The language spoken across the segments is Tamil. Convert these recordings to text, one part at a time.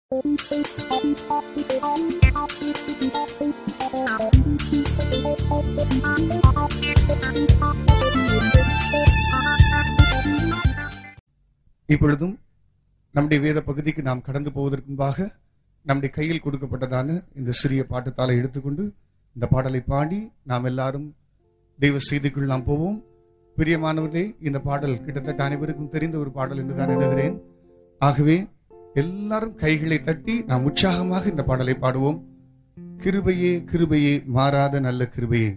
இப்பொழுதும் நம்முடைய வேத பகுதிக்கு நாம் கடந்து போவதற்கு முன்பாக நம்முடைய கையில் கொடுக்கப்பட்டதான இந்த சிறிய பாட்டுத்தாளை எடுத்துக்கொண்டு இந்த பாடலை பாடி நாம் எல்லாரும் தெய்வ செய்திக்குள் நாம் போவோம் பிரியமானவர்களே இந்த பாடல் கிட்டத்தட்ட அனைவருக்கும் தெரிந்த ஒரு பாடல் என்று தான் எண்ணுகிறேன் ஆகவே எல்லாரும் கைகளை தட்டி நாம் உற்சாகமாக இந்த பாடலை பாடுவோம் கிருபையே கிருபையே மாறாத நல்ல கிருபையே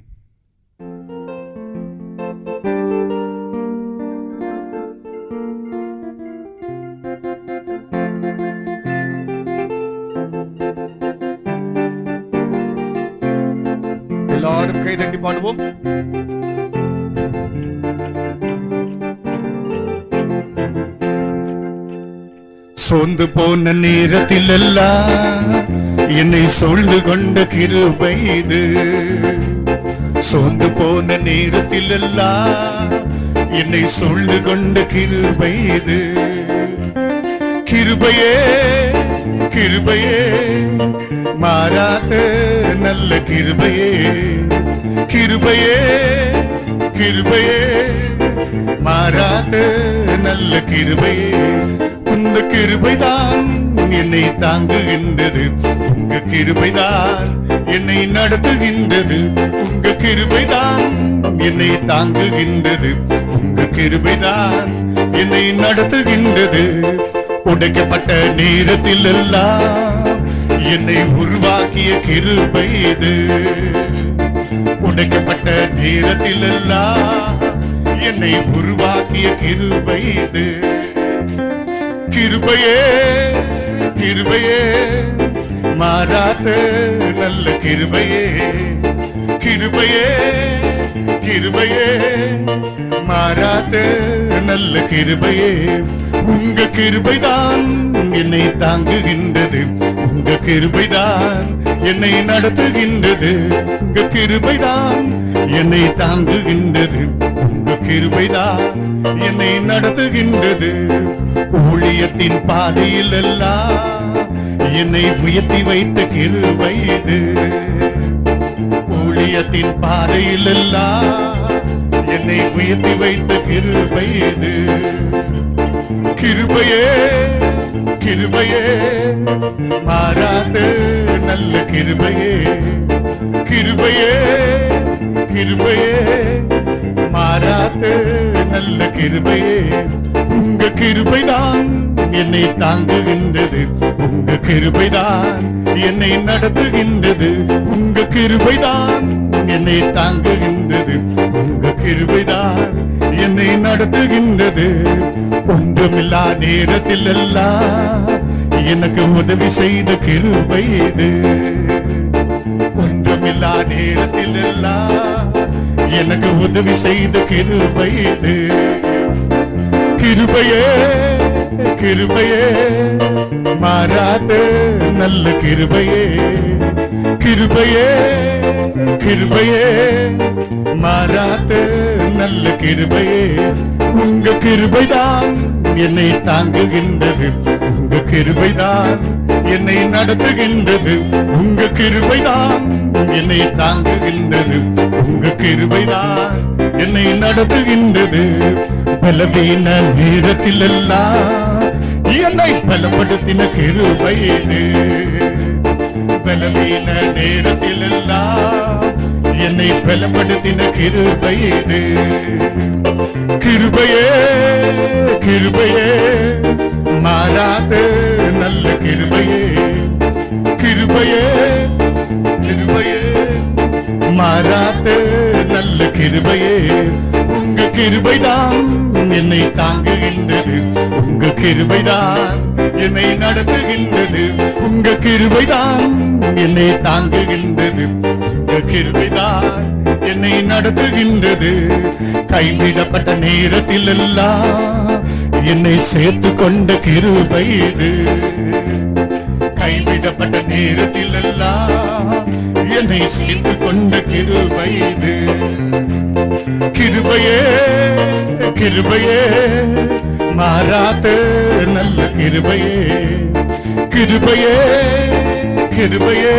எல்லாரும் கை தட்டி பாடுவோம் சோர்ந்து போன நேரத்தில் எல்லாம் என்னை சூழ்ந்து கொண்ட கிருபை இது சோர்ந்து போன நேரத்தில் எல்லாம் என்னை சூழ்ந்து கொண்ட கிருபை இது கிருபையே கிருபையே மாறாத நல்ல கிருபையே கிருபையே கிருபையே மாறாத நல்ல கிருபையே உந்த கிருபைதான் என்னை தாங்குகின்றது உங்க கிருபைதான் என்னை நடத்துகின்றது உங்க கிருபைதான் என்னை தாங்குகின்றது உங்க கிருபைதான் என்னை நடத்துகின்றது உடைக்கப்பட்ட நேரத்தில் எல்லாம் என்னை உருவாக்கிய கிருபை இது உடைக்கப்பட்ட நேரத்தில் எல்லாம் என்னை உருவாக்கிய கிருபை இது கிருபையே கிருபையே மாறாத நல்ல கிருபையே கிருபையே கிருபையே மாறாத நல்ல கிருபையே உங்க கிருபைதான் என்னை தாங்குகின்றது உங்க கிருபைதான் என்னை நடத்துகின்றது உங்க கிருபைதான் என்னை தாங்குகின்றது உங்க கிருபைதான் என்னை நடத்துகின்றது ஊழியத்தின் பாதையில் எல்லாம் என்னை உயர்த்தி வைத்த கிருபை இது ஊழியத்தின் பாதையில் எல்லாம் என்னை உயர்த்தி வைத்த கிருபை இது கிருபையே கிருபையே மாறாத நல்ல கிருபையே கிருபையே கிருபையே மாறாத நல்ல கிருபையே உங்க கிருபைதான் என்னை தாங்குகின்றது உங்க கிருபைதான் என்னை நடத்துகின்றது உங்க கிருபைதான் என்னை தாங்குகின்றது உங்க கிருபைதான் என்னை நடத்துகின்றது ஒன்றுமில்லா நேரத்தில் எல்லாம் எனக்கு உதவி செய்த கிருபை இது ஒன்றுமில்லா நேரத்தில் எல்லாம் எனக்கு உதவி செய்த கிருபை இது கிருபையே கிருபையே மாறாத நல்ல கிருபையே கிருபையே கிருபையே மாறாத நல்ல கிருபையே உங்க கிருபைதான் என்னை தாங்குகின்றது உங்க கிருபைதான் என்னை நடத்துகின்றது உங்க கிருபைதான் என்னை தாங்குகின்றது உங்க கிருபைதான் என்னை நடத்துகின்றது பலவீன நேரத்தில் எல்லாம் என்னை பலப்படுத்தின கிருபை இது பலவீன நேரத்தில் எல்லாம் என்னை பலப்படுத்தின கிருபை இது கிருபையே கிருபையே மாறாத நல்ல கிருபையே கிருபையே கிருபையே மாறாத நல்ல கிருபையே உங்க கிருபைதான் என்னை தாங்குகின்றது உங்க கிருபைதான் என்னை நடத்துகின்றது உங்க கிருபைதான் என்னை தாங்குகின்றது உங்க கிருபைதான் என்னை நடத்துகின்றது கைவிடப்பட்ட நேரத்தில் எல்லாம் என்னை சேர்த்து கொண்ட கிருபை இது கைவிடப்பட்ட நேரத்தில் எல்லாம் என்னை சேர்த்து கொண்ட கிருபை இது கிருபையே கிருபையே மாறாத நல்ல கிருபையே கிருபையே கிருபையே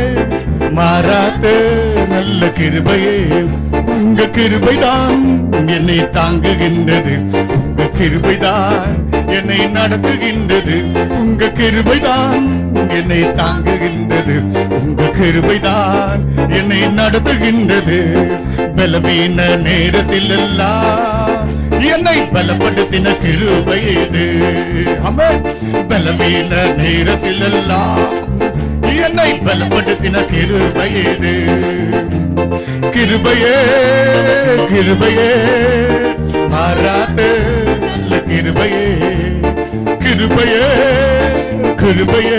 மாறாத நல்ல கிருபையே உங்க கிருபைதான் என்னை தாங்குகின்றது உங்க கிருபைதான் என்னை நடத்துகின்றது உங்க கிருபைதான் என்னை தாங்குகின்றது உங்க கிருபைதான் என்னை நடத்துகின்றது பலவீன நேரத்தில் எல்லாம் என்னை பலப்படுத்தின கிருபை இது அமர் பலவீன நேரத்தில் எல்லாம் என்னை பலப்படுத்தின கிருபை இது கிருபையே கிருபையே மாறாத நல்ல கிருபையே கிருபையே கிருபையே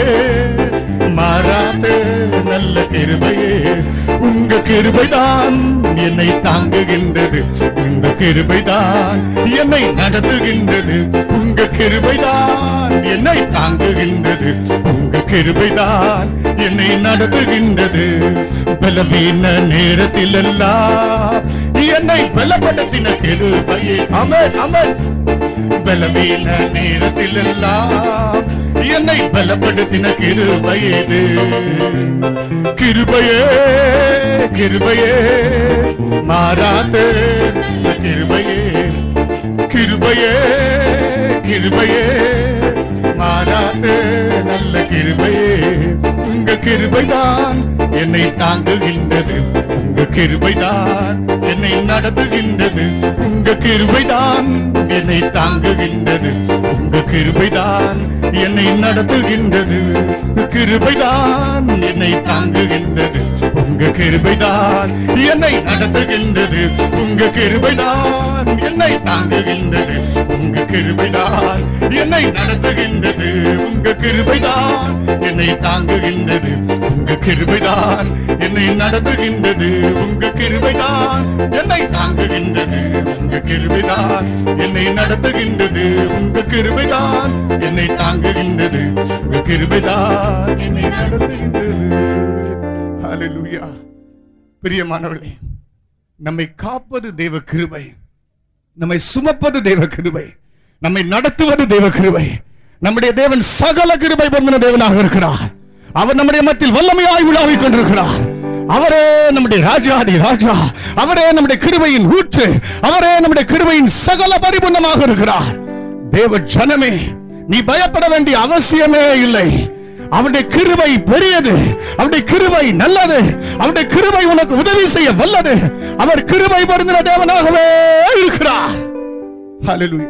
மாறாத நல்ல கிருபையே உங்க கிருபைதான் என்னை தாங்குகின்றது உங்க கிருபைதான் என்னை நடத்துகின்றது உங்க கிருபைதான் என்னை தாங்குகின்றது உங்க கிருபைதான் என்னை நடத்துகின்றது பலவீன நேரத்தில் எல்லாம் என்னை பலப்படுத்தின கிருபையே அமர் அமர் பலவீன நேரத்தில் எல்லாம் என்னை பலப்படுத்தின கிருபை இது கிருபையே கிருபையே மாறாத நல்ல கிருபையே கிருபையே கிருபையே மாறாத நல்ல கிருபையே உங்க கிருபைதான் என்னை தாங்குகின்றது உங்க கிருபைதான் என்னை நடத்துகின்றது உங்க கிருபைதான் என்னை தாங்குகின்றது உங்க கிருபைதான் என்னை நடத்துகின்றது கிருபைதான் என்னை தாங்குகின்றது உங்க கிருபைதான் என்னை நடத்துகின்றது உங்க கிருபைதான் என்னை தாங்குகின்றது உங்க கிருபைதான் என்னை நடத்துகின்றது உங்க கிருபைதான் என்னை தாங்குகின்றது உங்க கிருபைதான் என்னை நடத்துகின்றது உங்க கிருபைதான் என்னை தாங்குகின்றது உங்க கிருபைதான் என்னை நடத்துகின்றது உங்க கிருபைதான் என்னை தாங்குகின்றது உங்க கிருபைதான் என்னை நடத்துகின்றது ஹalleluya பிரியமானவர்களே நம்மை காப்பது தேவ கிருபை நம்மை சுமப்பது தேவ கிருபை நம்மை நடத்துவது தேவ கிருபை நம்முடைய தேவன் சகல கிருபை பொருந்தின தேவனாக இருக்கிறார் அவர் நம்முடைய மத்தியில் வல்லமையாய் உலாவிக் கொண்டிருக்கிறார் அவரே நம்முடைய ராஜாதி ராஜா அவரே நம்முடைய கிருபையின் ஊற்று அவரே நம்முடைய கிருபையின் சகல பரிபூர்ணமாக இருக்கிறார் தேவ ஜனமே நீ பயப்பட வேண்டிய அவசியமே இல்லை அவருடைய கிருபை பெரியது அவருடைய கிருபை நல்லது அவருடைய கிருபை உனக்கு உதவி செய்ய வல்லது அவர் கிருபை பொருந்தின தேவனாகவே இருக்கிறார் ஹalleluya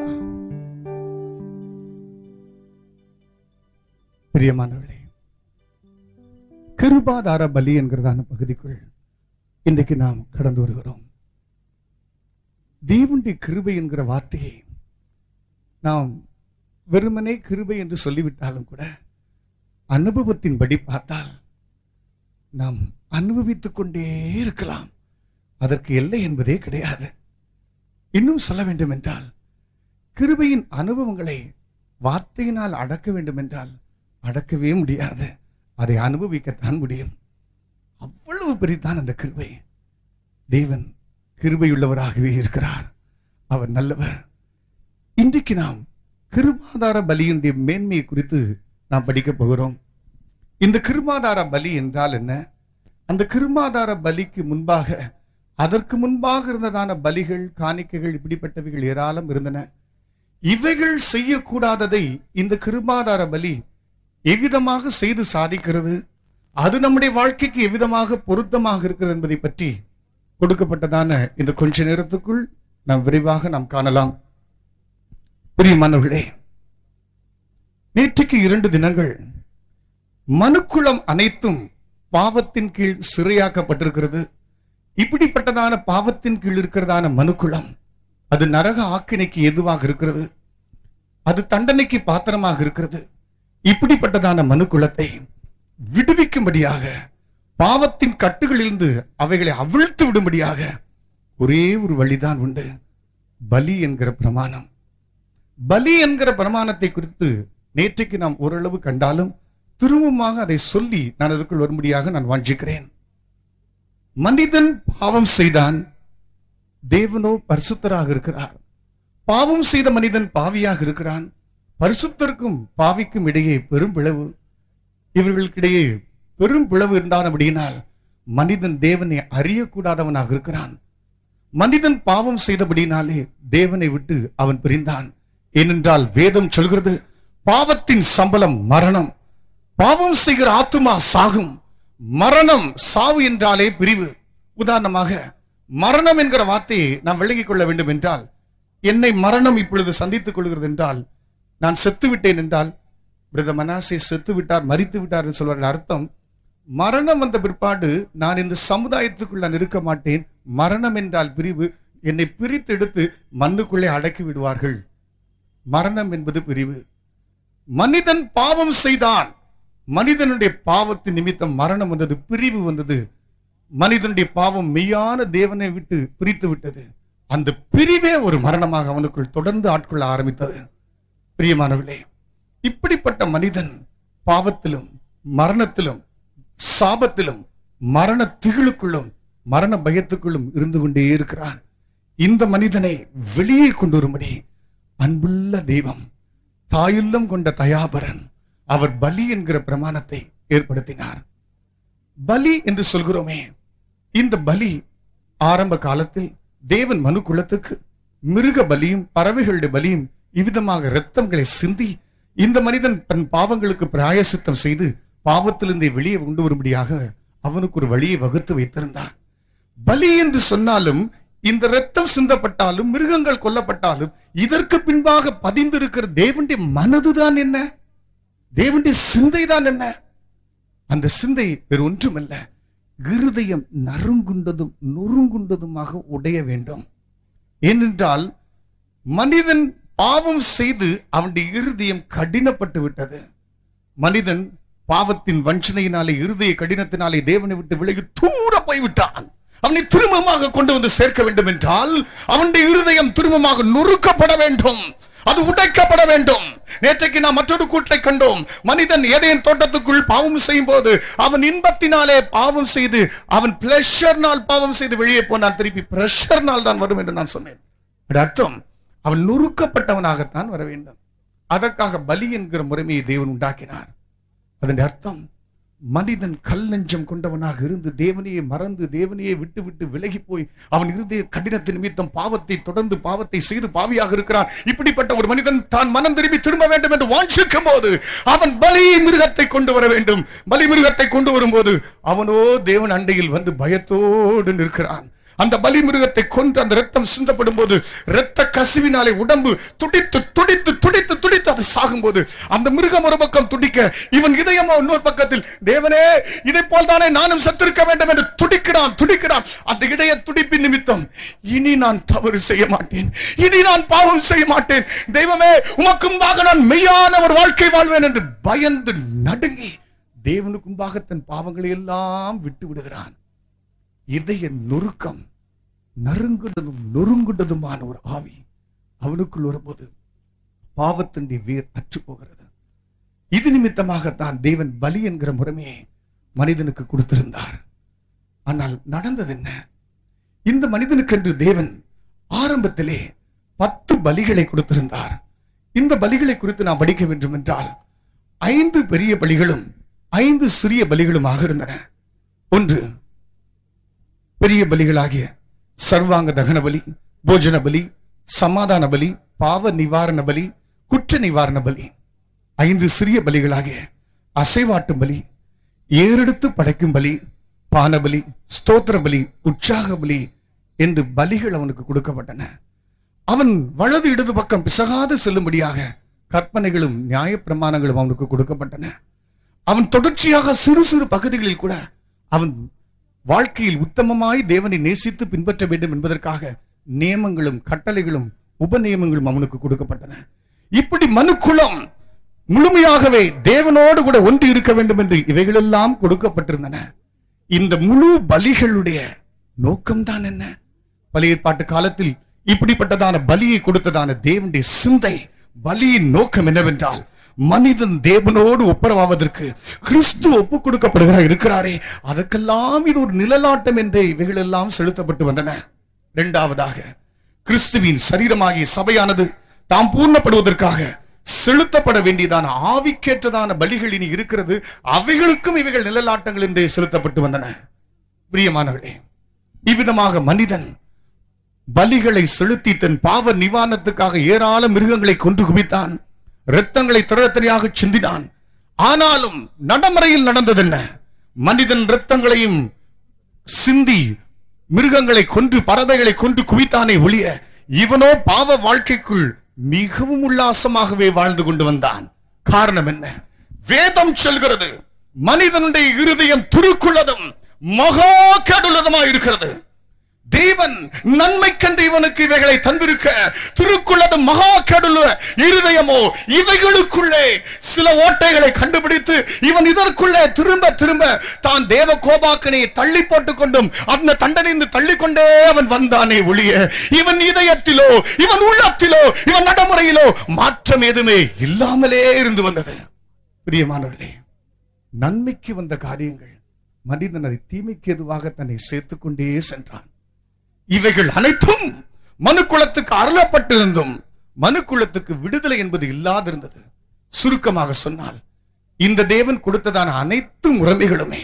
பிரியமானவர்களே கிருபாதார பலி என்கிறதான பகுதிக்குள் இன்றைக்கு நாம் கடந்து வருகிறோம் தேவனுடைய கிருபை என்கிற வார்த்தையை நாம் வெறுமனே கிருபை என்று சொல்லிவிட்டாலும் கூட அனுபவத்தின்படி பார்த்தால் நாம் அனுபவித்துக் கொண்டே இருக்கலாம் அதற்கு எல்லை என்பதே கிடையாது இன்னும் சொல்ல வேண்டும் என்றால் கிருபையின் அனுபவங்களை வார்த்தையினால் அடக்க வேண்டும் என்றால் அடக்கவே முடியாது அதை அனுபவிக்கத்தான் முடியும் அவ்வளவு பெரிதான் அந்த கிருபை தேவன் கிருபையுள்ளவராகவே இருக்கிறார் அவர் நல்லவர் இன்றைக்கு நாம் கிருபாதார பலியினுடைய மேன்மையை குறித்து நாம் படிக்க போகிறோம் இந்த கிருமாதார பலி என்றால் என்ன அந்த கிருமாதார பலிக்கு முன்பாக அதற்கு முன்பாக இருந்ததான பலிகள் காணிக்கைகள் இப்படிப்பட்டவைகள் ஏராளம் இருந்தன இவைகள் செய்யக்கூடாததை இந்த கிருமாதார பலி எவ்விதமாக செய்து சாதிக்கிறது அது நம்முடைய வாழ்க்கைக்கு எவ்விதமாக பொருத்தமாக இருக்கிறது என்பதை பற்றி கொடுக்கப்பட்டதான இந்த கொஞ்ச நேரத்துக்குள் நாம் விரைவாக நாம் காணலாம் பிரியமானவர்களே நேற்றுக்கு இரண்டு தினங்கள் மனுக்குளம் அனைத்தும் பாவத்தின் கீழ் சிறையாக்கப்பட்டிருக்கிறது இப்படிப்பட்டதான பாவத்தின் கீழ் இருக்கிறதான மனுக்குளம் அது நரக ஆக்கினைக்கு எதுவாக இருக்கிறது அது தண்டனைக்கு பாத்திரமாக இருக்கிறது இப்படிப்பட்டதான மனுக்குலத்தை விடுவிக்கும்படியாக பாவத்தின் கட்டுகளிலிருந்து அவைகளை அவிழ்த்து விடும்படியாக ஒரே ஒரு வழிதான் உண்டு பலி என்கிற பிரமாணம் பலி என்கிற பிரமாணத்தை குறித்து நேற்றைக்கு நாம் ஓரளவு கண்டாலும் திரும்பமாக அதை சொல்லி நான் அதுக்குள் வரும்படியாக நான் வாஞ்சிக்கிறேன் மனிதன் பாவம் செய்தான் தேவனோ பரிசுத்தராக இருக்கிறார் பாவம் செய்த மனிதன் பாவியாக இருக்கிறான் பரிசுத்தருக்கும் பாவிக்கும் இடையே பெரும் பிளவு இவர்களுக்கிடையே பெரும் பிளவு இருந்தான் அப்படினால் மனிதன் தேவனை அறியக்கூடாதவனாக இருக்கிறான் மனிதன் பாவம் செய்தபடினாலே தேவனை விட்டு அவன் பிரிந்தான் ஏனென்றால் வேதம் சொல்கிறது பாவத்தின் சம்பளம் மரணம் பாவம் செய்கிற ஆத்துமா சாகும் மரணம் சாவு என்றாலே பிரிவு உதாரணமாக மரணம் என்கிற வார்த்தையை நாம் விளங்கிக் கொள்ள வேண்டும் என்றால் என்னை மரணம் இப்பொழுது சந்தித்துக் கொள்கிறது என்றால் நான் செத்து விட்டேன் என்றால் பிரத மனாசே செத்து விட்டார் மரித்து விட்டார் என்று சொல்வதன் அர்த்தம் மரணம் வந்த பிற்பாடு நான் இந்த சமுதாயத்துக்குள் நான் இருக்க மாட்டேன் மரணம் என்றால் பிரிவு என்னை பிரித்து எடுத்து மண்ணுக்குள்ளே அடக்கி விடுவார்கள் மரணம் என்பது பிரிவு மனிதன் பாவம் செய்தான் மனிதனுடைய பாவத்தின் நிமித்தம் மரணம் வந்தது பிரிவு வந்தது மனிதனுடைய பாவம் மெய்யான தேவனை விட்டு பிரித்து விட்டது அந்த பிரிவே ஒரு மரணமாக அவனுக்குள் தொடர்ந்து ஆட்கொள்ள ஆரம்பித்தது பிரியமானவர்களே இப்படிப்பட்ட மனிதன் பாவத்திலும் மரணத்திலும் சாபத்திலும் மரண திகிலுக்குள்ளும் மரண பயத்துக்குள்ளும் இருந்து கொண்டே இருக்கிறான் இந்த மனிதனை வெளியே கொண்டு வரும்படி அன்புள்ள தெய்வம் தாயுள்ளம் கொண்ட தயாபரன் அவர் பலி என்கிற பிரமாணத்தை ஏற்படுத்தினார் பலி என்று சொல்கிறோமே இந்த பலி ஆரம்ப காலத்தில் தேவன் மனு குலத்துக்கு மிருக பலியும் பறவைகளுடைய பலியும் இவ்விதமாக இரத்தங்களை சிந்தி இந்த மனிதன் தன் பாவங்களுக்கு பிராயசித்தம் செய்து பாவத்திலிருந்தே வெளியே கொண்டு வரும்படியாக அவனுக்கு ஒரு வழியை வகுத்து வைத்திருந்தான் பலி என்று சொன்னாலும் இந்த ரத்தம் சிந்தப்பட்டாலும் மிருகங்கள் கொல்லப்பட்டாலும் இதற்கு பின்பாக பதிந்திருக்கிற தேவனுடைய மனதுதான் என்ன தேவனுடைய சிந்தை தான் என்ன அந்த சிந்தை வேறு ஒன்றுமல்ல இருதயம் நறுங்குண்டதும் நொறுங்குண்டதுமாக உடைய வேண்டும் ஏனென்றால் மனிதன் பாவம் செய்து அவனுடைய இருதயம் கடினப்பட்டு விட்டது மனிதன் பாவத்தின் வஞ்சனையினாலே இருதய கடினத்தினாலே தேவனை விட்டு விலகி தூர போய்விட்டான் அவனை திரும்பமாக கொண்டு வந்து சேர்க்க வேண்டும் என்றால் அவனுடைய இருதயம் திரும்பமாக நொறுக்கப்பட வேண்டும் அது உடைக்கப்பட வேண்டும் நேற்றைக்கு நாம் மற்றொரு கூற்றை கண்டோம் மனிதன் ஏதேன் தோட்டத்துக்குள் பாவம் செய்யும் போது அவன் இன்பத்தினாலே பாவம் செய்து அவன் பிளஷர்னால் பாவம் செய்து வெளியே போனான் திருப்பி பிரஷர்னால் தான் வரும் என்று நான் சொன்னேன் அது அர்த்தம் அவன் நொறுக்கப்பட்டவனாகத்தான் வர வேண்டும் அதற்காக பலி என்கிற முறைமையை தேவன் உண்டாக்கினார் அதன் அர்த்தம் மனிதன் கல் நெஞ்சம் கொண்டவனாக இருந்து தேவனையே மறந்து தேவனையே விட்டு விட்டு விலகி போய் அவன் இருதய கடினத்தின் நிமித்தம் பாவத்தை தொடர்ந்து பாவத்தை செய்து பாவியாக இருக்கிறான் இப்படிப்பட்ட ஒரு மனிதன் தான் மனம் திரும்பி திரும்ப வேண்டும் என்று வாஞ்சிக்கும் போது அவன் பலி மிருகத்தை கொண்டு வர வேண்டும் பலி மிருகத்தை கொண்டு வரும்போது அவனோ தேவன் அண்டையில் வந்து பயத்தோடு நிற்கிறான் அந்த பலி மிருகத்தை கொன்று அந்த ரத்தம் சிந்தப்படும் போது ரத்த கசிவினாலே உடம்பு துடித்து துடித்து துடித்து துடித்து அது சாகும்போது அந்த மிருகம் ஒரு பக்கம் துடிக்க இவன் இதயமோ இன்னொரு பக்கத்தில் தேவனே இதை போல் தானே நானும் செத்திருக்க வேண்டும் என்று துடிக்கிறான் துடிக்கிறான் அந்த இதய துடிப்பின் நிமித்தம் இனி நான் தவறு செய்ய மாட்டேன் இனி நான் பாவம் செய்ய மாட்டேன் தெய்வமே உமக்கும்பாக நான் மெய்யான ஒரு வாழ்க்கை வாழ்வேன் என்று பயந்து நடுங்கி தேவனுக்கும்பாக தன் பாவங்களை எல்லாம் விட்டு விடுகிறான் இதய நொறுக்கம் நறுங்குடதும் நொறுங்குண்டதுமான ஒரு ஆவி அவனுக்குள் வரும்போது பாவத்தினுடைய வேர் அற்று போகிறது இது நிமித்தமாகத்தான் தேவன் பலி என்கிற முறைமையை மனிதனுக்கு கொடுத்திருந்தார் ஆனால் நடந்தது என்ன இந்த மனிதனுக்கென்று தேவன் ஆரம்பத்திலே பத்து பலிகளை கொடுத்திருந்தார் இந்த பலிகளை குறித்து நாம் படிக்க வேண்டும் என்றால் ஐந்து பெரிய பலிகளும் ஐந்து சிறிய பலிகளுமாக இருந்தன ஒன்று பெரிய பலிகளாகிய சர்வாங்க தகன பலி போஜன பலி சமாதான பலி பாவ நிவாரண பலி குற்ற நிவாரண பலி ஐந்து சிறிய பலிகளாகிய அசைவாட்டும் பலி ஏறெடுத்து படைக்கும் பலி பானபலி ஸ்தோத்திர பலி உற்சாக பலி என்று பலிகள் அவனுக்கு கொடுக்கப்பட்டன அவன் வலது இடது பக்கம் பிசகாது செல்லும்படியாக கற்பனைகளும் நியாயப்பிரமாணங்களும் அவனுக்கு கொடுக்கப்பட்டன அவன் தொடர்ச்சியாக சிறு சிறு பகுதிகளில் கூட அவன் வாழ்க்கையில் உத்தமமாய் தேவனை நேசித்து பின்பற்ற வேண்டும் என்பதற்காக நியமங்களும் கட்டளைகளும் உபநியமங்களும் அவனுக்கு கொடுக்கப்பட்டன இப்படி மனுக்குலம் முழுமையாகவே தேவனோடு கூட ஒன்று இருக்க வேண்டும் என்று இவைகளெல்லாம் கொடுக்கப்பட்டிருந்தன இந்த முழு பலிகளுடைய நோக்கம்தான் என்ன பலியற்பாட்டு காலத்தில் இப்படிப்பட்டதான பலியை கொடுத்ததான தேவனுடைய சிந்தை பலியின் நோக்கம் என்னவென்றால் மனிதன் தேவனோடு ஒப்புரவாவதற்கு கிறிஸ்து ஒப்பு கொடுக்கப்படுகிறார் இருக்கிறாரே அதற்கெல்லாம் இது ஒரு நிழலாட்டம் என்றே இவைகள் எல்லாம் செலுத்தப்பட்டு வந்தன இரண்டாவதாக கிறிஸ்துவின் சரீரமாகிய சபையானது தாம் பூர்ணப்படுவதற்காக செலுத்தப்பட வேண்டியதான ஆவிக்கேற்றதான பலிகள் இனி இருக்கிறது அவைகளுக்கும் இவைகள் நிழலாட்டங்கள் என்றே செலுத்தப்பட்டு வந்தன பிரியமானவர்களே இவ்விதமாக மனிதன் பலிகளை செலுத்தி தன் பாவ நிவாரணத்துக்காக ஏராள மிருகங்களை கொன்று குவித்தான் இரத்தங்களை திரளத்தனியாக சிந்தினான் ஆனாலும் நடைமுறையில் நடந்ததென்ன மனிதன் இரத்தங்களையும் சிந்தி மிருகங்களை கொன்று பறவைகளை கொன்று குவித்தானே ஒழிய இவனோ பாவ வாழ்க்கைக்குள் மிகவும் உல்லாசமாகவே வாழ்ந்து கொண்டு வந்தான் காரணம் என்ன வேதம் சொல்கிறது மனிதனுடைய இருதயம் துருக்குள்ளதும் மகா கடுலதுமாய் இருக்கிறது தேவன் நன்மைக்கென்று இவனுக்கு இவைகளை தந்திருக்க திருக்குள்ளது மகா கடுல இருதயமோ இவைகளுக்குள்ளே சில ஓட்டைகளை கண்டுபிடித்து இவன் இதற்குள்ளே திரும்ப திரும்ப தான் தேவ கோபாக்கனை தள்ளி போட்டுக் கொண்டும் அந்த தண்டனைந்து தள்ளிக்கொண்டே அவன் வந்தானே ஒழிய இவன் இதயத்திலோ இவன் உள்ளத்திலோ இவன் நடைமுறையிலோ மாற்றம் எதுவுமே இல்லாமலே இருந்து வந்தது பிரியமானவர்களே நன்மைக்கு வந்த காரியங்கள் மனிதன் அதை தீமைக்கு எதுவாக தன்னை சேர்த்துக் கொண்டே சென்றான் இவைகள் அனைத்தும் மனுக்குலத்துக்கு அருளப்பட்டிருந்தும் மனுக்குலத்துக்கு விடுதலை என்பது இல்லாதிருந்தது சுருக்கமாக சொன்னால் இந்த தேவன் கொடுத்ததான அனைத்து முறைமைகளுமே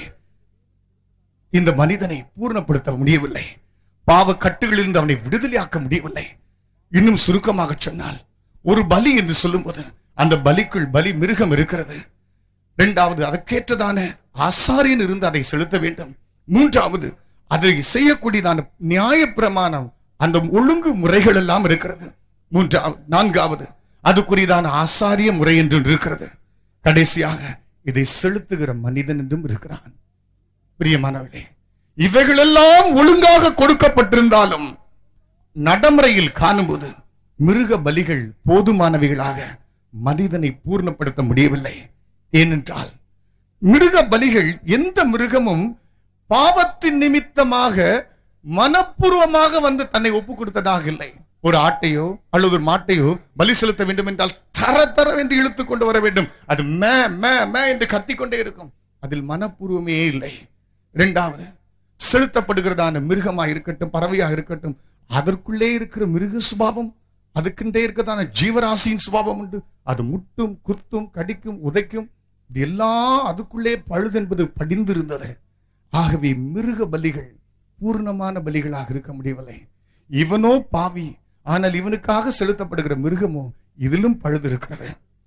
இந்த மனிதனை பூர்ணப்படுத்த முடியவில்லை பாவ கட்டுகளிலிருந்து அவனை விடுதலையாக்க முடியவில்லை இன்னும் சுருக்கமாக சொன்னால் ஒரு பலி என்று சொல்லும்போது அந்த பலிக்குள் பலி மிருகம் இருக்கிறது இரண்டாவது அதற்கேற்றதான ஆசாரியன் இருந்து அதை செலுத்த வேண்டும் மூன்றாவது அதை செய்யக்கூடியதான நியாயப்பிரமாணம் அந்த ஒழுங்கு முறைகள் எல்லாம் இருக்கிறது மூன்றாவது நான்காவது அதுக்குரியதான ஆசாரிய முறை என்றும் இருக்கிறது கடைசியாக இதை செலுத்துகிற மனிதன் என்றும் இருக்கிறான் பிரியமானவர்களே இவைகளெல்லாம் ஒழுங்காக கொடுக்கப்பட்டிருந்தாலும் நடைமுறையில் காணும்போது மிருக பலிகள் போதுமானவைகளாக மனிதனை பூர்ணப்படுத்த முடியவில்லை ஏனென்றால் மிருக பலிகள் எந்த மிருகமும் பாவத்தின் நிமித்தமாக மனப்பூர்வமாக வந்து தன்னை ஒப்பு கொடுத்ததாக இல்லை ஒரு ஆட்டையோ அல்லது ஒரு மாட்டையோ பலி செலுத்த வேண்டும் என்றால் தர தர என்று இழுத்து கொண்டு வர வேண்டும் அது மே மே மே என்று கத்திக்கொண்டே இருக்கும் அதில் மனப்பூர்வமே இல்லை இரண்டாவது செலுத்தப்படுகிறதான மிருகமா இருக்கட்டும் பறவையா இருக்கட்டும் அதற்குள்ளே இருக்கிற மிருக சுபாவம் அதுக்குண்டே இருக்கதான ஜீவராசியின் சுபாவம் உண்டு அது முட்டும் குத்தும் கடிக்கும் உதைக்கும் இது எல்லாம் அதுக்குள்ளே பழுது என்பது படிந்திருந்தது ஆகவே மிருக பலிகள் பூர்ணமான பலிகளாக இருக்க முடியவில்லை இவனோ பாவி ஆனால் இவனுக்காக செலுத்தப்படுகிற மிருகமோ இதிலும் பழுது இருக்கிறது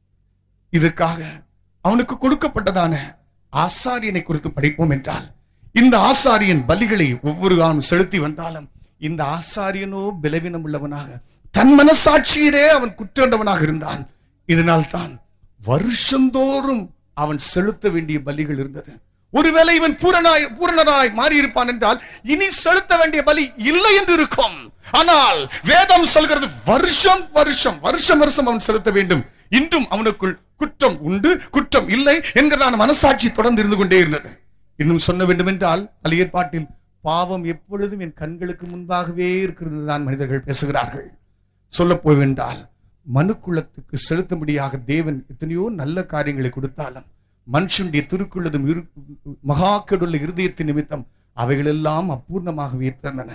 இதற்காக அவனுக்கு கொடுக்கப்பட்டதான ஆசாரியனை குறித்து படிப்போம் என்றால் இந்த ஆசாரியன் பலிகளை ஒவ்வொரு காலம் செலுத்தி வந்தாலும் இந்த ஆசாரியனோ பலவீனம் உள்ளவனாக தன் மனசாட்சியிலே அவன் குற்றண்டவனாக இருந்தான் இதனால் தான் வருஷந்தோறும் அவன் செலுத்த வேண்டிய பலிகள் இருந்தது ஒருவேளை இவன் பூரணாய் பூரணராய் மாறி இருப்பான் என்றால் இனி செலுத்த வேண்டிய பலி இல்லை என்று இருக்கும் ஆனால் வேதம் சொல்கிறது வருஷம் வருஷம் வருஷம் வருஷம் அவன் செலுத்த வேண்டும் இன்றும் அவனுக்குள் குற்றம் உண்டு குற்றம் இல்லை என்கிறதான மனசாட்சி தொடர்ந்து இருந்து கொண்டே இருந்தது இன்னும் சொல்ல வேண்டும் என்றால் பல ஏற்பாட்டில் பாவம் எப்பொழுதும் என் கண்களுக்கு முன்பாகவே இருக்கிறது தான் மனிதர்கள் பேசுகிறார்கள் சொல்ல போவென்றால் மனுக்குலத்துக்கு செலுத்தும்படியாக தேவன் எத்தனையோ நல்ல காரியங்களை கொடுத்தாலும் மனுஷனுடைய திருக்குள்ளதும் இரு மகாக்கடுள்ள இருதயத்தின் நிமித்தம் அவைகளெல்லாம் அப்பூர்ணமாகவே தந்தன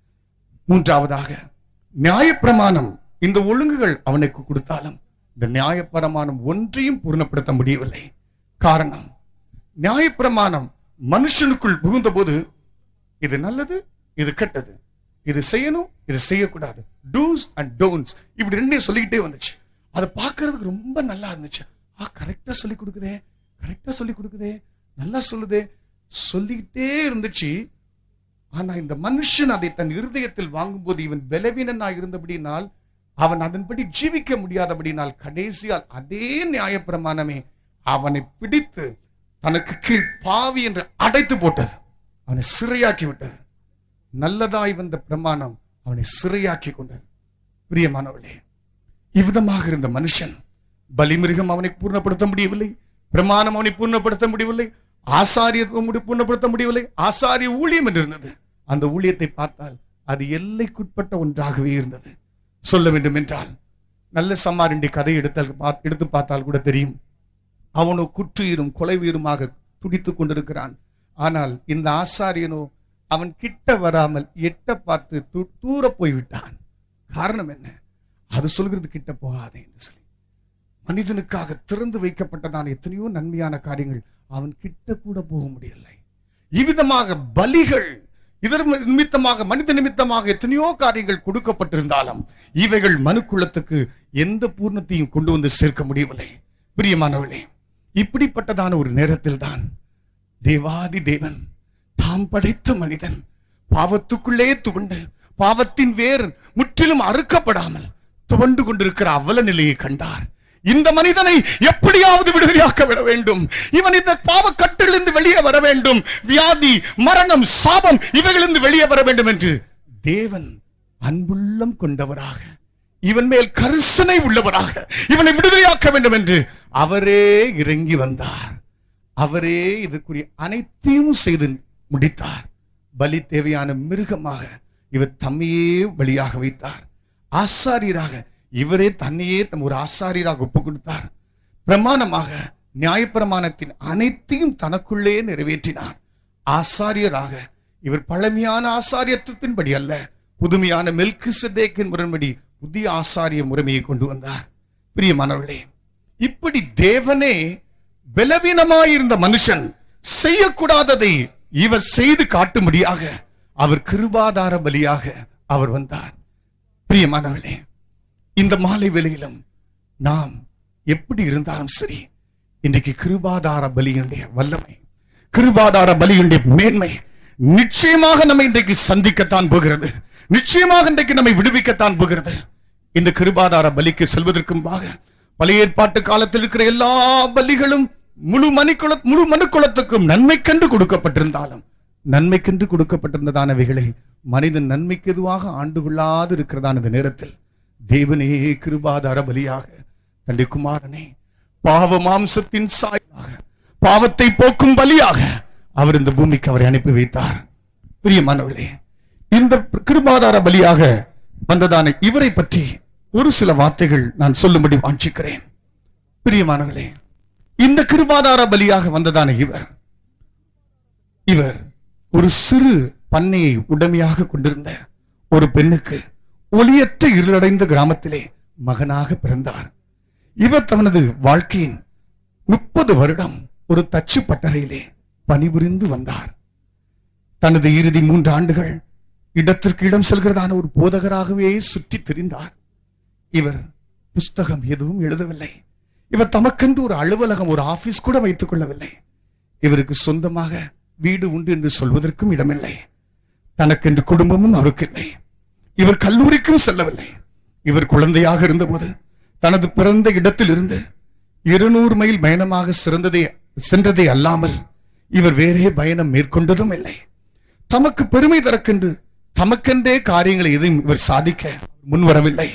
மூன்றாவதாக நியாயப்பிரமாணம் இந்த ஒழுங்குகள் அவனுக்கு கொடுத்தாலும் இந்த நியாயப்பிரமாணம் ஒன்றையும் பூர்ணப்படுத்த முடியவில்லை காரணம் நியாயப்பிரமாணம் மனுஷனுக்குள் புகுந்த போது இது நல்லது இது கெட்டது இது செய்யணும் இது செய்யக்கூடாது டூஸ் அண்ட் டோன்ஸ் இப்படி ரெண்டையும் சொல்லிக்கிட்டே வந்துச்சு அதை பார்க்கிறதுக்கு ரொம்ப நல்லா இருந்துச்சு ஆ கரெக்டா சொல்லி கொடுக்குதே கரெக்டா சொல்லி கொடுக்குதே நல்லா சொல்லுதே சொல்லிக்கிட்டே இருந்துச்சு ஆனா இந்த மனுஷன் அதை தன் இருதயத்தில் வாங்கும்போது இவன் பலவீனனா இருந்தபடினால் அவன் அதன்படி ஜீவிக்க முடியாதபடினால் கடைசியால் அதே நியாயப்பிரமாணமே அவனை பிடித்து தனக்கு கீழ் பாவி என்று அடைத்து போட்டது அவனை சிறையாக்கி விட்டது நல்லதாய் வந்த பிரமாணம் அவனை சிறையாக்கி கொண்டது பிரியமானவளே இவ்விதமாக இருந்த மனுஷன் பலிமிருகம் அவனை பூர்ணப்படுத்த முடியவில்லை பிரமாணம் அவனை பூர்ணப்படுத்த முடியவில்லை ஆசாரியத்துவம் முடி- பூர்ணப்படுத்த முடியவில்லை ஆசாரிய ஊழியம் என்று இருந்தது அந்த ஊழியத்தை பார்த்தால் அது எல்லைக்குட்பட்ட ஒன்றாகவே இருந்தது சொல்ல வேண்டும் என்றால் நல்ல சம்மாரிண்டி கதை எடுத்தால் பா- எடுத்து பார்த்தால் கூட தெரியும் அவனோ குற்றுயிரும் கொலை உயிருமாக துடித்துக் கொண்டிருக்கிறான் ஆனால் இந்த ஆசாரியனோ அவன் கிட்ட வராமல் எட்ட பார்த்து து- தூர போய்விட்டான் காரணம் என்ன அது சொல்கிறது கிட்ட போகாதே என்று சொல்லி மனிதனுக்காக திறந்து வைக்கப்பட்டதான எத்தனையோ நன்மையான காரியங்கள் அவன் கிட்ட கூட போக முடியலை இவ்விதமாக பலிகள் இதர் நிமித்தமாக மனித நிமித்தமாக எத்தனையோ காரியங்கள் கொடுக்கப்பட்டிருந்தாலும் இவைகள் மனுக்குலத்துக்கு எந்த பூர்ணத்தையும் கொண்டு வந்து சேர்க்க முடியவில்லை பிரியமானவர்களே இப்படிப்பட்டதான ஒரு நேரத்தில் தான் தேவாதி தேவன் தாம் படைத்த மனிதன் பாவத்துக்குள்ளே துவண்டு பாவத்தின் வேர் முற்றிலும் அறுக்கப்படாமல் துவண்டு கொண்டிருக்கிற அவல நிலையை கண்டார் இந்த மனிதனை எப்படியாவது விடுதலையாக்க விட வேண்டும் இவன் இந்த பாவ கட்டிலிருந்து வெளியே வர வேண்டும் வியாதி மரணம் சாபம் இவைகளிலிருந்து வெளியே வர வேண்டும் என்று தேவன் அன்புள்ளம் கொண்டவராக இவன் மேல் கரிசனை உள்ளவராக இவனை விடுதலையாக்க வேண்டும் என்று அவரே இறங்கி வந்தார் அவரே இதற்குரிய அனைத்தையும் செய்து முடித்தார் பலி தேவையான மிருகமாக இவர் தம்மையே பலியாக வைத்தார் ஆசாரியராக இவரே தன்னையே தம் ஒரு ஆசாரியராக ஒப்புக் கொடுத்தார் பிரமாணமாக நியாயப்பிரமாணத்தின் அனைத்தையும் தனக்குள்ளே நிறைவேற்றினார் ஆசாரியராக இவர் பழமையான ஆசாரியத்தின்படி அல்ல புதுமையான மெல்கு சிதேக்கின் முறைப்படி புதிய ஆசாரிய முறைமையை கொண்டு வந்தார் பிரியமானவர்களே இப்படி தேவனே பலவீனமாயிருந்த மனுஷன் செய்யக்கூடாததை இவர் செய்து காட்டும்படியாக அவர் கிருபாதார பலியாக அவர் வந்தார் பிரியமானவர்களே இந்த மாலை வேளையிலும் நாம் எப்படி இருந்தாலும் சரி இன்றைக்கு கிருபாதார பலியுடைய வல்லமை கிருபாதார பலியுடைய மேன்மை நிச்சயமாக நம்மை இன்றைக்கு சந்திக்கத்தான் போகிறது நிச்சயமாக இன்றைக்கு நம்மை விடுவிக்கத்தான் போகிறது இந்த கிருபாதார பலிக்கு செல்வதற்கு முன்பாக பழைய ஏற்பாட்டு காலத்தில் இருக்கிற எல்லா பலிகளும் முழு மணிக்குல முழு மனுக்குலத்துக்கும் நன்மைக்கென்று கொடுக்கப்பட்டிருந்தாலும் நன்மைக்கென்று கொடுக்கப்பட்டிருந்ததானவைகளை மனிதன் நன்மைக்கு எதுவாக ஆண்டு கொள்ளாது இருக்கிறதான இந்த நேரத்தில் தேவனே கிருபாதார பலியாக தன்னுடைய குமாரனே பாவ மாம்சத்தின் சாயலாக பாவத்தை போக்கும் பலியாக அவர் இந்த பூமிக்கு அவரை அனுப்பி வைத்தார் பிரியமானவர்களே இந்த கிருபாதார பலியாக வந்ததான இவரை பற்றி ஒரு சில வார்த்தைகள் நான் சொல்லும்படி வாஞ்சிக்கிறேன் பிரியமானவர்களே இந்த கிருபாதார பலியாக வந்ததான இவர் இவர் ஒரு சிறு பண்ணையை உடமையாக கொண்டிருந்த ஒரு பெண்ணுக்கு ஒளியற்ற இருளடைந்த கிராமத்திலே மகனாக பிறந்தார் இவர் தனது வாழ்க்கையின் முப்பது வருடம் ஒரு தச்சு பட்டறையிலே பணிபுரிந்து வந்தார் தனது இறுதி மூன்று ஆண்டுகள் இடத்திற்கு இடம் செல்கிறதான ஒரு போதகராகவே சுற்றி திரிந்தார் இவர் புஸ்தகம் எதுவும் எழுதவில்லை இவர் தமக்கென்று ஒரு அலுவலகம் ஒரு ஆபீஸ் கூட வைத்துக் கொள்ளவில்லை இவருக்கு சொந்தமாக வீடு உண்டு என்று சொல்வதற்கும் இடமில்லை தனக்கென்று குடும்பமும் அவருக்கு இல்லை இவர் கல்லூரிக்கும் செல்லவில்லை இவர் குழந்தையாக இருந்தபோது தனது பிறந்த இடத்தில் இருந்து இருநூறு மைல் பயணமாக சிறந்ததே சென்றதே அல்லாமல் இவர் வேறே பயணம் மேற்கொண்டதும் இல்லை தமக்கு பெருமை தரக்கென்று தமக்கென்றே காரியங்களை எதையும் இவர் சாதிக்க முன்வரவில்லை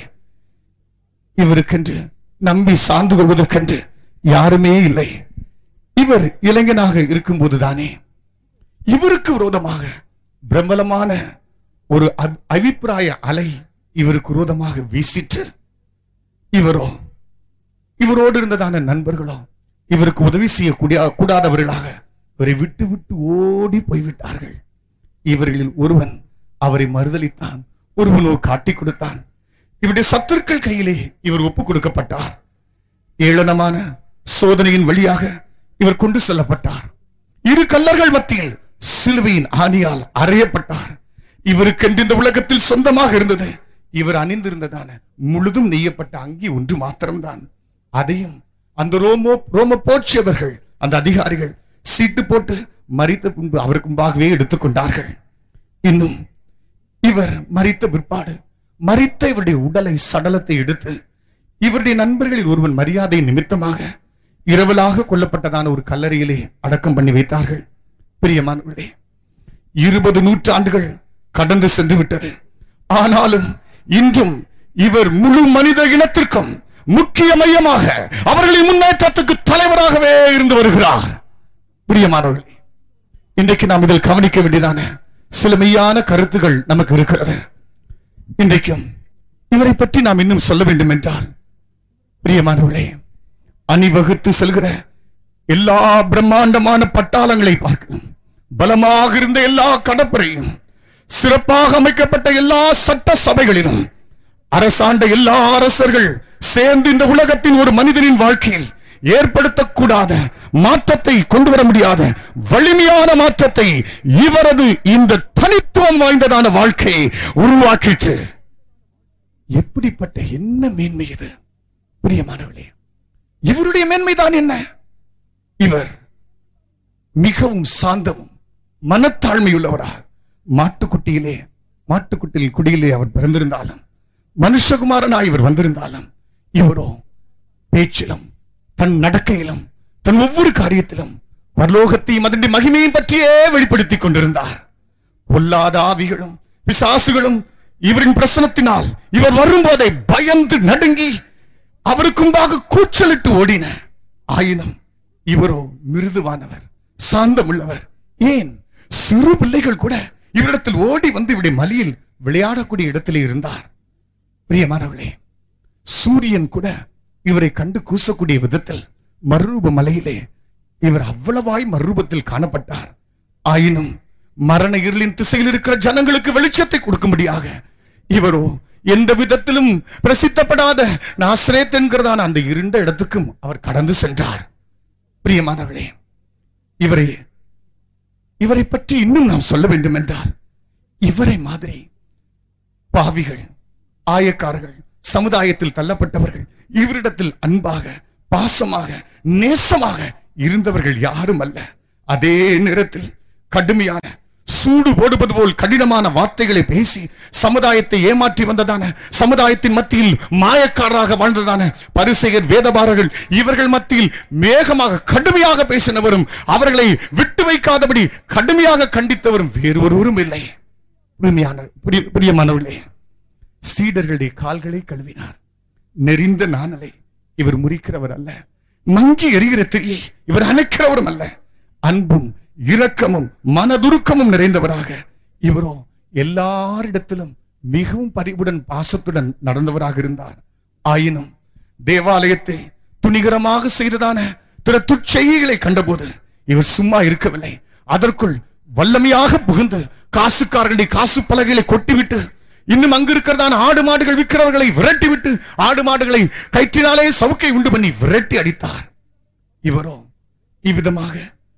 இவருக்கென்று நம்பி சார்ந்து கொள்வதற்கென்று யாருமே இல்லை இவர் இளைஞனாக இருக்கும்போதுதானே இவருக்கு விரோதமாக பிரபலமான ஒரு அபி- அபிப்பிராய அலை இவருக்கு விரோதமாக வீசிற்று இவரோ இவரோடு இருந்ததான நண்பர்களோ இவருக்கு உதவி செய்யக்கூடிய கூடாதவர்களாக இவரை விட்டு விட்டு ஓடி போய்விட்டார்கள் இவர்களில் ஒருவன் அவரை மறுதலித்தான் ஒருவனோ காட்டிக் கொடுத்தான் இவருடைய சத்துருக்கள் கையிலே இவர் ஒப்புக் கொடுக்கப்பட்டார் ஏளனமான சோதனையின் வழியாக இவர் கொண்டு செல்லப்பட்டார் இரு கல்லர்கள் மத்தியில் சிலுவையின் ஆணியால் அறையப்பட்டார் இவருக்கென்று இந்த உலகத்தில் சொந்தமாக இருந்தது இவர் அணிந்திருந்ததான முழுதும் நெய்யப்பட்ட அங்கி ஒன்று மாத்திரம்தான் அதையும் அந்த ரோமோ ரோம போற்றியவர்கள் அந்த அதிகாரிகள் சீட்டு போட்டு மறித்த பின்பு அவருக்கு முன்பாகவே எடுத்துக்கொண்டார்கள் இன்னும் இவர் மறித்த பிற்பாடு மறித்த இவருடைய உடலை சடலத்தை எடுத்து இவருடைய நண்பர்களில் ஒருவன் மரியாதை நிமித்தமாக இரவலாக கொல்லப்பட்டதான ஒரு கல்லறையிலே அடக்கம் பண்ணி வைத்தார்கள் பிரியமானவர்களே இருபது நூற்றாண்டுகள் கடந்து சென்று விட்டது ஆனாலும் இன்றும் இவர் முழு மனித இனத்திற்கும் முக்கிய மையமாக அவர்களின் முன்னேற்றத்துக்கு தலைவராகவே இருந்து வருகிறார் பிரியமானவர்களே இன்றைக்கு நாம் இதில் கவனிக்க வேண்டியதான சில மெய்யான கருத்துகள் நமக்கு இருக்கிறது இன்றைக்கும் இவரை பற்றி நாம் இன்னும் சொல்ல வேண்டும் என்றால் பிரியமானவர்களே அணிவகுத்து செல்கிற எல்லா பிரம்மாண்டமான பட்டாளங்களை பார்க்கணும் பலமாக இருந்த எல்லா கடற்படையும் சிறப்பாக அமைக்கப்பட்ட எல்லா சட்ட சபைகளிலும் அரசாண்ட எல்லா அரசர்கள் சேர்ந்து இந்த உலகத்தின் ஒரு மனிதனின் வாழ்க்கையில் ஏற்படுத்தக்கூடாத மாற்றத்தை கொண்டு வர முடியாத வலிமையான மாற்றத்தை இவரது இந்த தனித்துவம் வாய்ந்ததான வாழ்க்கையை உருவாக்கிற்று எப்படிப்பட்ட என்ன மேன்மை இது பிரியமானவர்களே இவருடைய மேன்மைதான் என்ன இவர் மிகவும் சாந்தமும் மனத்தாழ்மையுள்ளவரா மாட்டுக்குட்டியிலே மாட்டுக்குட்டியில் குடியிலே அவர் பிறந்திருந்தாலும் மனுஷகுமாரனாய் இவர் வந்திருந்தாலும் இவரோ பேச்சிலும் தன் நடக்கையிலும் தன் ஒவ்வொரு காரியத்திலும் பரலோகத்தையும் அதனுடைய மகிமையும் பற்றியே வெளிப்படுத்திக் கொண்டிருந்தார் பொல்லாத ஆவிகளும் பிசாசுகளும் இவரின் பிரசனத்தினால் இவர் வரும்போதை பயந்து நடுங்கி அவருக்கு முன்பாக கூச்சலிட்டு ஓடின ஆயினும் இவரோ மிருதுவானவர் சாந்தமுள்ளவர் ஏன் சிறு பிள்ளைகள் கூட இவரிடத்தில் ஓடி வந்து இவருடைய மலியில் விளையாடக்கூடிய இடத்திலே இருந்தார் பிரியமானவர்களே சூரியன் கூட இவரை கண்டு கூசக்கூடிய விதத்தில் மறுரூப மலையிலே இவர் அவ்வளவாய் மறுரூபத்தில் காணப்பட்டார் ஆயினும் மரண இருளின் திசையில் இருக்கிற ஜனங்களுக்கு வெளிச்சத்தை கொடுக்கும்படியாக இவரோ எந்த விதத்திலும் பிரசித்தப்படாத நாசரேத் என்கிறதான அந்த இருண்ட இடத்துக்கும் அவர் கடந்து சென்றார் பிரியமானவர்களே இவரை இவரை பற்றி இன்னும் நாம் சொல்ல வேண்டும் என்றால் இவரை மாதிரி பாவிகள் ஆயக்காரர்கள் சமுதாயத்தில் தள்ளப்பட்டவர்கள் இவரிடத்தில் அன்பாக பாசமாக நேசமாக இருந்தவர்கள் யாரும் அல்ல அதே நேரத்தில் கடுமையான சூடு போடுவது போல் கடினமான வார்த்தைகளை பேசி சமுதாயத்தை ஏமாற்றி வந்ததான சமுதாயத்தின் மத்தியில் மாயக்காரராக வாழ்ந்ததான பரிசெயர் வேதபாரர்கள் இவர்கள் மத்தியில் மேகமாக கடுமையாக பேசினவரும் அவர்களை விட்டு வைக்காதபடி கடுமையாக கண்டித்தவரும் வேறு ஒருவரும் இல்லை பிரியமான பிரிய- பிரியமானவர்களே சீடர்களுடைய கால்களை கழுவினார் நெறிந்த நாணலை இவர் முறிக்கிறவர் அல்ல மங்கி எரிகிற திரியை இவர் அணைக்கிறவரும் அல்ல அன்பும் இரக்கமும் மனதுருக்கமும் நிறைந்தவராக இவரோ எல்லாரிடத்திலும் மிகவும் பரிவுடன் பாசத்துடன் நடந்தவராக இருந்தார் ஆயினும் தேவாலயத்தை துணிகரமாக செய்ததான திற துச்செய்கைகளை கண்டபோது இவர் சும்மா இருக்கவில்லை அதற்குள் வல்லமையாக புகுந்து காசுக்காரர்களுடைய காசு பலகைகளை கொட்டிவிட்டு இன்னும் அங்கு இருக்கிறதான ஆடு மாடுகள் விற்கிறவர்களை விரட்டிவிட்டு ஆடு மாடுகளை கயிற்றினாலே சவுக்கை உண்டு பண்ணி விரட்டி அடித்தார் இவரோ இவ்விதமாக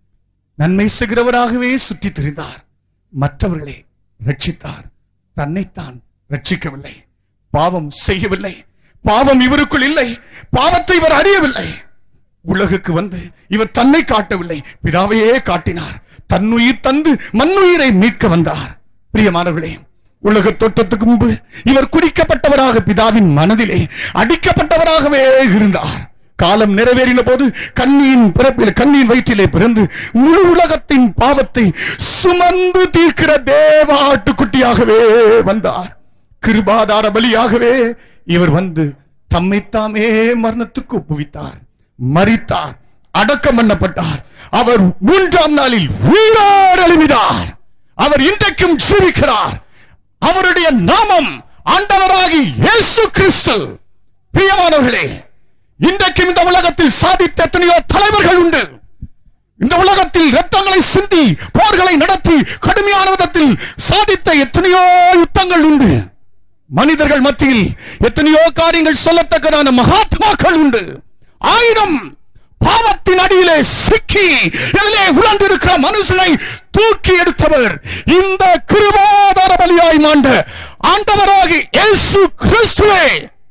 நன்மை செய்கிறவராகவே சுற்றித் திரிந்தார் மற்றவர்களை ரட்சித்தார் தன்னைத்தான் ரட்சிக்கவில்லை பாவம் செய்யவில்லை பாவம் இவருக்குள் இல்லை பாவத்தை இவர் அறியவில்லை உலகுக்கு வந்து இவர் தன்னை காட்டவில்லை பிதாவையே காட்டினார் தன்னுயிர் தந்து மண்ணுயிரை மீட்க வந்தார் பிரியமானவர்களே உலக தோற்றத்துக்கு முன்பு இவர் குறிக்கப்பட்டவராக பிதாவின் மனதிலே அடிக்கப்பட்டவராகவே இருந்தார் காலம் நிறைவேறின போது கண்ணியின் பிறப்பில் கண்ணியின் வயிற்றிலே பிறந்து முழு உலகத்தின் பாவத்தை சுமந்து தீர்க்கிற தேவ ஆட்டுக்குட்டியாகவே வந்தார் கிருபாதார பலியாகவே இவர் வந்து தம்மைத்தாமே மரணத்துக்கு ஒப்புவித்தார் மரித்தார் அடக்கம் பண்ணப்பட்டார் அவர் மூன்றாம் நாளில் உயிரோடு எழுப்பினார் அவர் இன்றைக்கும் ஜீவிக்கிறார் அவருடைய நாமம் ஆண்டவராகி இயேசு கிறிஸ்து பிரியமானவர்களே இன்றைக்கும் இந்த உலகத்தில் சாதித்த எத்தனையோ தலைவர்கள் உண்டு இந்த உலகத்தில் ரத்தங்களை சிந்தி போர்களை நடத்தி கடுமையான விதத்தில் சாதித்த எத்தனையோ யுத்தங்கள் உண்டு மனிதர்கள் மத்தியில் எத்தனையோ காரியங்கள் சொல்லத்தக்கதான மகாத்மாக்கள் உண்டு ஆயிரம் பாவத்தின் அடியிலே சிக்கி இதிலே உழந்திருக்கிற மனுஷனை தூக்கி எடுத்தவர் இந்த கிருபாதார பலியாய் மாண்ட ஆண்டவராகி இயேசு கிறிஸ்துவே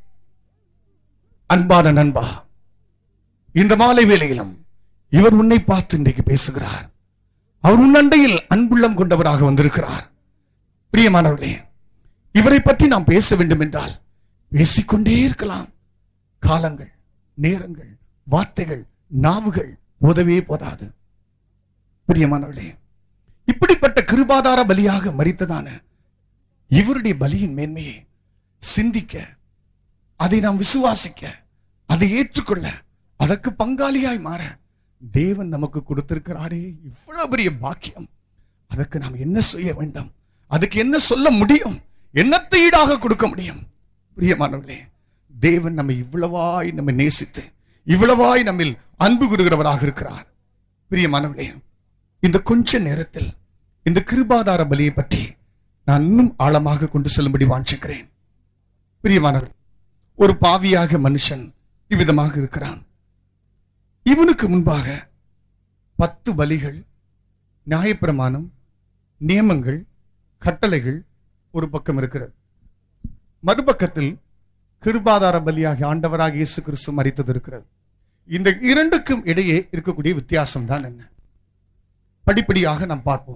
அன்பான நண்பா இந்த மாலை வேளையிலும் இவர் உன்னை பார்த்து இன்றைக்கு பேசுகிறார் அவர் உன்னண்டையில் அன்புள்ளம் கொண்டவராக வந்திருக்கிறார் பிரியமானவர்களே இவரை பற்றி நாம் பேச வேண்டும் என்றால் பேசிக்கொண்டே இருக்கலாம் காலங்கள் நேரங்கள் வார்த்தைகள் நாவுகள் போதவே போதாது பிரியமானவர்களே இப்படிப்பட்ட கிருபாதார பலியாக மறித்ததான இவருடைய பலியின் மேன்மையை சிந்திக்க அதை நாம் விசுவாசிக்க அதை ஏற்றுக்கொள்ள அதற்கு பங்காளியாய் மாற தேவன் நமக்கு கொடுத்திருக்கிறாரே இவ்வளவு பெரிய பாக்கியம் அதற்கு நாம் என்ன செய்ய வேண்டும் அதுக்கு என்ன சொல்ல முடியும் என்னத்தை ஈடாக கொடுக்க முடியும் பிரியமானவர்களே தேவன் நம்மை இவ்வளவாய் நம்மை நேசித்து இவ்வளவாய் நம்மில் அன்பு கூறுகிறவராக இருக்கிறார் பிரியமானவர்களே இந்த கொஞ்ச நேரத்தில் இந்த கிருபாதார பலியை பற்றி நான் இன்னும் ஆழமாக கொண்டு செல்லும்படி வாஞ்சிக்கிறேன் பிரியமானவர் ஒரு பாவியாக மனுஷன் இவ்விதமாக இருக்கிறான் இவனுக்கு முன்பாக பத்து பலிகள் நியாயப்பிரமாணம் நியமங்கள் கட்டளைகள் ஒரு பக்கம் இருக்கிறது மறுபக்கத்தில் கிருபாதார பலியாக ஆண்டவராக இயேசு கிறிஸ்து மறித்தது இருக்கிறது இந்த இரண்டுக்கும் இடையே இருக்கக்கூடிய வித்தியாசம் தான் என்ன படிப்படியாக நாம் பார்ப்போம்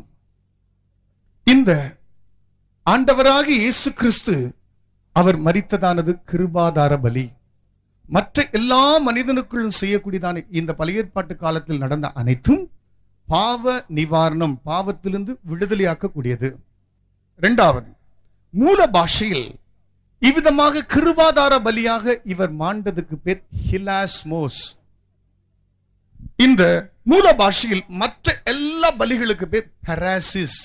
இந்த ஆண்டவராக இயேசு கிறிஸ்து அவர் மறித்ததானது கிருபாதார பலி மற்ற எல்லா மனிதனுக்குள்ளும் செய்யக்கூடியதான இந்த பழையற்பாட்டு காலத்தில் நடந்த அனைத்தும் பாவ நிவாரணம் பாவத்திலிருந்து விடுதலையாக்கக்கூடியது இரண்டாவது மூல பாஷையில் இவ்விதமாக கிருபாதார பலியாக இவர் மாண்டதுக்கு பேர் ஹிலாஸ்மோஸ் இந்த மூல பாஷையில் மற்ற எல்லா பலிகளுக்கு பேர் பராசிஸ்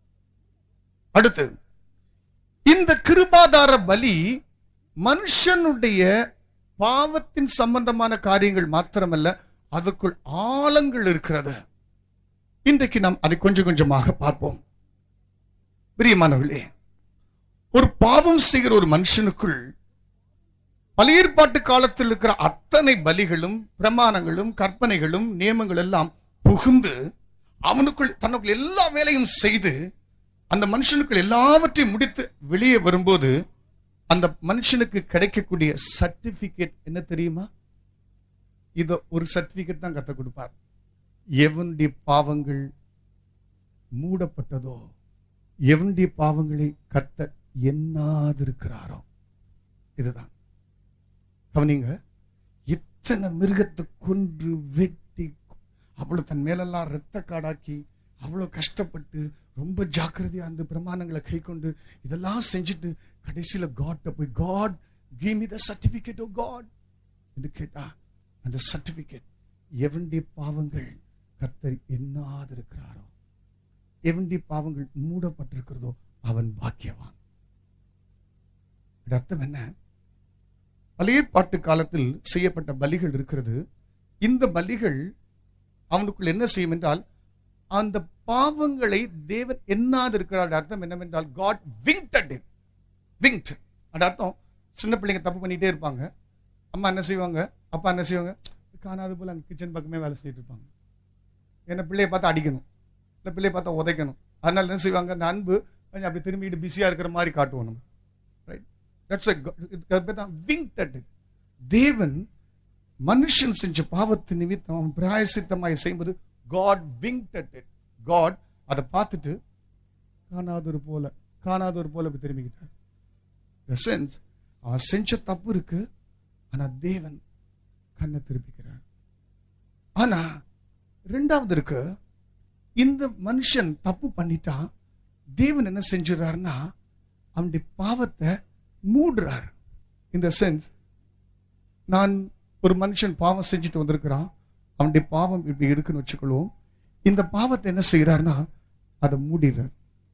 அடுத்து இந்த கிருபாதார பலி மனுஷனுடைய பாவத்தின் சம்பந்தமான காரியங்கள் மாத்திரமல்ல அதற்குள் ஆழங்கள் இருக்கிறது இன்றைக்கு நாம் அதை கொஞ்சம் கொஞ்சமாக பார்ப்போம் பிரியமானவர்களே ஒரு பாவம் செய்கிற ஒரு மனுஷனுக்குள் பழையற்பாட்டு காலத்தில் இருக்கிற அத்தனை பலிகளும் பிரமாணங்களும் கற்பனைகளும் நியமங்கள் எல்லாம் புகுந்து அவனுக்குள் தனக்குள் எல்லா வேலையும் செய்து அந்த மனுஷனுக்குள் எல்லாவற்றையும் முடித்து வெளியே வரும்போது அந்த மனுஷனுக்கு கிடைக்கக்கூடிய சர்டிபிகேட் என்ன தெரியுமா இத ஒரு சர்டிபிகேட் தான் கத்த கொடுப்பார் எவனுடைய பாவங்கள் மூடப்பட்டதோ எவனுடைய பாவங்களை கத்த எண்ணாதிருக்கிறாரோ இதுதான் கவனிங்க எத்தனை மிருகத்தை கொன்று வெட்டி அவ்வளவு தன் மேலெல்லாம் ரத்த காடாக்கி அவ்வளவு கஷ்டப்பட்டு ரொம்ப ஜாக்கிரதையா அந்த பிரமாணங்களை கை கொண்டு இதெல்லாம் செஞ்சுட்டு கடைசியில காட்ட போய் God give me the certificate oh God என்று கேட்டா அந்த சர்டிபிகேட் எவனுடைய பாவங்கள் கத்தர் எண்ணாதிருக்கிறாரோ எவனுடைய பாவங்கள் மூடப்பட்டிருக்கிறதோ அவன் பாக்கியவான் இது அர்த்தம் என்ன பழைய பாட்டு காலத்தில் செய்யப்பட்ட பலிகள் இருக்கிறது இந்த பலிகள் அவனுக்குள் என்ன செய்யும் என்றால் அந்த பாவங்களை தேவன் எண்ணாது இருக்கிறார் அர்த்தம் என்னவென்றால் காட் விங்டட் இட் விங்ட் அந்த அர்த்தம் சின்ன பிள்ளைங்க தப்பு பண்ணிட்டே இருப்பாங்க அம்மா என்ன செய்வாங்க அப்பா என்ன செய்வாங்க காணாத போல அங்கே கிச்சன் பக்கமே வேலை செஞ்சுட்டு இருப்பாங்க என்ன பிள்ளையை பார்த்தா அடிக்கணும் இல்லை பிள்ளையை பார்த்தா உதைக்கணும் அதனால என்ன செய்வாங்க அந்த அன்பு கொஞ்சம் அப்படி திரும்பிட்டு பிஸியாக இருக்கிற மாதிரி காட்டுவோம் நம்ம ரைட் தட்ஸ் விங்டட் தேவன் மனுஷன் செஞ்ச பாவத்து நிமித்தம் அவன் பிராயசித்தமாய் செய்யும்போது காட் விங்டட் இட் காட் அதை பார்த்துட்டு காணாதொரு போல காணாதொரு போல இப்படி திரும்பிக்கிட்டார் The sense அவன் செஞ்ச தப்பு இருக்கு ஆனா தேவன் கண்ணை திருப்பிக்கிறார் ஆனா ரெண்டாவது இருக்கு இந்த மனுஷன் தப்பு பண்ணிட்டான் தேவன் என்ன செஞ்சிடறாருன்னா அவனுடைய பாவத்தை மூடுறார் இந்த சென்ஸ் நான் ஒரு மனுஷன் பாவம் செஞ்சுட்டு வந்திருக்கிறான் அவனுடைய பாவம் இப்படி இருக்குன்னு வச்சுக்கொள்வோம் இந்த பாவத்தை என்ன செய்யறாருன்னா அதை மூடிடுறார்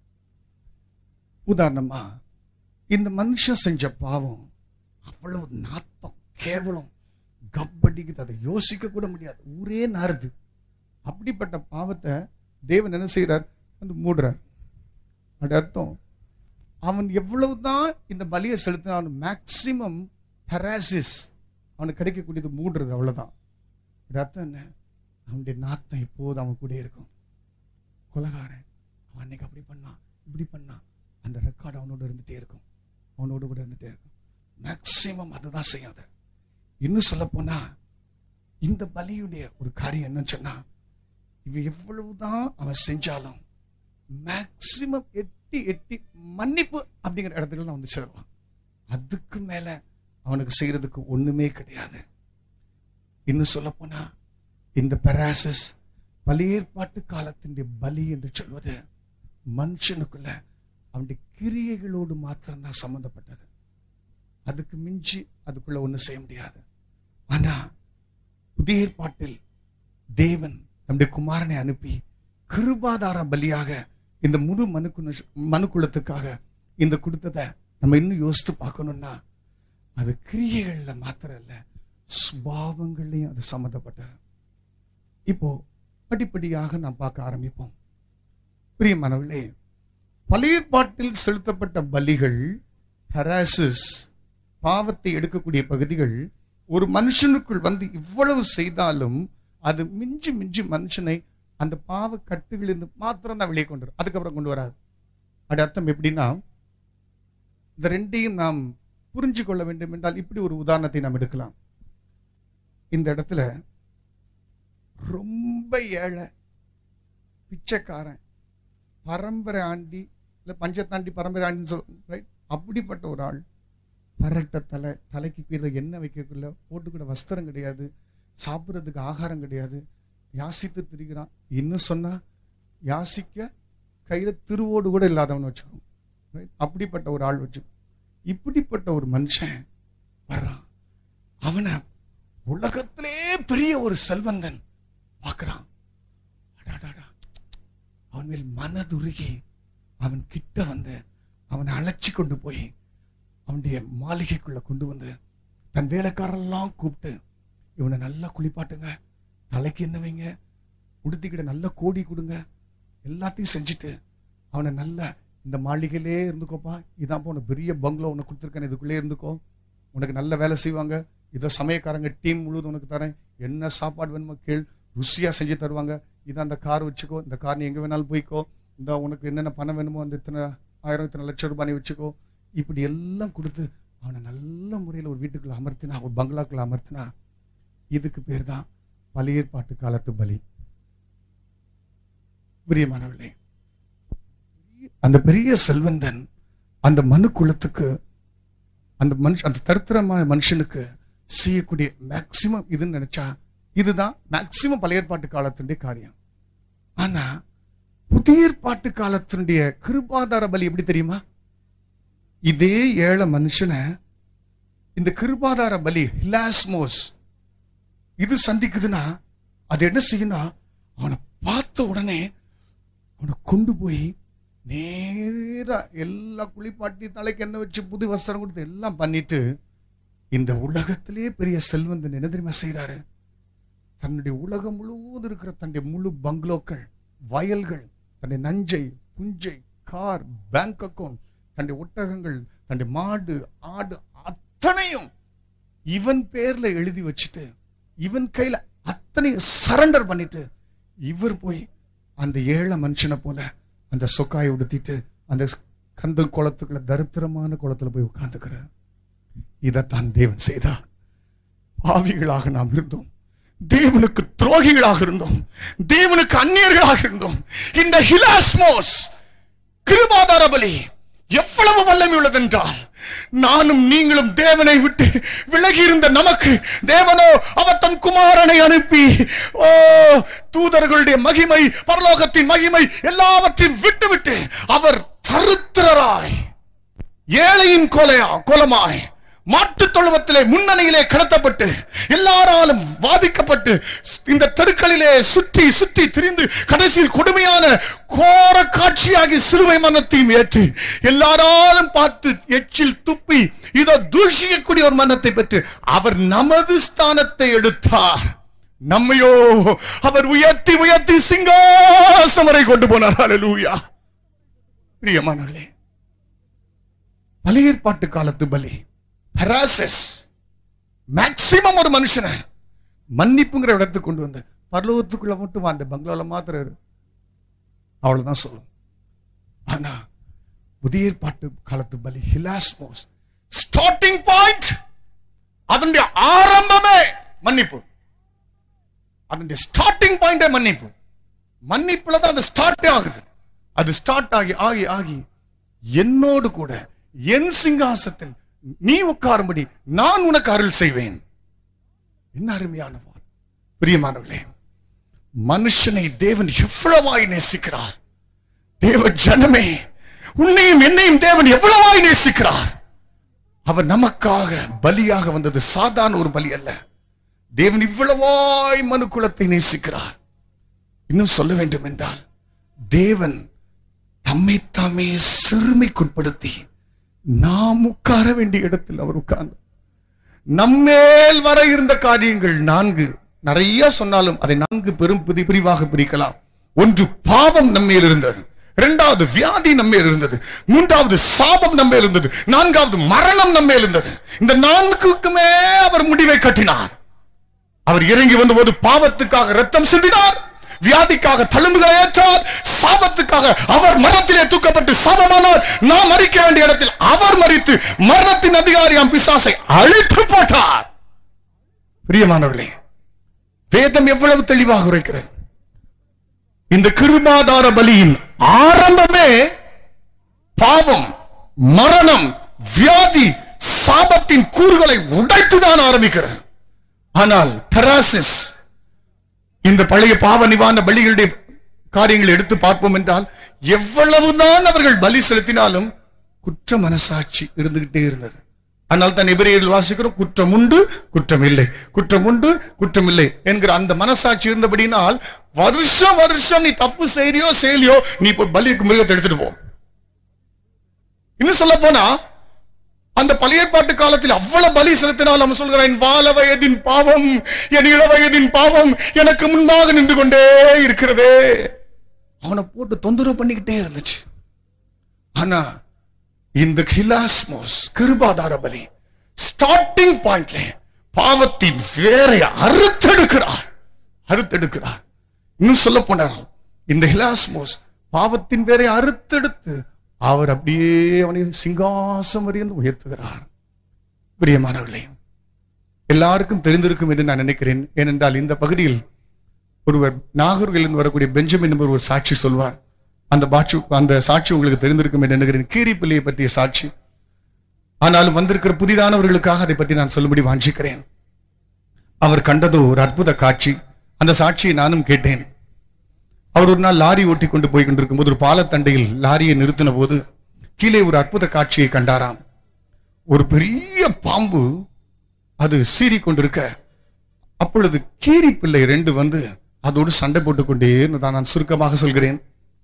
உதாரணமா இந்த மனுஷன் செஞ்ச பாவம் அவ்வளவு நாத்தம் கேவலம் கப்படிக்குது அதை யோசிக்க கூட முடியாது ஊரே நாறுது அப்படிப்பட்ட பாவத்தை தேவன் என்ன செய்யறார் வந்து மூடுறார் அது அர்த்தம் அவன் எவ்வளவுதான் இந்த பலியை செலுத்தினாலும் மேக்சிமம் ஹராசிஸ் அவனுக்கு கிடைக்கக்கூடியது மூடுறது அவ்வளவுதான் இது அர்த்தம் என்ன அவனுடைய நாத்தம் எப்போது அவன் கூட இருக்கும் கொலகாரன் அவன் அன்னைக்கு அப்படி பண்ணான் இப்படி பண்ணான் அந்த ரெக்கார்டு அவனோட இருந்துட்டே இருக்கும் அவனோட கூட இருந்துட்டே இருக்கும் மேக்சிமம் அதுதான் செய்யாத இன்னும் சொல்ல போனா இந்த பலியுடைய ஒரு காரியம் என்னன்னு சொன்னா இவன் எவ்வளவுதான் அவன் செஞ்சாலும் மேக்சிமம் எட்டி எட்டி மன்னிப்பு அப்படிங்கிற இடத்துல தான் வந்து சேருவான் அதுக்கு மேல அவனுக்கு செய்யறதுக்கு ஒண்ணுமே கிடையாது இன்னும் சொல்ல போனா இந்த பெராசிஸ் பலியேற்பாட்டு காலத்தினுடைய பலி என்று சொல்வது மனுஷனுக்குள்ள அவனுடைய கிரியைகளோடு மாத்திரம்தான் சம்பந்தப்பட்டது அதுக்கு மிஞ்சி அதுக்குள்ள ஒண்ணு செய்ய முடியாது ஆனா புதிய ஏற்பாட்டில் தேவன் நம்முடைய குமாரனை அனுப்பி கிருபாதார பலியாக இந்த முழு மனுக்கு மனுக்குலத்துக்காக இந்த கொடுத்ததை நம்ம இன்னும் யோசித்து பார்க்கணும்னா அது கிரியைகள்ல மாத்திரம் இல்ல சுபாவங்கள்லையும் அது சம்மந்தப்பட்டது இப்போ படிப்படியாக நாம் பார்க்க ஆரம்பிப்போம் பிரியமானவர்களே பழையற்பாட்டில் செலுத்தப்பட்ட பலிகள் ஹராசிஸ் பாவத்தை எடுக்கக்கூடிய பகுதிகள் ஒரு மனுஷனுக்குள் வந்து இவ்வளவு செய்தாலும் அது மிஞ்சி மிஞ்சி மனுஷனை அந்த பாவ கட்டுகளிலிருந்து மாத்திரம் தான் வெளியே கொண்டு வரும் அதுக்கப்புறம் கொண்டு வராது அது அர்த்தம் எப்படின்னா இந்த ரெண்டையும் நாம் புரிஞ்சு கொள்ள வேண்டும் என்றால் இப்படி ஒரு உதாரணத்தை நாம் எடுக்கலாம் இந்த இடத்துல ரொம்ப ஏழை பிச்சைக்காரன் பரம்பரை ஆண்டி இல்லை பஞ்சத்தாண்டி பரம்பரை ஆண்டின்னு சொல் ரைட் அப்படிப்பட்ட ஒரு ஆள் பரட்ட தலை தலைக்கு கீழே எண்ணெய் வைக்கக்குள்ள போட்டுக்கூட வஸ்திரம் கிடையாது சாப்பிட்றதுக்கு ஆகாரம் கிடையாது யாசித்து திரிகிறான் இன்னும் சொன்னா யாசிக்க கையில திருவோடு கூட இல்லாதவன் வச்சுக்கோ ரைட் அப்படிப்பட்ட ஒரு ஆள் வச்சு இப்படிப்பட்ட ஒரு மனுஷன் வர்றான் அவனை உலகத்திலே பெரிய ஒரு செல்வந்தன் பார்க்கறான் அடாடாடா அவன் மேல் மனதுருகி அவன் கிட்ட வந்து அவனை அழைச்சி கொண்டு போய் அவனுடைய மாளிகைக்குள்ள கொண்டு வந்து தன் வேலைக்காரெல்லாம் கூப்பிட்டு இவனை நல்லா குளிப்பாட்டுங்க தலைக்கு என்ன வைங்க உடுத்திக்கிட்ட நல்ல கோடி கொடுங்க எல்லாத்தையும் செஞ்சுட்டு அவனை நல்லா இந்த மாளிகையிலே இருந்துக்கோப்பா இதான் உனக்கு பெரிய பங்களோ உனக்கு கொடுத்துருக்கேன் இதுக்குள்ளே இருந்துக்கோ உனக்கு நல்ல வேலை செய்வாங்க இதை சமயக்காரங்க டீம் முழுவதும் உனக்கு தரேன் என்ன சாப்பாடு வேணுமோ கேள் ருசியா செஞ்சு தருவாங்க இதான் அந்த கார் வச்சுக்கோ இந்த கார் நீ எங்க வேணாலும் போய்க்கோ இந்த உனக்கு என்னென்ன பணம் வேணுமோ அந்த இத்தனை ஆயிரம் இத்தனை லட்சம் ரூபாய் நீ வச்சுக்கோ இப்படி எல்லாம் கொடுத்து அவனை நல்ல முறையில் ஒரு வீட்டுக்குள்ள அமர்த்தினா ஒரு பங்களாக்குள்ள அமர்த்தினா இதுக்கு பேர் தான் பழையற்பாட்டு காலத்து பலி பிரியமானவர்களே அந்த பெரிய செல்வந்தன் அந்த மனு குலத்துக்கு அந்த மனுஷ அந்த தரித்திரமான மனுஷனுக்கு செய்யக்கூடிய மேக்சிமம் இதுன்னு நினைச்சா இதுதான் மேக்சிமம் பழைய ஏற்பாட்டு காலத்தினுடைய காரியம் ஆனா புதிய ஏற்பாட்டு காலத்தினுடைய கிருபாதார பலி எப்படி தெரியுமா இதே ஏழை மனுஷனை இந்த கிருபாதார பலி ஹிலாஸ்மோஸ் இது சந்திக்குதுன்னா அது என்ன செய்யணும் அவனை பார்த்த உடனே அவனை கொண்டு போய் நேரா எல்லா குளிப்பாட்டி தலைக்கு எண்ணெய் வச்சு புது வஸ்திரம் கொடுத்து எல்லாம் பண்ணிட்டு இந்த உலகத்திலே பெரிய செல்வந்தன் என்ன தெரியுமா செய்யறாரு தன்னுடைய உலகம் முழுவதும் இருக்கிற தன்னுடைய முழு பங்களோக்கள் வயல்கள் தன்னுடைய நஞ்சை புஞ்சை கார் பேங்க் அக்கவுண்ட் தன்னுடைய ஒட்டகங்கள் தன்னுடைய மாடு ஆடு அத்தனையும் இவன் பேர்ல எழுதி வச்சுட்டு இவன் கையில அத்தனையும் சரண்டர் பண்ணிட்டு இவர் போய் அந்த ஏழை மனுஷனை போல அந்த சொக்காயை உடுத்திட்டு அந்த கந்த குளத்துக்குள்ள தரித்திரமான குளத்துல போய் உட்கார்ந்துக்கிறார் இதைத்தான் தேவன் செய்தார் பாவிகளாக நாம் இருந்தோம் தேவனுக்கு துரோகிகளாக இருந்தோம் தேவனுக்கு அந்நியர்களாக இருந்தோம் இந்த ஹிலாஸ்மோஸ் கிருபாதார பலி எவ்வளவு வல்லமை உள்ளதென்றால் நானும் நீங்களும் தேவனை விட்டு விலகி இருந்த நமக்கு தேவனோ அவர் தன் குமாரனை அனுப்பி ஓ தூதர்களுடைய மகிமை பரலோகத்தின் மகிமை எல்லாவற்றையும் விட்டுவிட்டு அவர் தருத்திரராய் ஏழையின் கொலையா கொலமாய் மாட்டுத் தொழுவத்திலே முன்னணியிலே கடத்தப்பட்டு எல்லாராலும் வாதிக்கப்பட்டு இந்த தெருக்களிலே சுற்றி சுற்றி திரிந்து கடைசியில் கொடுமையான கோர காட்சியாகி சிலுவை மனத்தையும் ஏற்று எல்லாராலும் பார்த்து எச்சில் துப்பி இதோ தூஷிக்கக்கூடிய ஒரு மனத்தை பெற்று அவர் நமது ஸ்தானத்தை எடுத்தார் நம்மையோ அவர் உயர்த்தி உயர்த்தி சிங்காசம் வரை கொண்டு போனார் ஹalleluya பிரியமானவர்களே பழைய ஏற்பாட்டு காலத்து பலி ஹராசஸ் மேக்சிமம் ஒரு மனுஷனை மன்னிப்புங்கிற இடத்துக்கு கொண்டு வந்த பரலோகத்துக்குள்ள மட்டும் அந்த பங்களால மாத்திரம் இரு. அவ்வளவுதான் சொல்லும் ஆனா புதிய ஏற்பாட்டு காலத்து பலி ஹிலாஸ்மோஸ் ஸ்டார்டிங் பாயிண்ட் அதனுடைய ஆரம்பமே மன்னிப்பு அதனுடைய ஸ்டார்டிங் பாயிண்டே மன்னிப்பு மன்னிப்புல தான் அது ஸ்டார்டே ஆகுது அது ஸ்டார்ட் ஆகி ஆகி ஆகி என்னோடு கூட என் சிங்காசத்தில் நீ உட்காரும்படி நான் உனக்கு அருள் செய்வேன் என்ன அருமையான வார்த்தை. பிரியமானவர்களே மனுஷனை தேவன் எவ்வளவாய் நேசிக்கிறார் தேவ ஜனமே உன்னையும் என்னையும் தேவன் எவ்வளவாய் நேசிக்கிறார் அவர் நமக்காக பலியாக வந்தது சாதாரண ஒரு பலி அல்ல தேவன் இவ்வளவாய் மனு குலத்தை நேசிக்கிறார் இன்னும் சொல்ல வேண்டும் என்றால் தேவன் தம்மை தாமே சிறுமைக்குட்படுத்தி நாம் உட்கார வேண்டிய இடத்தில் அவர் உட்கார்ந்து நம்மேல் வர இருந்த காரியங்கள் நான்கு நிறைய சொன்னாலும் அதை நான்கு பெரும் பிரி- பிரிவாக பிரிக்கலாம் ஒன்று பாவம் நம்மேல் இருந்தது இரண்டாவது வியாதி நம்ம இருந்தது மூன்றாவது சாபம் நம்ம இருந்தது நான்காவது மரணம் நம்ம இருந்தது இந்த நான்குக்குமே அவர் முடிவை கட்டினார் அவர் இறங்கி வந்தபோது பாவத்துக்காக ரத்தம் சிந்தினார் வியாதிக்காக தழும்புகளை ஏற்றார் சாபத்துக்காக அவர் மரணத்திலே தூக்கப்பட்டு சாபமானார் நாம் மறிக்க வேண்டிய இடத்தில் அவர் மறித்து மரணத்தின் அதிகாரியாம் பிசாசை அழித்து போட்டார் பிரியமானவர்களே வேதம் எவ்வளவு தெளிவாக உரைக்கிறது இந்த கிருபாதார பலியின் ஆரம்பமே பாவம் மரணம் வியாதி சாபத்தின் கூறுகளை உடைத்துதான் ஆரம்பிக்கிறது ஆனால் பெராசிஸ் இந்த பழைய பாவ நிவாரண பலிகளுடைய காரியங்களை எடுத்து பார்ப்போம் என்றால் எவ்வளவுதான் அவர்கள் பலி செலுத்தினாலும் குற்ற மனசாட்சி இருந்துகிட்டே இருந்தது ஆனால் தான் எபிரேயர்கள் வாசிக்கிறோம் குற்றம் உண்டு குற்றம் இல்லை குற்றம் உண்டு குற்றம் இல்லை என்கிற அந்த மனசாட்சி இருந்தபடினால் வருஷம் வருஷம் நீ தப்பு செய்யறியோ செய்யலையோ நீ இப்போ பலிக்கு மிருகத்தை எடுத்துட்டு போ இன்னும் சொல்ல போனா அந்த பழைய ஏற்பாட்டு காலத்தில் அவ்வளவு பலி செலுத்தினால் நம்ம சொல்கிறான் வால வயதின் பாவம் என் இள வயதின் பாவம் எனக்கு முன்பாக நின்று கொண்டே இருக்கிறதே அவனை போட்டு தொந்தரவு பண்ணிக்கிட்டே இருந்துச்சு ஆனா இந்த கிலாஸ்மோஸ் கிருபாதார பலி ஸ்டார்டிங் பாயிண்ட்ல பாவத்தின் வேரை அறுத்தெடுக்கிறார் அறுத்தெடுக்கிறார் இன்னும் சொல்ல போனார் இந்த ஹிலாஸ்மோஸ் பாவத்தின் வேரை அறுத்தெடுத்து அவர் அப்படியே அவனை சிங்காசம் வரையில் உயர்த்துகிறார் பிரியமானவர்களே எல்லாருக்கும் தெரிந்திருக்கும் என்று நான் நினைக்கிறேன் ஏனென்றால் இந்த பகுதியில் ஒருவர் நாகர்களிலிருந்து வரக்கூடிய பெஞ்சமின் என்பவர் ஒரு சாட்சி சொல்வார் அந்த பாட்சி அந்த சாட்சி உங்களுக்கு தெரிந்திருக்கும் என்று நினைக்கிறேன் கீரி பிள்ளையை பற்றிய சாட்சி ஆனாலும் வந்திருக்கிற புதிதானவர்களுக்காக அதை பற்றி நான் சொல்லும்படி வாஞ்சிக்கிறேன் அவர் கண்டதோ ஒரு அற்புத காட்சி அந்த சாட்சியை நானும் கேட்டேன் அவர் ஒரு நாள் லாரி ஓட்டி கொண்டு போய் கொண்டிருக்கும் போது ஒரு பாலத்தண்டையில் லாரியை நிறுத்தின போது கீழே ஒரு அற்புத காட்சியை கண்டாராம் ஒரு பெரிய பாம்பு அது சீறி கொண்டிருக்க அப்பொழுது கீரி பிள்ளை ரெண்டு வந்து அதோடு சண்டை போட்டுக் கொண்டே இருந்ததா நான் சுருக்கமாக சொல்கிறேன்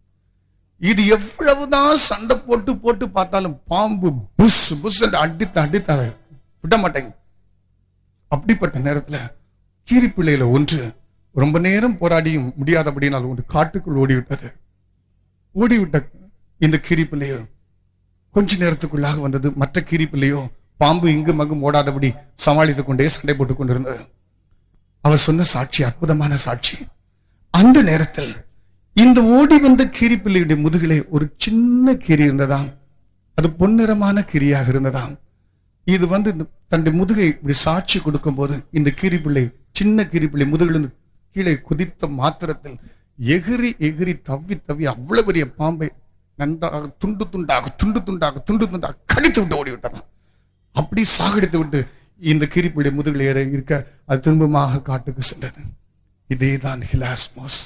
இது எவ்வளவுதான் சண்டை போட்டு போட்டு பார்த்தாலும் பாம்பு புஷ் புஷ் அடித்து அடித்து அதை விட மாட்டேங்க அப்படிப்பட்ட நேரத்துல கீரி பிள்ளையில ஒன்று ரொம்ப நேரம் போராடியும் முடியாதபடினால் ஒன்று காட்டுக்குள் ஓடிவிட்டது ஓடிவிட்ட இந்த கீரி பிள்ளையோ கொஞ்ச நேரத்துக்குள்ளாக வந்தது மற்ற கீரி பிள்ளையோ பாம்பு இங்கும் அங்கும் ஓடாதபடி சமாளித்துக் கொண்டே சண்டை போட்டுக் கொண்டிருந்தது அவர் சொன்ன சாட்சி அற்புதமான சாட்சி அந்த நேரத்தில் இந்த ஓடி வந்த கீரி பிள்ளையுடைய முதுகிலே ஒரு சின்ன கீரி இருந்ததாம் அது பொன்னிறமான கீரியாக இருந்ததாம் இது வந்து இந்த தன்னுடைய முதுகை இப்படி சாட்சி கொடுக்கும் போது இந்த கீரி பிள்ளை சின்ன கீரி பிள்ளை முதுகிலிருந்து கீழே குதித்த மாத்திரத்தில் எகிரி எகிரி தவ்வி தவ்வி அவ்வளவு பெரிய பாம்பை நன்றாக துண்டு துண்டாக துண்டு துண்டாக துண்டு துண்டாக கடித்து விட்டு ஓடி விட்டதாம் அப்படி சாகடித்து விட்டு இந்த கீரிப்பிள்ளை முதுகில் ஏற இருக்க அது திரும்பமாக காட்டுக்கு சென்றது இதேதான் ஹிலாஸ்மோஸ்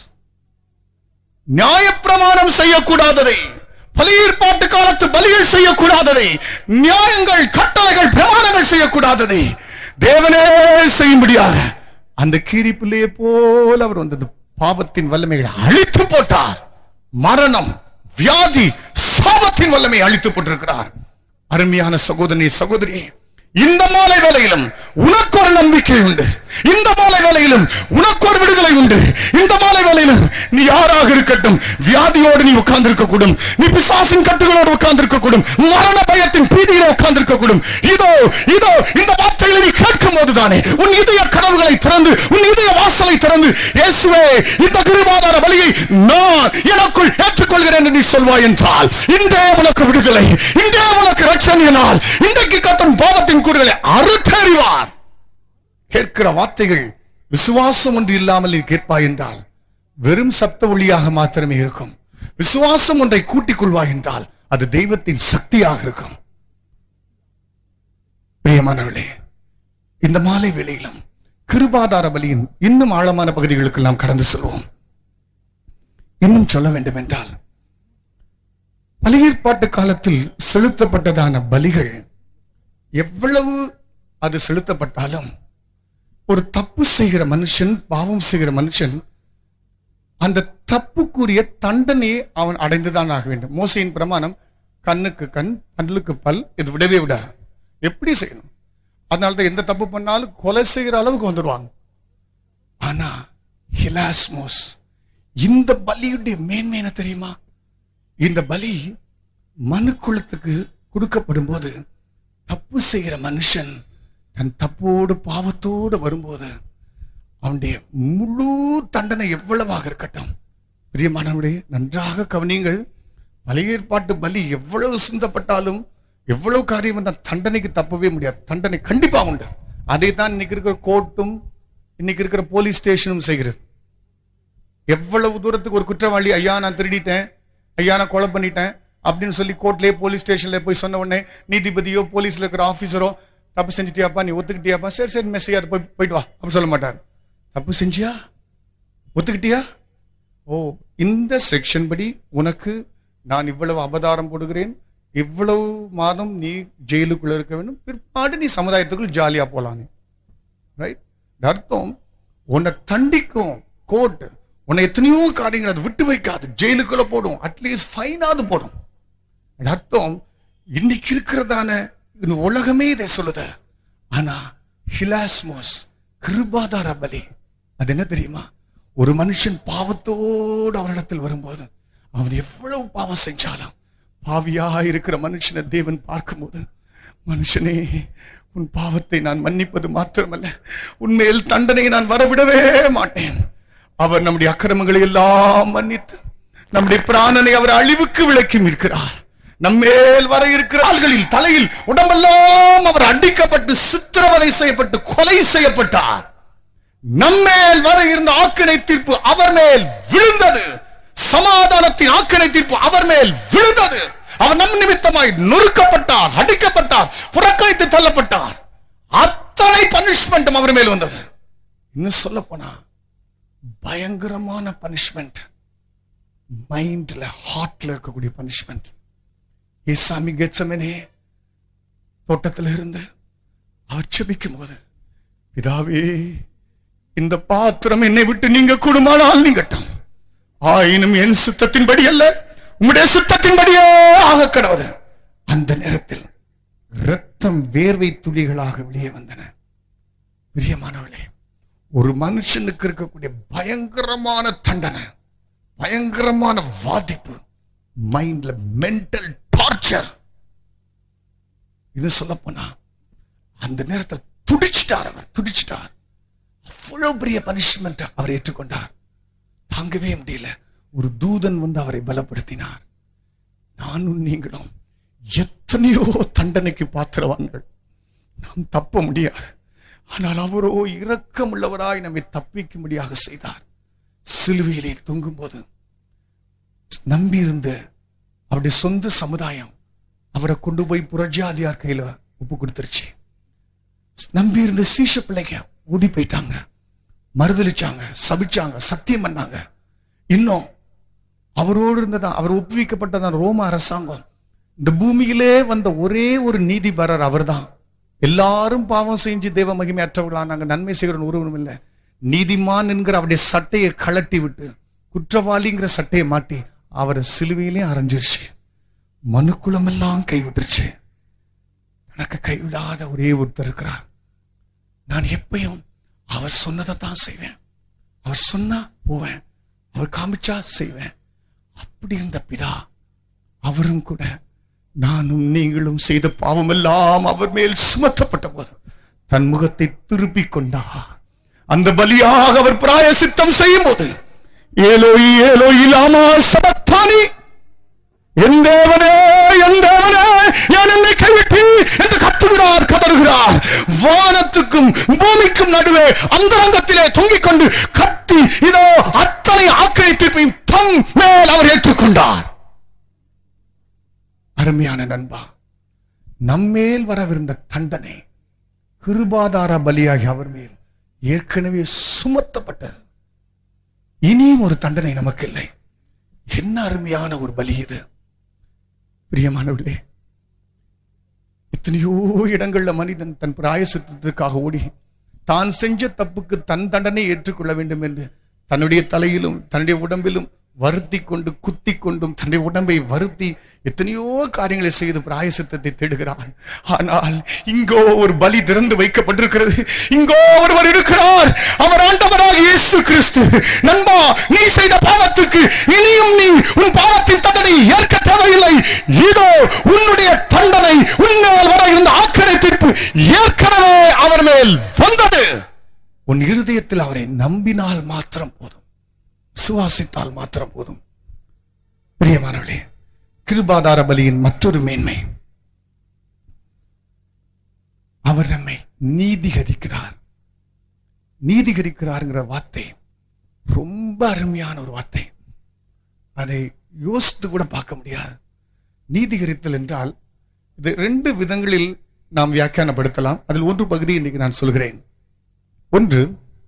நியாயப்பிரமாணம் செய்யக்கூடாததை பலியேற்பாட்டு காலத்து பலிகள் செய்யக்கூடாததை நியாயங்கள் கட்டளைகள் பிரமாணங்கள் செய்யக்கூடாததை தேவனே செய்யும்படியாக அந்த கீரி பிள்ளையை போல அவர் வந்தது பாவத்தின் வல்லமைகளை அழித்து போட்டார் மரணம் வியாதி சாபத்தின் வல்லமை அழித்து போட்டிருக்கிறார் அருமையான சகோதரி சகோதரி இந்த மாலை வேளையிலும் உனக்கு ஒரு நம்பிக்கை உண்டு இந்த மாலை வேளையிலும் உனக்கு ஒரு விடுதலை உண்டு இந்த மாலை வேளையிலும் நீ யாராக இருக்கட்டும் வியாதியோடு நீ உட்கார்ந்து இருக்கக்கூடும் நீ பிசாசின் கட்டுகளோடு உட்கார்ந்து இருக்கக்கூடும் மரண பயத்தின் பீதியில உட்கார்ந்து இருக்கக்கூடும் இதோ இதோ இந்த வார்த்தைகளை நீ கேட்கும் போதுதானே உன் இதய கனவுகளை திறந்து உன் இதய வாசலை திறந்து இயேசுவே இந்த கிருபாதார வழியை நான் எனக்குள் ஏற்றுக்கொள்கிறேன் என்று நீ சொல்வாய் என்றால் இன்றே உனக்கு விடுதலை இன்றே உனக்கு ரட்சணியனால் இன்றைக்கு கத்தும் பாவத்தின் கூறுகளை அறுத்தறிவார் கேட்கிற வார்த்தைகள் விசுவாசம் ஒன்று இல்லாமல் நீ கேட்பாய் என்றால் வெறும் சப்த ஒளியாக மாத்திரமே இருக்கும் விசுவாசம் ஒன்றை கூட்டிக் கொள்வாய் என்றால் அது தெய்வத்தின் சக்தியாக இருக்கும் பிரியமானவர்களே இந்த மாலை வேளையிலும் கிருபாதார பலியின் இன்னும் ஆழமான பகுதிகளுக்கு நாம் கடந்து செல்வோம் இன்னும் சொல்ல வேண்டும் என்றால் பலியேற்பாட்டு காலத்தில் செலுத்தப்பட்டதான பலிகள் எவ்வளவு அது செலுத்தப்பட்டாலும் ஒரு தப்பு செய்கிற மனுஷன் பாவம் செய்கிற மனுஷன் அந்த தப்புக்குரிய தண்டனையை அவன் அடைந்துதான் ஆக வேண்டும் மோசையின் பிரமாணம் கண்ணுக்கு கண் பல்லுக்கு பல் இது விடவே விட எப்படி செய்யணும் அதனால எந்த தப்பு பண்ணாலும் கொலை செய்கிற அளவுக்கு வந்துடுவாங்க ஆனா ஹிலாஸ்மோஸ் இந்த பலியுடைய மேன்மை என்ன தெரியுமா இந்த பலி மனுக்குலத்துக்கு கொடுக்கப்படும் போது தப்பு செய்கிற மனுஷன் தன் தப்போடு பாவத்தோடு வரும்போது அவனுடைய முழு தண்டனை எவ்வளவாக இருக்கட்டும் பிரியமானவர்களே நன்றாக கவனியுங்கள் பழைய ஏற்பாட்டு பலி எவ்வளவு சிந்தப்பட்டாலும் எவ்வளவு காரியம் வந்தா தண்டனைக்கு தப்பவே முடியாது தண்டனை கண்டிப்பா உண்டு அதை தான் இன்னைக்கு இருக்கிற கோர்ட்டும் இன்னைக்கு இருக்கிற போலீஸ் ஸ்டேஷனும் செய்கிறது எவ்வளவு தூரத்துக்கு ஒரு குற்றவாளி ஐயா நான் திருடிட்டேன் ஐயா நான் கொலை பண்ணிட்டேன் அப்படின்னு சொல்லி கோர்ட்லயே போலீஸ் ஸ்டேஷன்ல போய் சொன்ன உடனே நீதிபதியோ போலீஸ்ல இருக்கிற ஆபீசரோ தப்பு செஞ்சுட்டியாப்பா நீ ஒத்துக்கிட்டியாப்பா சரி சரி மெஸ் செய்யாது போய் போயிட்டு வா அப்படின்னு சொல்ல மாட்டார் தப்பு செஞ்சியா ஒத்துக்கிட்டியா ஓ இந்த செக்ஷன் படி உனக்கு நான் இவ்வளவு அபதாரம் போடுகிறேன் இவ்வளவு மாதம் நீ ஜெயிலுக்குள்ள இருக்க வேண்டும் பிற்பாடு நீ சமுதாயத்துக்குள் ஜாலியா போலாம் நீ ரைட் அர்த்தம் உன்னை தண்டிக்கும் கோர்ட் உன்னை எத்தனையோ காரியங்கள் அது விட்டு வைக்காது ஜெயிலுக்குள்ள போடும் அட்லீஸ்ட் ஃபைனாவது போடும் அது அர்த்தம் இன்னைக்கு இருக்கிறதான இந்த உலகமே இதை சொல்லுது ஆனா ஹிலாஸ்மோஸ் கிருபாதார பலி அது என்ன தெரியுமா ஒரு மனுஷன் பாவத்தோடு அவரிடத்தில் வரும்போது அவன் எவ்வளவு பாவம் செஞ்சாலும் பாவியா இருக்கிற மனுஷனை தேவன் பார்க்கும்போது மனுஷனே உன் பாவத்தை நான் மன்னிப்பது மாத்திரமல்ல உன்மேல் தண்டனையை நான் வரவிடவே மாட்டேன் அவர் நம்முடைய அக்கிரமங்களை எல்லாம் மன்னித்து நம்முடைய பிராணனை அவர் அழிவுக்கு விளக்கி இருக்கிறார் நம்மேல் வர இருக்கிற ஆள்களில் தலையில் உடம்பெல்லாம் அவர் அடிக்கப்பட்டு சித்திரவதை செய்யப்பட்டு கொலை செய்யப்பட்டார் நம்மேல் வர இருந்த ஆக்கினை தீர்ப்பு அவர் மேல் விழுந்தது சமாதானத்தின் ஆக்கினை தீர்ப்பு அவர் மேல் விழுந்தது அவர் நம் நிமித்தமாய் நொறுக்கப்பட்டார் அடிக்கப்பட்டார் புறக்கணித்து தள்ளப்பட்டார் அத்தனை பனிஷ்மெண்ட்டும் அவர் மேல் வந்தது இன்னும் சொல்ல போனா பயங்கரமான பனிஷ்மெண்ட் மைண்ட்ல ஹார்ட்ல இருக்கக்கூடிய பனிஷ்மெண்ட் ஏசாமி கெட்சமனே தோட்டத்தில் இருந்து அவர் செபிக்கும் போது பிதாவே இந்த பாத்திரம் என்னை விட்டு நீங்க குடுமானால் நீங்கட்டும் ஆயினும் என் சுத்தத்தின்படி அல்ல உம்முடைய சுத்தத்தின்படியே ஆக கடவுது அந்த நேரத்தில் ரத்தம் வேர்வை துளிகளாக வெளியே வந்தன பிரியமானவளே ஒரு மனுஷனுக்கு இருக்கக்கூடிய பயங்கரமான தண்டனை பயங்கரமான வாதிப்பு மைண்ட்ல மென்டல் டார்ச்சர் இது சொல்ல போனா அந்த நேரத்தில் துடிச்சிட்டார் அவர் துடிச்சிட்டார் அவ்வளவு பெரிய பனிஷ்மெண்ட் அவர் ஏற்றுக்கொண்டார் தாங்கவே முடியல ஒரு தூதன் வந்து அவரை பலப்படுத்தினார் நானும் நீங்களும் எத்தனையோ தண்டனைக்கு பாத்திரவான்கள் நாம் தப்ப முடியாது ஆனால் அவரோ இரக்கமுள்ளவராய் நம்மை தப்பிக்கும்படியாக செய்தார் சிலுவையிலே தொங்கும் போது நம்பியிருந்த அவருடைய சொந்த சமுதாயம் அவரை கொண்டு போய் புரட்சியாதியார் கையில ஒப்பு கொடுத்துருச்சு நம்பி இருந்த சீஷ பிள்ளைங்க ஓடி போயிட்டாங்க மறுதளிச்சாங்க சபிச்சாங்க சத்தியம் பண்ணாங்க இன்னும் அவரோடு இருந்ததான் அவர் ஒப்புவிக்கப்பட்டதான் ரோம அரசாங்கம் இந்த பூமியிலே வந்த ஒரே ஒரு நீதிபரர் அவர்தான் எல்லாரும் பாவம் செஞ்சு தேவ மகிமை அற்றவர்களானாங்க நன்மை செய்கிறவன் ஒருவனும் இல்லை நீதிமான் என்கிற அவருடைய சட்டையை கழட்டி விட்டு குற்றவாளிங்கிற சட்டையை மாட்டி அவரை சிலுவையிலே அரைஞ்சிருச்சு மனுக்குளமெல்லாம் கைவிட்டுருச்சு எனக்கு கைவிடாத ஒரே ஒருத்தர் இருக்கிறார் நான் எப்பயும் அவர் சொன்னதை தான் செய்வேன் அவர் சொன்னா போவேன் அவர் காமிச்சா செய்வேன் அப்படி இருந்த பிதா அவரும் கூட நானும் நீங்களும் செய்த பாவம் எல்லாம் அவர் மேல் சுமத்தப்பட்ட போது தன் முகத்தை திருப்பிக் கொண்டார் அந்த பலியாக அவர் பிராயசித்தம் செய்யும் போது ஏலோயி ஏலோயி லாமா சபத்தானி என் தேவனே என் தேவனே ஏன் என்னை கைவிட்டு என்று கத்துகிறார் கதறுகிறார் வானத்துக்கும் பூமிக்கும் நடுவே அந்தரங்கத்திலே தொங்கிக் கொண்டு கத்தி இதோ அத்தனை ஆக்கிரை தீர்ப்பையும் தம் மேல் அவர் ஏற்றுக்கொண்டார் அருமையான நண்பா நம்மேல் வரவிருந்த தண்டனை கிருபாதார பலியாகி அவர் மேல் ஏற்கனவே சுமத்தப்பட்டது இனியும் ஒரு தண்டனை நமக்கு இல்லை என்ன அருமையான ஒரு பலி இது பிரியமானவர்களே எத்தனையோ இடங்கள்ல மனிதன் தன் பிராயசித்தத்துக்காக ஓடி தான் செஞ்ச தப்புக்கு தன் தண்டனை ஏற்றுக்கொள்ள வேண்டும் என்று தன்னுடைய தலையிலும் தன்னுடைய உடம்பிலும் வருத்தி கொண்டு குத்தி கொண்டும் தன்னுடைய உடம்பை வருத்தி எத்தனையோ காரியங்களை செய்து பிராயசித்தத்தை தேடுகிறான் ஆனால் இங்கோ ஒரு பலி திறந்து வைக்கப்பட்டிருக்கிறது இங்கோ ஒருவர் இருக்கிறார் அவர் ஆண்டவராக இயேசு கிறிஸ்து நண்பா நீ செய்த பாவத்துக்கு இனியும் நீ உன் பாவத்தின் தண்டனை ஏற்க தேவையில்லை இதோ உன்னுடைய தண்டனை உன்மேல் வர இருந்த ஆக்கிரை தீர்ப்பு ஏற்கனவே அவர் மேல் வந்தது உன் இருதயத்தில் அவரை நம்பினால் மாத்திரம் போதும் சுவாசித்தால் மாத்திரம் போதும் பிரியமானவளே கிருபாதார பலியின் மற்றொரு மேன்மை அவர் நம்மை நீதிகரிக்கிறார் நீதிகரிக்கிறார்ங்கிற வார்த்தை ரொம்ப அருமையான ஒரு வார்த்தை அதை யோசித்து கூட பார்க்க முடியாது நீதிகரித்தல் என்றால் இது ரெண்டு விதங்களில் நாம் வியாக்கியானப்படுத்தலாம் அதில் ஒன்று பகுதி இன்னைக்கு நான் சொல்கிறேன் ஒன்று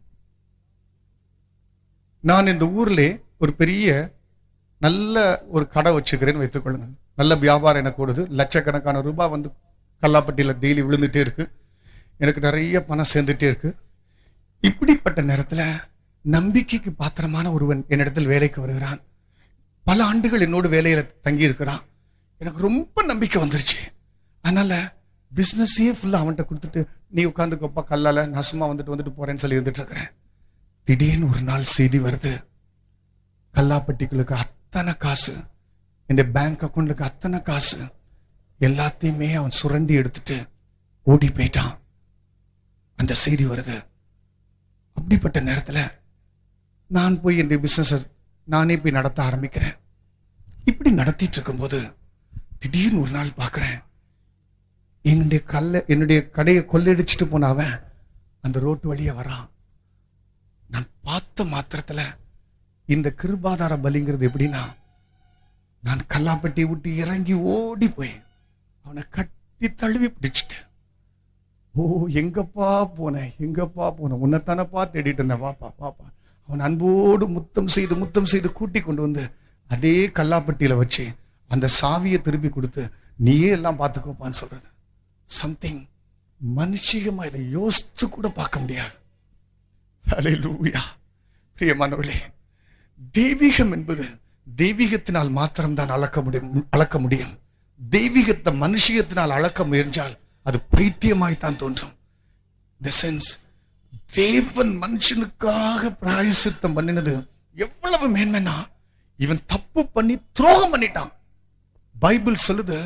நான் இந்த ஊர்ல ஒரு பெரிய நல்ல ஒரு கடை வச்சுக்கிறேன்னு வைத்துக் கொள்ளுங்கள் நல்ல வியாபாரம் எனக்கு ஓடுது லட்சக்கணக்கான ரூபாய் வந்து கல்லாப்பட்டியில டெய்லி விழுந்துட்டே இருக்கு எனக்கு நிறைய பணம் சேர்ந்துட்டே இருக்கு இப்படிப்பட்ட நேரத்துல நம்பிக்கைக்கு பாத்திரமான ஒருவன் என்னிடத்தில் வேலைக்கு வருகிறான் பல ஆண்டுகள் என்னோடு வேலையில தங்கி இருக்கிறான் எனக்கு ரொம்ப நம்பிக்கை வந்துருச்சு அதனால பிசினஸே ஃபுல்லா அவன்கிட்ட கொடுத்துட்டு நீ உட்காந்துக்கப்பா கல்லால நான் சும்மா வந்துட்டு வந்துட்டு போறேன்னு சொல்லி இருந்துட்டு இருக்கிறேன் திடீர்னு ஒரு நாள் செய்தி வருது கல்லாப்பட்டிகளுக்கு அத்தனை காசு என் பேங்க் அக்கௌண்ட்லுக்கு அத்தனை காசு எல்லாத்தையுமே அவன் சுரண்டி எடுத்துட்டு ஓடி போயிட்டான் அந்த செய்தி வருது அப்படிப்பட்ட நேரத்துல நான் போய் என்னுடைய பிசினஸ் நானே போய் நடத்த ஆரம்பிக்கிறேன் இப்படி நடத்திட்டு இருக்கும்போது திடீர்னு ஒரு நாள் பார்க்கிறேன் என்னுடைய கல்ல என்னுடைய கடையை கொள்ளையடிச்சிட்டு போன அவன் அந்த ரோட்டு வழியா வரான் நான் பார்த்த மாத்திரத்துல இந்த கிருபாதார பலிங்கிறது எப்படின்னா நான் கல்லாப்பட்டி விட்டு இறங்கி ஓடி போய் அவனை கட்டி தழுவி பிடிச்சிட்டேன் ஓ எங்கப்பா போனேன் எங்கப்பா போனேன் உன்னைத்தானப்பா தேடிட்டு இருந்தேன் வாப்பா பாப்பா அவன் அன்போடு முத்தம் செய்து முத்தம் செய்து கூட்டி கொண்டு வந்து அதே கல்லாப்பட்டியில வச்சு அந்த சாவியை திருப்பி கொடுத்து நீயே எல்லாம் பார்த்துக்கோப்பான்னு சொல்றது சம்திங் மனுஷிகமா இதை யோசித்து கூட பார்க்க முடியாது ஹalleluya பிரியமானவர்களே தெய்வீகம் என்பது தெய்வீகத்தினால் மாத்திரம்தான் அளக்க முடியும் அளக்க முடியும் தெய்வீகத்தை மனுஷியத்தினால் அளக்க முயன்றால் அது பைத்தியமாய்த்தான் தோன்றும் த சென்ஸ் தேவன் மனுஷனுக்காக பிராயசித்தம் பண்ணினது எவ்வளவு மேன்மைனா இவன் தப்பு பண்ணி துரோகம் பண்ணிட்டான் பைபிள் சொல்லுது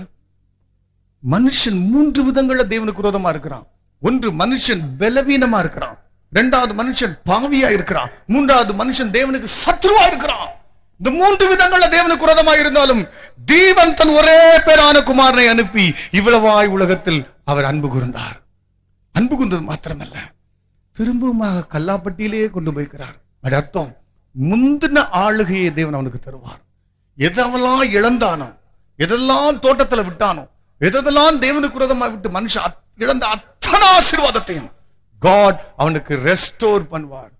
மனுஷன் மூன்று விதங்கள்ல தேவனுக்கு விரோதமா இருக்கிறான் ஒன்று மனுஷன் பலவீனமா இருக்கிறான் இரண்டாவது மனுஷன் பாவியா இருக்கிறான் மூன்றாவது மனுஷன் தேவனுக்கு சத்ருவா இருக்கிறான் இந்த மூன்று விதங்கள்ல தேவனுக்கு விரோதமா இருந்தாலும் தேவன் தன் ஒரே பேரான குமாரனை அனுப்பி இவ்வளவாய் உலகத்தில் அவர் அன்பு கூர்ந்தார் அன்பு கூர்ந்தது மாத்திரமல்ல திரும்பவுமாக கல்லாப்பட்டியிலேயே கொண்டு போய்க்கிறார் அது அர்த்தம் முந்தின ஆளுகையை தேவன் அவனுக்கு தருவார் எதெல்லாம் இழந்தானோ எதெல்லாம் தோட்டத்துல விட்டானோ எதெல்லாம் தேவனுக்கு விரோதமா விட்டு மனுஷன் அத்- இழந்த அத்தனை ஆசீர்வாதத்தையும் காட் அவனுக்கு ரெஸ்டோர் பண்ணுவார்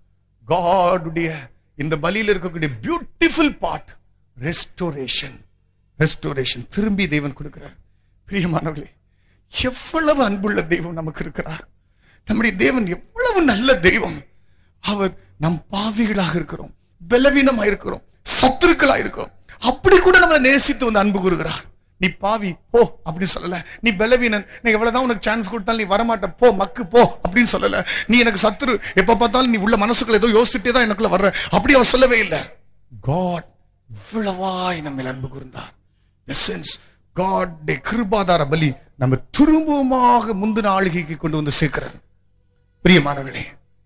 காடுடைய இந்த பலியில் இருக்கக்கூடிய பியூட்டிஃபுல் பார்ட் ரெஸ்டோரேஷன் ரெஸ்டோரேஷன் திரும்பி தேவன் கொடுக்கிறார் பிரியமானவர்களே எவ்வளவு அன்புள்ள தெய்வம் நமக்கு இருக்கிறார் நம்முடைய தேவன் எவ்வளவு நல்ல தெய்வம் அவர் நம் பாவிகளாக இருக்கிறோம் பலவீனமா இருக்கிறோம் சத்துருக்களா இருக்கிறோம் அப்படி கூட நம்மளை நேசித்து வந்து அன்பு கூறுகிறார் நீ பாவி போ அப்படின்னு சொல்லல நீ பலவீனன் நீ எவ்வளவுதான் உனக்கு சான்ஸ் கொடுத்தாலும் நீ வரமாட்ட போ மக்கு போ அப்படின்னு சொல்லல நீ எனக்கு சத்துரு எப்ப பார்த்தாலும் நீ உள்ள மனசுக்குள்ள ஏதோ யோசிச்சுட்டே தான் எனக்குள்ள வர்ற அப்படி அவர் சொல்லவே இல்லை காட் இவ்வளவாய் நம்ம அன்பு கூர்ந்தார் எசன்ஸ் காட் கிருபாதார பலி நம்ம திரும்பவுமாக முந்தின ஆளுகைக்கு கொண்டு வந்து சேர்க்கிறது பிரியமானவர்களே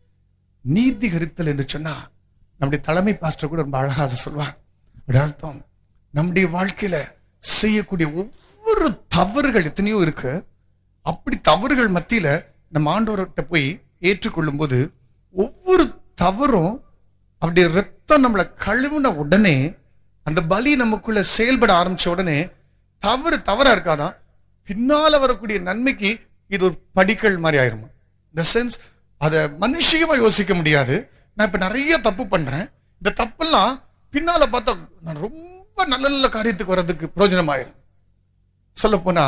நீதிகரித்தல் என்று சொன்னா நம்முடைய தலைமை பாஸ்டர் கூட ரொம்ப அழகா அதை சொல்வார் அப்படி அர்த்தம் நம்முடைய வாழ்க்கையில செய்யக்கூடிய ஒவ்வொரு தவறுகள் எத்தனையோ இருக்கு அப்படி தவறுகள் மத்தியில நம்ம ஆண்டவர்கிட்ட போய் ஏற்றுக்கொள்ளும் போது ஒவ்வொரு தவறும் அப்படியே ரத்தம் நம்மளை கழுவுன உடனே அந்த பலி நமக்குள்ள செயல்பட ஆரம்பிச்ச உடனே தவறு தவறா இருக்காதான் பின்னால வரக்கூடிய நன்மைக்கு இது ஒரு படிக்கல் மாதிரி ஆயிருமா இந்த சென்ஸ் அதை மனுஷியமா யோசிக்க முடியாது நான் இப்ப நிறைய தப்பு பண்றேன் இந்த தப்பெல்லாம் பின்னால பார்த்தா நான் ரொம்ப நல்ல நல்ல காரியத்துக்கு வர்றதுக்கு பிரயோஜனம் ஆயிரும் சொல்ல போனா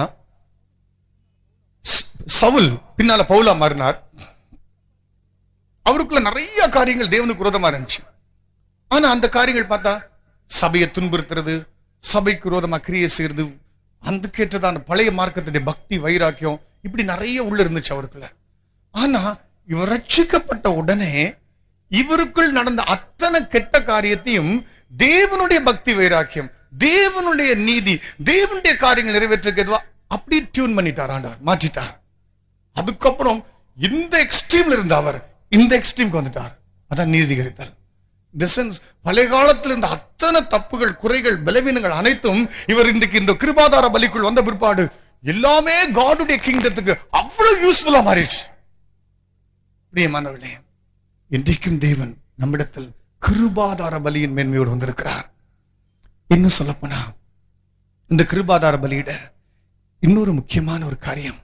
ஸ்- சவுல் பின்னால பவுலா மாறினார் அவருக்குள்ள நிறைய காரியங்கள் தேவனுக்கு விரோதமா இருந்துச்சு ஆனா அந்த காரியங்கள் பார்த்தா சபையை துன்புறுத்துறது சபைக்கு விரோதமா கிரியை செய்யறது அந்த கேட்டதான பழைய மார்க்கத்துடைய பக்தி வைராக்கியம் இப்படி நிறைய உள்ள இருந்துச்சு அவருக்குள்ள ஆனா இவர் ரட்சிக்கப்பட்ட உடனே இவருக்குள் நடந்த அத்தனை கெட்ட காரியத்தையும் தேவனுடைய பக்தி வைராக்கியம் தேவனுடைய நீதி தேவனுடைய காரியங்கள் நிறைவேற்றுக்கு எதுவா அப்படி டியூன் பண்ணிட்டார் ஆண்டவர் மாற்றிட்டார் அதுக்கப்புறம் இந்த எக்ஸ்ட்ரீம்ல இருந்த அவர் இந்த எக்ஸ்ட்ரீம்க்கு வந்துட்டார் அதான் நீதிகரித்தல் இந்த சென்ஸ் பழைய காலத்தில் இருந்த அத்தனை தப்புகள் குறைகள் பலவீனங்கள் அனைத்தும் இவர் இன்றைக்கு இந்த கிருபாதார பலிக்குள் வந்த பிற்பாடு எல்லாமே காடுடைய கிங்டத்துக்கு அவ்வளவு யூஸ்ஃபுல்லா மாறிடுச்சு பிரியமானவர்களே இன்றைக்கும் தேவன் நம்மிடத்தில் கிருபாதார பலியின் மேன்மையோடு வந்திருக்கிறார் இன்னும் சொல்லப்போனா இந்த கிருபாதார பலியிட இன்னொரு முக்கியமான ஒரு காரியம்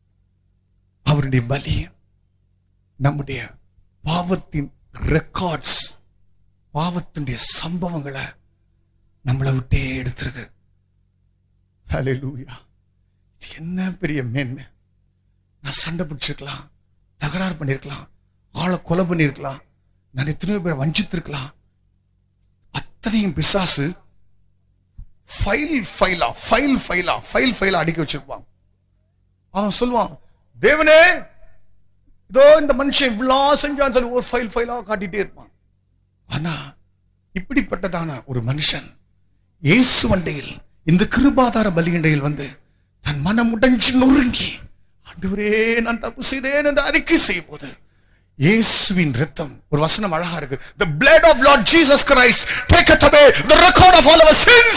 அவருடைய பலி நம்முடைய பாவத்தின் ரெக்கார்ட்ஸ் பாவத்தினுடைய சம்பவங்களை நம்மளை விட்டே எடுத்துருது ஹalleluya இது என்ன பெரிய மேன்மை நான் சண்டை பிடிச்சிருக்கலாம் தகராறு பண்ணிருக்கலாம் ஆளை கொலை பண்ணிருக்கலாம் நான் எத்தனையோ பேரை வஞ்சித்திருக்கலாம் அத்தனையும் பிசாசு ஃபைல் ஃபைலா ஃபைல் ஃபைலா ஃபைல் ஃபைலா அடிக்க வச்சிருப்பான் அவன் சொல்லுவான் தேவனே இதோ இந்த மனுஷன் இவ்வளவு செஞ்சான்னு சொல்லி ஒரு ஃபைல் ஃபைலா காட்டிட்டே இருப்பான் ஆனா இப்படிப்பட்டதான ஒரு மனுஷன் இயேசு வண்டையில் இந்த கிருபாதார பலியண்டையில் வந்து தன் மனம் உடைஞ்சு நொறுங்கி ஆண்டவரே நான் தப்பு செய்தேன் என்று அறிக்கை செய்யும் போது இயேசுவின் ரத்தம் ஒரு வசனம் அழகா இருக்கு the blood of lord jesus christ taketh away the record of all our sins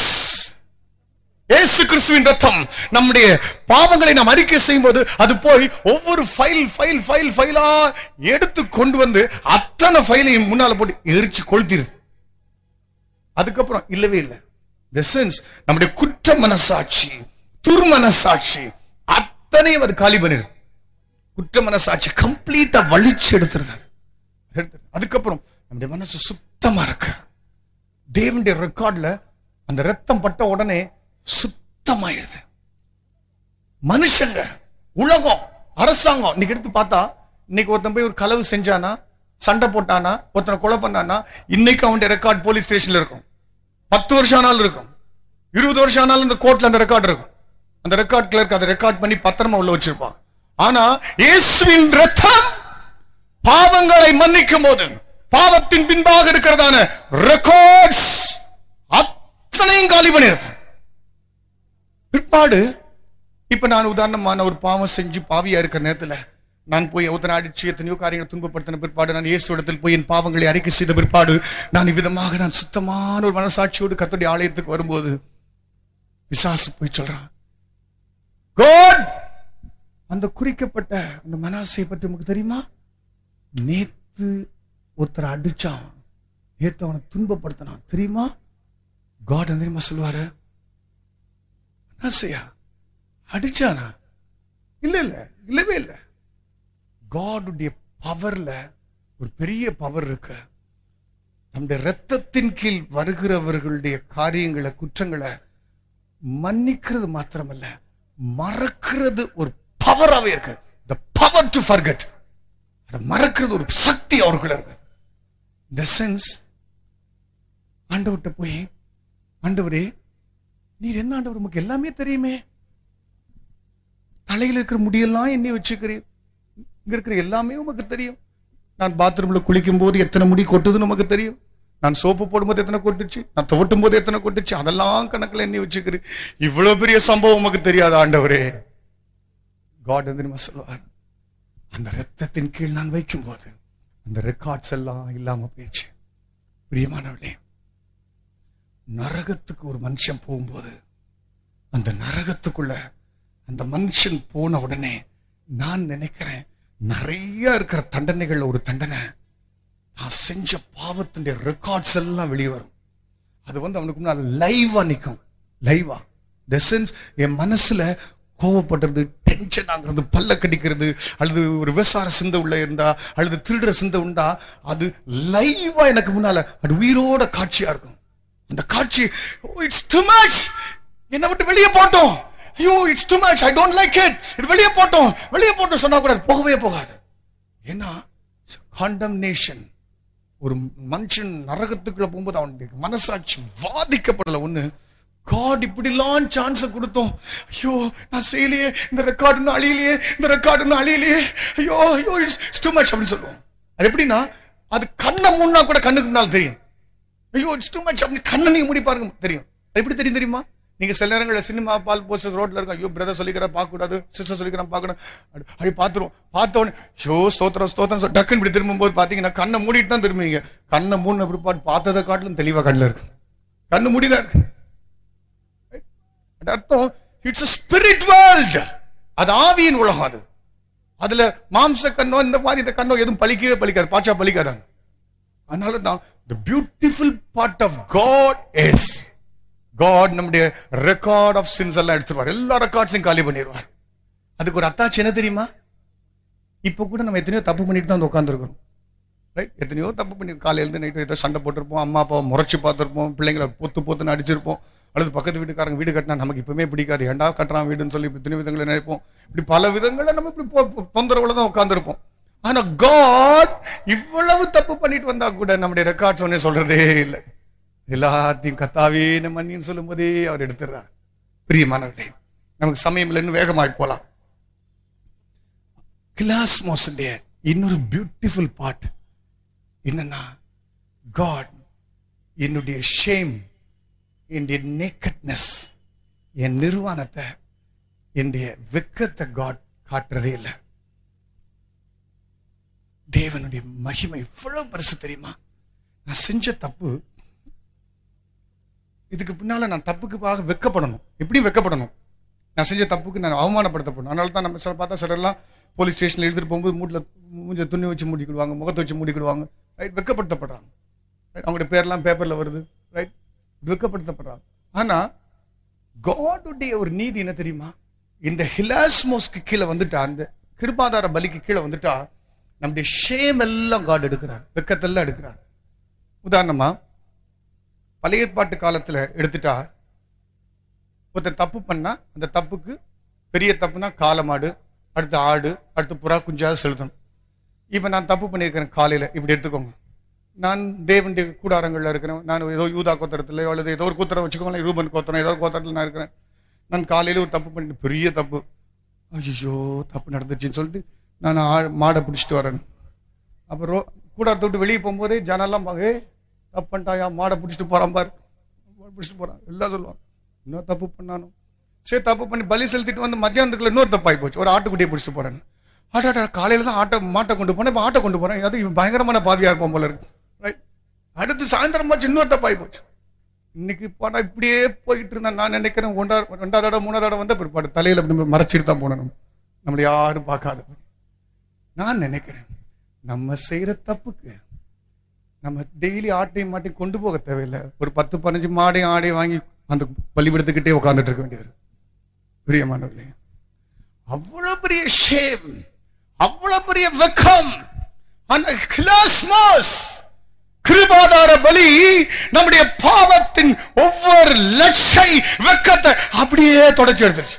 இயேசு கிறிஸ்துவின் ரத்தம் நம்முடைய பாவங்களை நாம் அறிக்கை செய்யும் போது அது போய் ஒவ்வொரு ஃபைல் ஃபைல் ஃபைல் ஃபைலா எடுத்து கொண்டு வந்து அத்தனை ஃபைலையும் முன்னால போட்டு எரிச்சு கொளுத்திருது அதுக்கப்புறம் இல்லவே இல்லை தி சென்ஸ் நம்முடைய குற்ற மனசாட்சி துர்மனசாட்சி அத்தனையும் அது காலி பண்ணிடும் குற்ற மனசாட்சி கம்ப்ளீட்டா வலிச்சு எடுத்துருது அது. எடுத்துருது. அதுக்கப்புறம் நம்முடைய மனசு சுத்தமா இருக்கு தேவனுடைய ரெக்கார்ட்ல அந்த ரத்தம் பட்ட உடனே சுத்தமாயிருது மனுஷங்க உலகம் அரசாங்கம் இன்னைக்கு எடுத்து பார்த்தா இன்னைக்கு ஒருத்தன் போய் ஒரு களவு செஞ்சானா சண்டை போட்டானா ஒருத்தனை கொலை பண்ணானா இன்னைக்கு அவனுடைய ரெக்கார்ட் போலீஸ் ஸ்டேஷன்ல இருக்கும் பத்து வருஷம் ஆனாலும் இருக்கும் இருபது வருஷம் ஆனாலும் இந்த கோர்ட்ல அந்த ரெக்கார்ட் இருக்கும் அந்த ரெக்கார்ட் கிளர்க் அதை ரெக்கார்ட் பண்ணி பத்திரமா உள்ள வச்சிருப்பான் ஆனா இயேசுவின் ரத்தம் பாவங்களை மன்னிக்கும் போது பாவத்தின் பின்பாக இருக்கிறதான ரெக்கார்ட்ஸ் அத்தனையும் காலி பண்ணிருது பிற்பாடு இப்ப நான் உதாரணமான ஒரு பாவம் செஞ்சு பாவியா இருக்கிற நேரத்துல நான் போய் ஒருத்தனை அடிச்சு எத்தனையோ காரியங்களை துன்பப்படுத்தின பிற்பாடு நான் இயேசு இடத்தில் போய் என் பாவங்களை அறிக்கை செய்த பிற்பாடு நான் இவ்விதமாக நான் சுத்தமான ஒரு மனசாட்சியோடு கத்தோடைய ஆலயத்துக்கு வரும்போது பிசாசு போய் சொல்றான் காட் அந்த குறிக்கப்பட்ட அந்த மனாசை பற்றி உங்களுக்கு தெரியுமா நேத்து ஒருத்தரை அடிச்சான் நேத்து அவனை துன்பப்படுத்தினான் தெரியுமா காட் என்ன தெரியுமா சொல்லுவாரு மனாசையா அடிச்சானா இல்ல இல்ல இல்லவே இல்ல காடுடைய பவர்ல ஒரு பெரிய பவர் இருக்கு நம்முடைய ரத்தத்தின் கீழ் வருகிறவர்களுடைய காரியங்களை குற்றங்களை மன்னிக்கிறது மாத்திரமல்ல மறக்கிறது ஒரு பவராகவே இருக்கு the power to forget அதை மறக்கிறது ஒரு சக்தி அவர்கள் இருக்கு இந்த சென்ஸ் ஆண்டவர்கிட்ட போய் ஆண்டவரே நீர் என்ன ஆண்டவர் உமக்கு எல்லாமே தெரியுமே தலையில இருக்கிற முடியெல்லாம் எண்ணி வச்சுக்கிறீர் இங்க இருக்கிற எல்லாமே உமக்கு தெரியும் நான் பாத்ரூம்ல குளிக்கும் போது எத்தனை முடி கொட்டுதுன்னு உமக்கு தெரியும் நான் சோப்பு போடும்போது எத்தனை கொட்டுச்சு நான் துவட்டும் போது எத்தனை கொட்டுச்சு அதெல்லாம் கணக்குல எண்ணி வச்சுக்கிறேன் இவ்வளவு பெரிய சம்பவம் உமக்கு தெரியாது ஆண்டவரே காட் தெரியுமா சொல்லுவார் அந்த ரத்தத்தின் கீழ் நான் வைக்கும் போது அந்த ரெக்கார்ட்ஸ் எல்லாம் இல்லாம போயிடுச்சு பிரியமானவளே நரகத்துக்கு ஒரு மனுஷன் போகும்போது அந்த நரகத்துக்குள்ள அந்த மனுஷன் போன உடனே நான் நினைக்கிறேன் நிறைய இருக்கிற தண்டனைகள்ல ஒரு தண்டனை நான் செஞ்ச பாவத்தினுடைய ரெக்கார்ட்ஸ் எல்லாம் வெளியே வரும் அது வந்து அவனுக்கு முன்னால் லைவா நிற்கும் லைவா சென்ஸ் என் மனசுல கோவப்படுறது டென்ஷன் ஆகுறது பல்ல கடிக்கிறது அல்லது ஒரு விவசார சிந்தை உள்ள இருந்தா அல்லது திருடுற சிந்தை உண்டா அது லைவா எனக்கு முன்னால அது உயிரோட காட்சியா இருக்கும் அந்த காட்சி இட்ஸ் டு மச் என்னை விட்டு வெளியே போட்டோம் ஐயோ it's too much I don't like it இது வெளியே போட்டோம் வெளியே போட்டோம் சொன்னா கூட அது போகவே போகாது ஏன்னா காண்டம்னேஷன் ஒரு மனுஷன் நரகத்துக்குள்ள போகும்போது அவனுடைய மனசாட்சி பாதிக்கப்படல ஒண்ணு காட் இப்படிலாம் சான்ஸ் கொடுத்தோம் ஐயோ நான் செய்யலையே இந்த ரெக்கார்டு இன்னும் அழியலையே இந்த ரெக்கார்டு இன்னும் அழியலையே ஐயோ ஐயோ இட்ஸ் டூ மச் அப்படின்னு சொல்லுவோம் அது எப்படின்னா அது கண்ணை மூணா கூட கண்ணுக்கு முன்னால் தெரியும் ஐயோ இட்ஸ் டூ மச் அப்படின்னு கண்ணை நீங்க மூடி பாருங்க தெரியும் அது எப்படி தெரியும் தெரியுமா நீங்க சில நேரங்களில் சினிமா பால் போஸ்டர் ரோட்ல இருக்கும் ஐயோ பிரதர் சொல்லிக்கிறா பார்க்க கூடாது சிஸ்டர் சொல்லிக்கிறா பார்க்கணும் அப்படி- அப்படி பார்த்துருவோம் பார்த்த உடனே ஐயோ ஸ்தோத்திரம் ஸ்தோத்திரம் சொல்லி டக்குன்னு இப்படி திரும்பும் போது பாத்தீங்கன்னா கண்ணை மூடிட்டு தான் திரும்புவீங்க கண்ணை மூடின பிற்பாடு பார்த்ததை காட்டிலும் தெளிவா கண்ணில் இருக்கு கண்ணு மூடிதான் இருக்கு அது அர்த்தம் இட்ஸ் ஸ்பிரிட் வேர்ல்ட் அது ஆவியின் உலகம் அது அதுல மாம்ச கண்ணோ இந்த மாதிரி இந்த கண்ணோ எதுவும் பலிக்கவே பலிக்காது பாச்சா பலிக்காதாங்க அதனால தான் the beautiful part of God is God நம்முடைய ரெக்கார்ட் ஆஃப் சின்ஸ் எல்லாம் எடுத்துருவார் எல்லா ரெக்கார்ட்ஸையும் காலி பண்ணிடுவார் அதுக்கு ஒரு அத்தாட்சி என்ன தெரியுமா இப்போ கூட நம்ம எத்தனையோ தப்பு பண்ணிட்டு தான் வந்து உட்காந்துருக்கிறோம் ரைட் எத்தனையோ தப்பு பண்ணி காலையிலேருந்து நைட்டு ஏதோ சண்டை போட்டிருப்போம் அம்மா அப்பாவை முறைச்சு பார்த்துருப்போம் பிள்ளைங்களை பொத்து பொத்துன்னு அடிச்சிருப்போம் அல்லது பக்கத்து வீட்டுக்காரங்க வீடு கட்டினா நமக்கு இப்பவுமே பிடிக்காது ஏன்டா கட்டுறான் வீடுன்னு சொல்லி இத்தனை விதங்களை நினைப்போம் இப்படி பல விதங்களில் நம்ம இப்படி பொ- பொ- தொந்தரவுல தான் உட்காந்துருப்போம் ஆனா காட் இவ்வளவு தப்பு பண்ணிட்டு வந்தா கூட நம்முடைய ரெக்கார்ட்ஸ் ஒன்னே சொல்றதே இல்லை எல்லாத்தையும் கத்தாவே நம்ம மன்னின்னு சொல்லும் போதே அவர் எடுத்துடுறார் பிரியமானவர்களே நமக்கு சமயம் இல்லைன்னு வேகமாய் போலாம் கிளாஸ் மோசடைய இன்னொரு பியூட்டிஃபுல் பார்ட் என்னன்னா காட் என்னுடைய ஷேம் என்னுடைய நேக்கட்னஸ் என் நிர்வாணத்தை என்னுடைய வெக்கத்தை காட் காட்டுறதே இல்லை தேவனுடைய மகிமை இவ்வளவு பெருசு தெரியுமா நான் செஞ்ச தப்பு இதுக்கு பின்னால நான் தப்புக்குக்காக வெக்கப்படணும் எப்படி வெக்கப்படணும் நான் செஞ்ச தப்புக்கு நான் அவமானப்படுத்தப்படணும் அதனால தான் நம்ம சில பார்த்தா சிலர்லாம் போலீஸ் ஸ்டேஷன்ல எடுத்துட்டு போகும்போது மூட்டில் மூஞ்ச துணி வச்சு மூடிக்கிடுவாங்க முகத்தை வச்சு மூடிக்கிடுவாங்க ரைட் வெக்கப்படுத்தப்படுறாங்க ரைட் அவங்களுடைய பேர்லாம் பேப்பர்ல வருது ரைட் வெக்கப்படுத்தப்படுறாங்க ஆனா காடுடைய ஒரு நீதி என்ன தெரியுமா இந்த ஹிலாஸ்மோஸ்க்கு கீழே வந்துட்டா அந்த கிருபாதார பலிக்கு கீழே வந்துட்டா நம்முடைய ஷேம் எல்லாம் காட் எடுக்கிறார் வெக்கத்தெல்லாம் எடுக்கிறார் உதாரணமா பழைய ஏற்பாட்டு காலத்துல எடுத்துட்டா ஒருத்தன் தப்பு பண்ணா அந்த தப்புக்கு பெரிய தப்புனா காளமாடு அடுத்து ஆடு அடுத்து புறா குஞ்சாவது செலுத்தணும் இப்ப நான் தப்பு பண்ணியிருக்கிறேன் காலையில இப்படி எடுத்துக்கோங்க நான் தேவனுடைய கூடாரங்கள்ல இருக்கிறேன் நான் ஏதோ யூதா கோத்திரத்துல அல்லது ஏதோ ஒரு கூத்திரம் வச்சுக்கோங்களேன் ரூபன் கோத்திரம் ஏதோ ஒரு கோத்திரத்துல நான் இருக்கிறேன் நான் காலையில ஒரு தப்பு பண்ணி பெரிய தப்பு ஐயோ தப்பு நடந்துச்சுன்னு சொல்லிட்டு நான் ஆ- மாடை பிடிச்சிட்டு வரேன் அப்புறம் கூடாரத்தை விட்டு வெளியே போகும்போதே ஜனெல்லாம் பாங்க "ஏய், தப்பு பண்ணிட்டாயா மாடை பிடிச்சிட்டு போறான் பாரு பிடிச்சிட்டு போறான் எல்லாம் சொல்லுவாங்க இன்னும் தப்பு பண்ணானோ சரி தப்பு பண்ணி பலி செலுத்திட்டு வந்து மத்தியானத்துக்குள்ள இன்னொரு தப்பாகி போச்சு ஒரு ஆட்டுக்குட்டியை பிடிச்சிட்டு போறேன் ஆட்டாடா காலையில தான் ஆட்டை மாட்டை கொண்டு போனேன் இப்போ ஆட்டை கொண்டு போறேன் அது இவன் பயங்கரமான பாவியா இருப்பான் போல இருக்கு ரைட் அடுத்து சாயந்தரம் ஆச்சு இன்னொரு தப்பாகி போச்சு இன்னைக்கு போனா இப்படியே போயிட்டு இருந்தேன் நான் நினைக்கிறேன் ஒன்றா ரெண்டாவது தடவை மூணாவது தடவை வந்த பிற்பாடு தலையில அப்படி மறைச்சிட்டு தான் போனேன் நம்ம நம்மளை யாரும் பார்க்காத நான் நினைக்கிறேன் நம்ம செய்யற தப்புக்கு நம்ம டெய்லி ஆட்டையும் மாட்டையும் கொண்டு போக தேவையில்லை ஒரு பத்து பதினஞ்சு மாடையும் ஆடையும் வாங்கி அந்த பள்ளிக்கூடத்துக்கிட்டே உட்காந்துட்டு இருக்க வேண்டியது பிரியமானவர்களே அவ்வளவு பெரிய ஷேம் அவ்வளவு பெரிய வெக்கம் அந்த கிளாஸ்மாஸ் கிருபாதார பலி நம்முடைய பாவத்தின் ஒவ்வொரு லட்சை வெக்கத்தை அப்படியே தொடச்சு எடுத்துருச்சு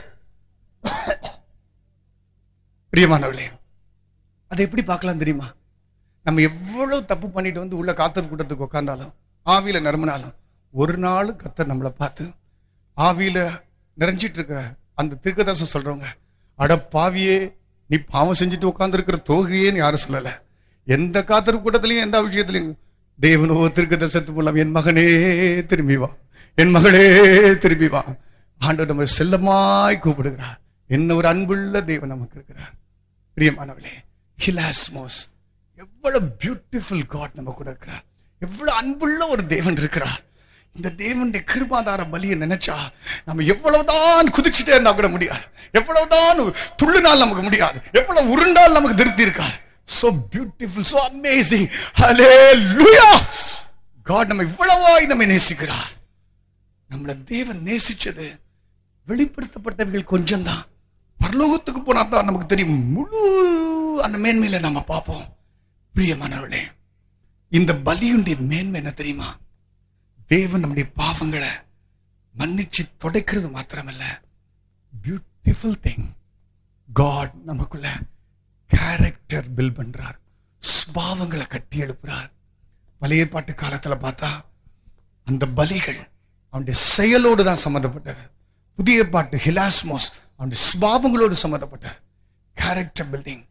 பிரியமானவர்களே அதை எப்படி பார்க்கலாம் தெரியுமா நம்ம எவ்வளவு தப்பு பண்ணிட்டு வந்து உள்ள காத்தர் கூட்டத்துக்கு உட்கார்ந்தாலும் ஆவியில நிரம்பினாலும் ஒரு நாளும் கத்தர் நம்மளை பார்த்து ஆவியில நிறைஞ்சிட்டு இருக்கிற அந்த தீர்க்கதரிசனம் சொல்றவங்க அட பாவியே நீ பாவம் செஞ்சுட்டு உட்கார்ந்து இருக்கிற தோகையேன்னு யாரும் சொல்லல எந்த காத்தர் கூட்டத்திலையும் எந்த விஷயத்திலையும் தேவனோ தீர்க்கதரிசனத்து மூலம் என் மகனே திரும்பி வா என் மகளே திரும்பி வா ஆண்டவர் நம்ம செல்லமாய் கூப்பிடுகிறார் என்ன ஒரு அன்புள்ள தேவன் நமக்கு இருக்கிறார் பிரியமானவளே ஹிலாஸ்மோஸ் எவ்வளவு பியூட்டிஃபுல் காட் நம்ம கூட இருக்கிறார் எவ்வளவு அன்புள்ள ஒரு தேவன் இருக்கிறார் இந்த தேவனுடைய கிருபாதார பலியை நினைச்சா நம்ம எவ்வளவுதான் குதிச்சுட்டே இருந்தா கூட முடியாது எவ்வளவுதான் துள்ளுனால் நமக்கு முடியாது எவ்வளவு உருண்டால் நமக்கு திருப்தி இருக்காது so beautiful so amazing hallelujah God நம்ம இவ்வளவாய் நம்மை நேசிக்கிறார் நம்மளை தேவன் நேசிச்சது வெளிப்படுத்தப்பட்டவர்கள் கொஞ்சம்தான் பரலோகத்துக்கு போனா தான் நமக்கு தெரியும் முழு அந்த மேன்மையில நம்ம பார்ப்போம் பிரியமானவர்களே இந்த பலியுடைய மேன்மை என்ன தெரியுமா தேவன் நம்முடைய பாவங்களை மன்னிச்சு துடைக்கிறது மாத்திரமல்ல பியூட்டிஃபுல் திங் காட் நமக்குள்ள கேரக்டர் பில் பண்றார் ஸ்பாவங்களை கட்டி எழுப்புறார் பழைய பாட்டு காலத்துல பார்த்தா அந்த பலிகள் அவனுடைய செயலோடு தான் சம்மந்தப்பட்டது புதிய பாட்டு ஹிலாஸ்மோஸ் அவனுடைய ஸ்பாவங்களோடு சம்மந்தப்பட்டது கேரக்டர் பில்டிங்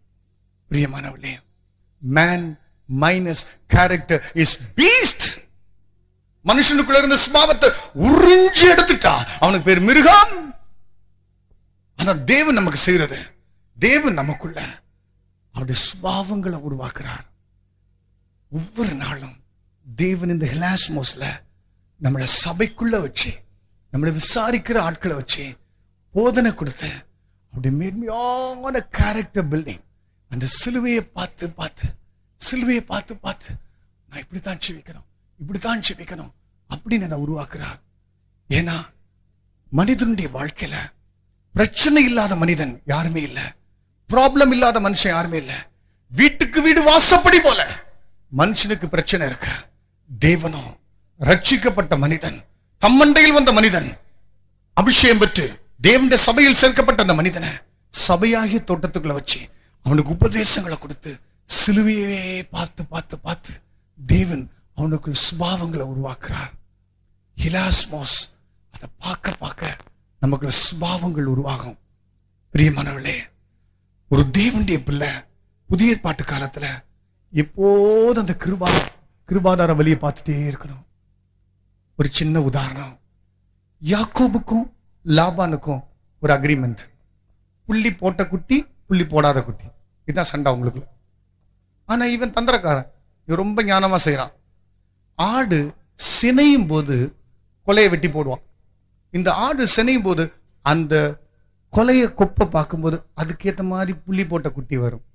பிரியமானவர்களே man minus character is beast மனுஷனுக்குள்ள இருந்த சுபாவத்தை உறிஞ்சி எடுத்துட்டா அவனுக்கு பேர் மிருகம் அதான் தேவன் நமக்கு செய்யறது தேவன் நமக்குள்ள அவருடைய சுபாவங்களை உருவாக்குறார் ஒவ்வொரு நாளும் தேவன் இந்த ஹிலாஸ்மோஸ்ல நம்மளை சபைக்குள்ள வச்சு நம்மளை விசாரிக்கிற ஆட்களை வச்சு போதனை கொடுத்து அப்படி மேன்மையான கேரக்டர் பில்டிங் அந்த சிலுவையை பார்த்து பார்த்து சிலுவையை பார்த்து பார்த்து நான் இப்படித்தான் ஜெபிக்கணும் இப்படித்தான் ஜெபிக்கணும் அப்படின்னு என்ன உருவாக்குறார் ஏன்னா மனிதனுடைய வாழ்க்கையில பிரச்சனை இல்லாத மனிதன் யாருமே இல்ல ப்ராப்ளம் இல்லாத மனுஷன் யாருமே இல்ல வீட்டுக்கு வீடு வாசப்படி போல மனுஷனுக்கு பிரச்சனை இருக்கு தேவனோ ரட்சிக்கப்பட்ட மனிதன் தம்மண்டையில் வந்த மனிதன் அபிஷேகம் பெற்று தேவனுடைய சபையில் சேர்க்கப்பட்ட அந்த மனிதனை சபையாகிய தோட்டத்துக்குள்ள வச்சு அவனுக்கு உபதேசங்களை கொடுத்து சிலுவையே பார்த்து பார்த்து பார்த்து தேவன் அவனுக்குள் சுபாவங்களை உருவாக்குறார் ஹிலாஸ்மோஸ் அதை பார்க்க பார்க்க நமக்குள்ள சுபாவங்கள் உருவாகும் பிரியமானவர்களே ஒரு தேவனுடைய பிள்ளை புதிய ஏற்பாட்டு காலத்துல எப்போதும் அந்த கிருபா கிருபாதார வழியை பார்த்துட்டே இருக்கணும் ஒரு சின்ன உதாரணம் யாக்கோபுக்கும் லாபானுக்கும் ஒரு அக்ரிமெண்ட் புள்ளி போட்ட குட்டி புள்ளி போடாத குட்டி இதுதான் சண்டை அவங்களுக்குள்ள ஆனா இவன் தந்திரக்காரன் இவன் ரொம்ப ஞானமா செய்றான் ஆடு சினையும் போது கொலையை வெட்டி போடுவான் இந்த ஆடு சினையும் போது அந்த கொலைய கொப்பை பார்க்கும்போது அதுக்கேத்த மாதிரி புள்ளி போட்ட குட்டி வரும்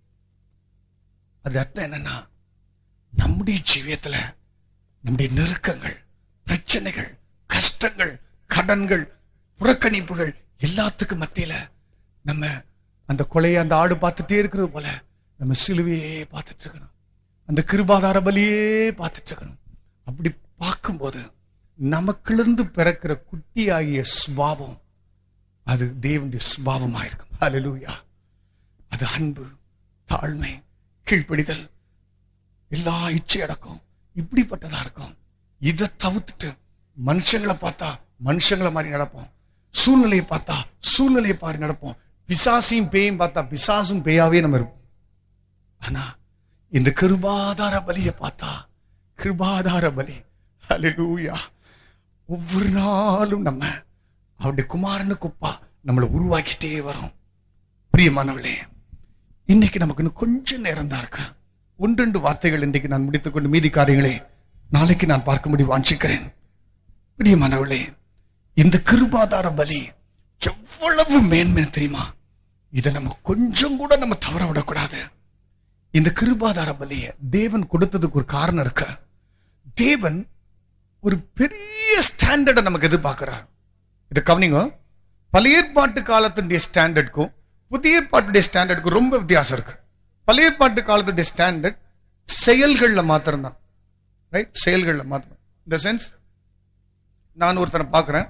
அது அர்த்தம் என்னன்னா நம்முடைய ஜீவியத்துல நம்முடைய நெருக்கங்கள் பிரச்சனைகள் கஷ்டங்கள் கடன்கள் புறக்கணிப்புகள் எல்லாத்துக்கும் மத்தியில நம்ம அந்த கொலையை அந்த ஆடு பார்த்துட்டே இருக்கிறது போல நம்ம சிலுவையே பார்த்துட்டு இருக்கணும் அந்த கிருபாதார பலியே பார்த்துட்டு இருக்கணும் அப்படி பார்க்கும்போது நமக்கிலிருந்து பிறக்கிற குட்டியாகிய சுபாவம் அது தேவனுடைய சுபாவமா இருக்கும் ஹalleluya அது அன்பு தாழ்மை கீழ்ப்படிதல் எல்லா இச்சை அடக்கம் இப்படிப்பட்டதா இருக்கும் இதை தவிர்த்துட்டு மனுஷங்களை பார்த்தா மனுஷங்களை மாதிரி நடப்போம் சூழ்நிலையை பார்த்தா சூழ்நிலையை பாரி நடப்போம் பிசாசையும் பேயும் பார்த்தா பிசாசும் பேயாவே நம்ம இருப்போம் ஆனா இந்த கிருபாதார பலியை பார்த்தா கிருபாதார பலி ஹalleluya ஒவ்வொரு நாளும் நம்ம அவருடைய குமாரனுக்கு ஒப்பா நம்மளை உருவாக்கிட்டே வரோம் பிரியமானவளே இன்னைக்கு நமக்கு இன்னும் கொஞ்சம் நேரம் தான் இருக்கு ஒன்றெண்டு வார்த்தைகள் இன்றைக்கு நான் முடித்துக்கொண்டு மீதி காரியங்களே நாளைக்கு நான் பார்க்கும்படி வாஞ்சிக்கிறேன் பிரியமானவளே இந்த கிருபாதார பலி எவ்வளவு மேன்மை தெரியுமா இதை நம்ம கொஞ்சம் கூட நம்ம தவற விடக்கூடாது இந்த கிருபாதார பலியை தேவன் கொடுத்ததுக்கு ஒரு காரணம் இருக்கு தேவன் ஒரு பெரிய ஸ்டாண்டர்டை நமக்கு எதிர்பார்க்கிறார் இது கவனிங்க பழைய ஏற்பாட்டு காலத்துடைய ஸ்டாண்டர்டுக்கும் புதிய ஏற்பாட்டுடைய ஸ்டாண்டர்டுக்கும் ரொம்ப வித்தியாசம் இருக்கு பழைய ஏற்பாட்டு காலத்துடைய ஸ்டாண்டர்ட் செயல்கள்ல மாத்திரம்தான் ரைட் செயல்கள்ல மாத்திரம் இந்த சென்ஸ் நான் ஒருத்தனை பார்க்கிறேன்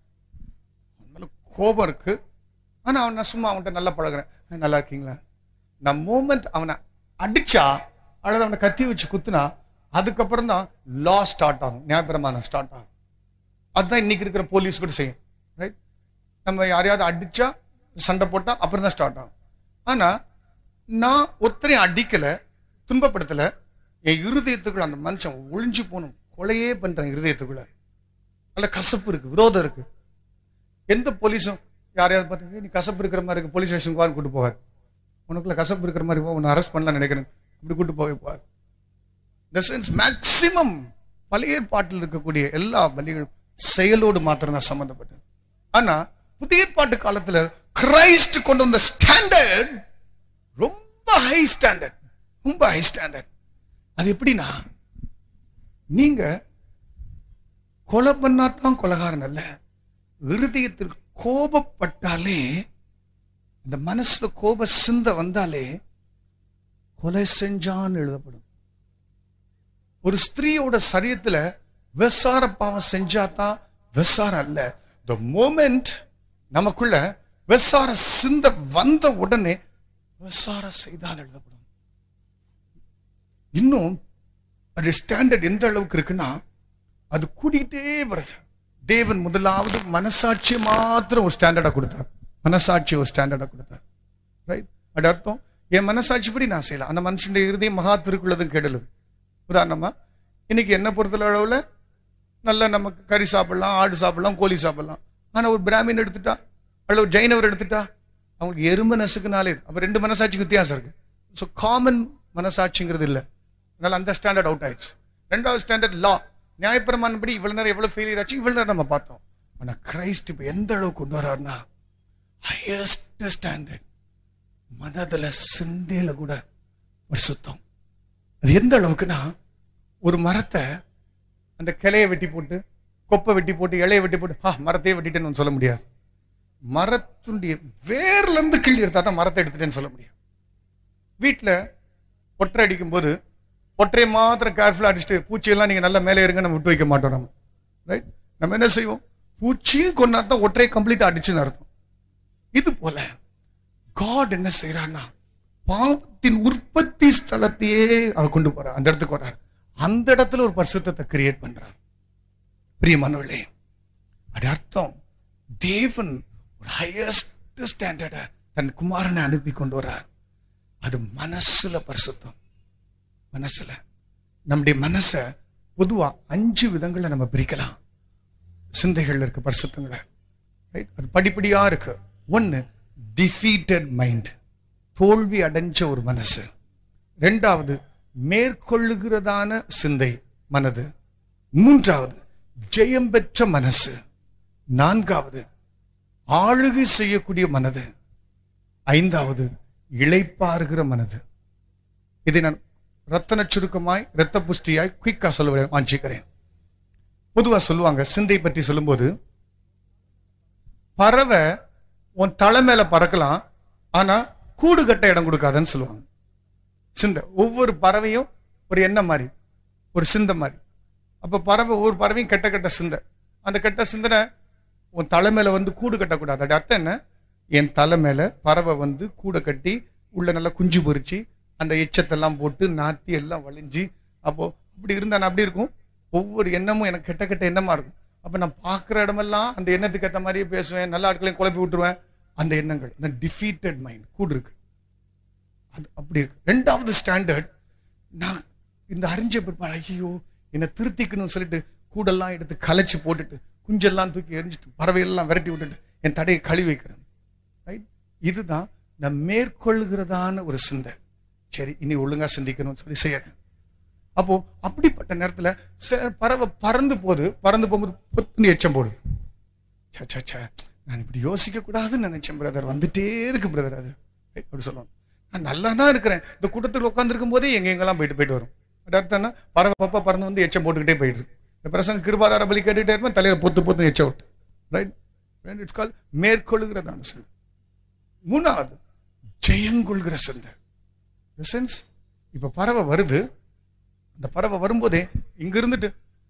அவன் மேல கோபம் இருக்கு ஆனா அவன் நான் சும்மா அவன்கிட்ட நல்லா பழகுறேன் "அஹ், நல்லா இருக்கீங்களா நான் மூமெண்ட் அவனை அடிச்சா அல்லது அவனை கத்தி வச்சு குத்துனா அதுக்கப்புறம் தான் லா ஸ்டார்ட் ஆகும் நியாயப்பிரமாணம் ஸ்டார்ட் ஆகும் அதுதான் இன்னைக்கு இருக்கிற போலீஸ் கூட செய்யும் ரைட் நம்ம யாரையாவது அடிச்சா சண்டை போட்டா அப்புறம் தான் ஸ்டார்ட் ஆகும் ஆனா நான் ஒருத்தரையும் அடிக்கல துன்பப்படுத்தல என் இருதயத்துக்குள்ள அந்த மனுஷன் ஒளிஞ்சு போகணும் கொலையே பண்றேன் இருதயத்துக்குள்ள அல்ல கசப்பு இருக்கு விரோதம் இருக்கு எந்த போலீஸும் யாரையாவது பார்த்து "ஏய், நீ கசப்பு இருக்கிற மாதிரி இருக்கு போலீஸ் ஸ்டேஷனுக்கு வான்னு கூட்டு போவார் உனக்குள்ள கசப்பு இருக்கிற மாதிரி போ உன்னை அரெஸ்ட் பண்ணலாம் நினைக்கிறேன் இப்படி கூட்டு போக போவார் இந்த சென்ஸ் மேக்சிமம் பழைய ஏற்பாட்டில் இருக்கக்கூடிய எல்லா பலிகளும் செயலோடு மாத்திரம் தான் சம்பந்தப்பட்டது ஆனா புதிய ஏற்பாட்டு காலத்துல கிரைஸ்ட் கொண்டு வந்த ஸ்டாண்டர்ட் ரொம்ப ஹை ஸ்டாண்டர்ட் ரொம்ப ஹை ஸ்டாண்டர்ட் அது எப்படின்னா நீங்க கொலை பண்ணாதான் கொலகாரன் அல்ல இருதயத்தில் கோபப்பட்டாலே இந்த மனசுல கோப சிந்த வந்தாலே கொலை செஞ்சான்னு எழுதப்படும் ஒரு ஸ்திரீயோட சரீரத்துல வெசார பாவம் செஞ்சாதான் வெசாரம் அல்ல த மோமெண்ட் நமக்குள்ள வெசார சிந்த வந்த உடனே வெசார செய்தான் எழுதப்படும் இன்னும் அது ஸ்டாண்டர்ட் எந்த அளவுக்கு இருக்குன்னா அது கூடிக்கிட்டே வருது தேவன் முதலாவது மனசாட்சியை மாத்திரம் ஒரு ஸ்டாண்டர்டா கொடுத்தார் மனசாட்சி ஒரு ஸ்டாண்டர்டா கொடுத்தார் ரைட் அது அர்த்தம் என் மனசாட்சிப்படி நான் செய்யலாம் அந்த மனுஷனுடைய இருதயம் மகா திருக்குள்ளதும் கெடலுது உதாரணமா இன்னைக்கு என்ன பொறுத்தல அளவுல நல்லா நமக்கு கறி சாப்பிடலாம் ஆடு சாப்பிடலாம் கோழி சாப்பிடலாம் ஆனா ஒரு பிராமின் எடுத்துட்டா அல்ல ஒரு ஜெயினவர் எடுத்துட்டா அவங்களுக்கு எறும்பு நசுக்குனாலே அப்ப ரெண்டு மனசாட்சிக்கு வித்தியாசம் இருக்கு ஸோ காமன் மனசாட்சிங்கிறது இல்லை அதனால அந்த ஸ்டாண்டர்ட் அவுட் ஆயிடுச்சு ரெண்டாவது ஸ்டாண்டர்ட் லா நியாயப்பிரமாணப்படி இவ்வளவு நேரம் எவ்வளவு ஃபெயிலியர் ஆச்சு இவ்வளவு நேரம் நம்ம பார்த்தோம் ஆனா கிரைஸ்ட் இப்ப எந்த அளவுக்கு கொண்டு வர்றாருன்னா ஹையஸ்ட் ஸ்டாண்டர்ட் மனதுல சிந்தையில கூட ஒரு சுத்தம் அது எந்த அளவுக்குன்னா ஒரு மரத்தை அந்த கிளையை வெட்டி போட்டு கொப்பை வெட்டி போட்டு இலையை வெட்டி போட்டு ஆ மரத்தையே வெட்டிட்டேன்னு சொல்ல முடியாது மரத்துடைய வேர்ல இருந்து கிள்ளி எடுத்தா தான் மரத்தை எடுத்துட்டேன்னு சொல்ல முடியும் வீட்டுல ஒற்றை அடிக்கும் போது ஒற்றை மாத்திரம் கேர்ஃபுல்லா அடிச்சுட்டு பூச்சியெல்லாம் நீங்க நல்லா மேலே இருங்க நம்ம விட்டு வைக்க மாட்டோம் நம்ம ரைட் நம்ம என்ன செய்வோம் பூச்சியும் கொண்டா தான் ஒற்றை கம்ப்ளீட்டா அடிச்சுன்னு அர்த்தம் இது போல காட் என்ன செய்யறான்னா பாவத்தின் உற்பத்தி ஸ்தலத்தையே அவர் கொண்டு போறார் அந்த இடத்துக்கு வர்றார் அந்த இடத்துல ஒரு பரிசுத்தத்தை கிரியேட் பண்றார் பிரியமானவர்களே அது அர்த்தம் தேவன் ஒரு ஹையஸ்ட் ஸ்டாண்டர்ட தன் குமாரனை அனுப்பி கொண்டு வர்றார் அது மனசுல பரிசுத்தம் மனசுல நம்முடைய மனசை பொதுவா அஞ்சு விதங்களை நம்ம பிரிக்கலாம் சிந்தைகள்ல இருக்க பரிசுத்தங்களை ரைட் அது படிப்படியா இருக்கு ஒன்னு டிஃபீட்டட் மைண்ட் தோல்வி அடைஞ்ச ஒரு மனசு ரெண்டாவது மேற்கொள்ளுகிறதான சிந்தை மனது மூன்றாவது ஜெயம் பெற்ற மனசு நான்காவது ஆளுகை செய்யக்கூடிய மனது ஐந்தாவது இளைப்பாறுகிற மனது இதை நான் ரத்தன சுருக்கமாய் இரத்த புஷ்டியாய் குயிக்கா சொல்ல வாஞ்சிக்கிறேன் பொதுவா சொல்லுவாங்க சிந்தை பற்றி சொல்லும்போது பறவை உன் தலை மேல பறக்கலாம் ஆனா கூடு கட்ட இடம் கொடுக்காதன்னு சொல்லுவாங்க சிந்தை ஒவ்வொரு பறவையும் ஒரு எண்ணம் மாதிரி ஒரு சிந்தை மாதிரி அப்ப பறவை ஒவ்வொரு பறவையும் கெட்ட கெட்ட சிந்தை அந்த கெட்ட சிந்தனை உன் தலை மேல வந்து கூடு கட்டக்கூடாது அது அர்த்தம் என்ன என் தலை மேல பறவை வந்து கூடை கட்டி உள்ள நல்லா குஞ்சு பொறிச்சு அந்த எச்சத்தெல்லாம் போட்டு நாத்தி எல்லாம் வளைஞ்சு அப்போ அப்படி இருந்தா நான் அப்படி இருக்கும் ஒவ்வொரு எண்ணமும் எனக்கு கெட்ட கெட்ட எண்ணமா இருக்கும் அப்ப நான் பார்க்குற இடமெல்லாம் அந்த எண்ணத்துக்கு ஏற்ற மாதிரியே பேசுவேன் நல்ல ஆட்களையும் குழப்பி விட்டுருவேன் அந்த எண்ணங்கள் அந்த டிஃபீட்டட் மைண்ட் கூடு இருக்கு அது அப்படி இருக்கு ரெண்டாவது ஸ்டாண்டர்ட் நான் இந்த அறிஞ்ச பிற்பாடு ஐயோ என்னை திருத்திக்கணும்னு சொல்லிட்டு கூடெல்லாம் எடுத்து கலைச்சு போட்டுட்டு குஞ்செல்லாம் தூக்கி எரிஞ்சிட்டு பறவையெல்லாம் விரட்டி விட்டுட்டு என் தடையை கழுவி வைக்கிறேன் ரைட் இதுதான் நான் மேற்கொள்கிறதான ஒரு சிந்தை சரி இனி ஒழுங்கா சிந்திக்கணும்னு சொல்லி செய்யறேன் அப்போ அப்படிப்பட்ட நேரத்துல சில பறவை பறந்து போகுது பறந்து போகும்போது பொத்துன்னு எச்சம் போடுது சே, சே, சே, நான் இப்படி யோசிக்க கூடாதுன்னு நினைச்சேன் பிரதர் வந்துட்டே இருக்கு பிரதர் அது Right, அப்படி சொல்லணும் நான் நல்லா தான் இருக்கிறேன் இந்த கூட்டத்தில் உட்காந்துருக்கும் போதே எங்க எங்கெல்லாம் போயிட்டு போயிட்டு வரும் அது அர்த்தம் என்ன பறவை பப்பா பறந்து வந்து எச்சம் போட்டுக்கிட்டே போயிட்டு இருக்கு இந்த பிரசங்க கிருபாதார பலி கேட்டுக்கிட்டே இருப்பேன் தலையில பொத்து பொத்து எச்ச விட்டு ரைட் இட்ஸ் கால் மேற்கொள்ளுகிறதான சிந்தை மூணாவது ஜெயங்கொள்கிற சிந்தை சென்ஸ் இப்ப பறவை வருது அந்த பறவை வரும்போதே இங்க இருந்துட்டு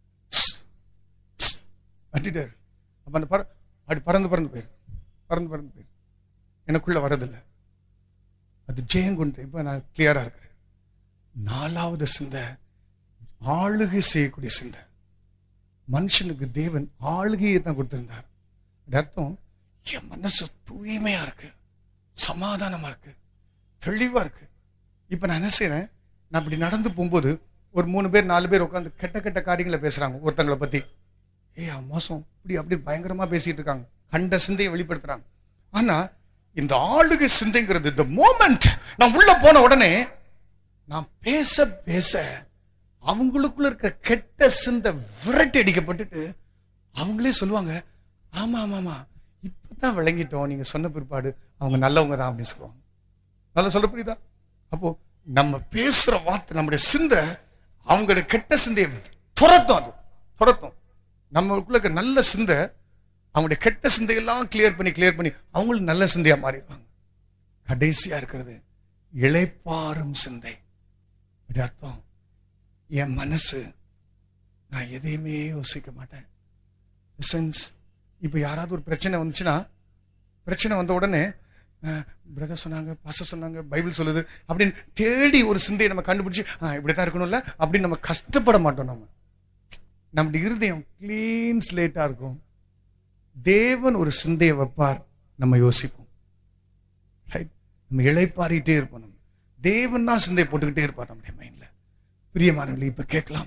அட்டிட்டாரு அப்ப அந்த பறவை அப்படி பறந்து பறந்து போயிரு பறந்து பறந்து போயிரு எனக்குள்ள வரதில்லை அது ஜெயங்கொண்டு இப்ப நான் கிளியரா இருக்கிறேன் நாலாவது சிந்தை ஆளுகை செய்யக்கூடிய சிந்தை மனுஷனுக்கு தேவன் ஆளுகையை தான் கொடுத்திருந்தார் அது அர்த்தம் என் மனசு தூய்மையா இருக்கு சமாதானமா இருக்கு தெளிவா இருக்கு இப்ப நான் என்ன செய்றேன் நான் இப்படி நடந்து போகும்போது ஒரு மூணு பேர் நாலு பேர் உட்காந்து கெட்ட கெட்ட காரியங்களை பேசுறாங்க ஒருத்தங்களை பத்தி ஏய் மோசம் இப்படி அப்படி பயங்கரமா பேசிட்டு இருக்காங்க கண்ட சிந்தையை வெளிப்படுத்துறாங்க ஆனா இந்த ஆளுகை சிந்தைங்கிறது இந்த மோமெண்ட் நான் உள்ள போன உடனே நான் பேச பேச அவங்களுக்குள்ள இருக்கிற கெட்ட சிந்தை விரட்டி அடிக்கப்பட்டுட்டு அவங்களே சொல்லுவாங்க ஆமா ஆமா ஆமா இப்பதான் விளங்கிட்டோம் நீங்க சொன்ன பிற்பாடு அவங்க நல்லவங்க தான் அப்படின்னு சொல்லுவாங்க நல்லா சொல்ல புரியுதா அப்போ நம்ம பேசுற வார்த்தை நம்முடைய சிந்தை அவங்களுடைய கெட்ட சிந்தையை துரத்தும் அது துரத்தும் நம்மளுக்குள்ள இருக்க நல்ல சிந்தை அவங்களுடைய கெட்ட சிந்தையெல்லாம் கிளியர் பண்ணி கிளியர் பண்ணி அவங்களுக்கு நல்ல சிந்தையா மாறிடுவாங்க கடைசியா இருக்கிறது இளைப்பாறும் சிந்தை இது அர்த்தம் என் மனசு நான் எதையுமே யோசிக்க மாட்டேன் சென்ஸ் இப்போ யாராவது ஒரு பிரச்சனை வந்துச்சுன்னா பிரச்சனை வந்த உடனே பிரதர் சொன்னாங்க பாச சொன்னாங்க பைபிள் சொல்லுது அப்படின்னு தேடி ஒரு சிந்தையை நம்ம கண்டுபிடிச்சு ஆ இப்படித்தான் இருக்கணும்ல அப்படின்னு நம்ம கஷ்டப்பட மாட்டோம் நம்ம நம்முடைய இருதயம் கிளீன் ஸ்லேட்டா இருக்கும் தேவன் ஒரு சிந்தையை வைப்பார் நம்ம யோசிப்போம் ரைட் நம்ம இழைப்பாரிட்டே இருப்போம் நம்ம தேவன் தான் சிந்தை போட்டுக்கிட்டே இருப்பார் நம்முடைய மைண்ட்ல பிரியமானவர்களே இப்ப கேட்கலாம்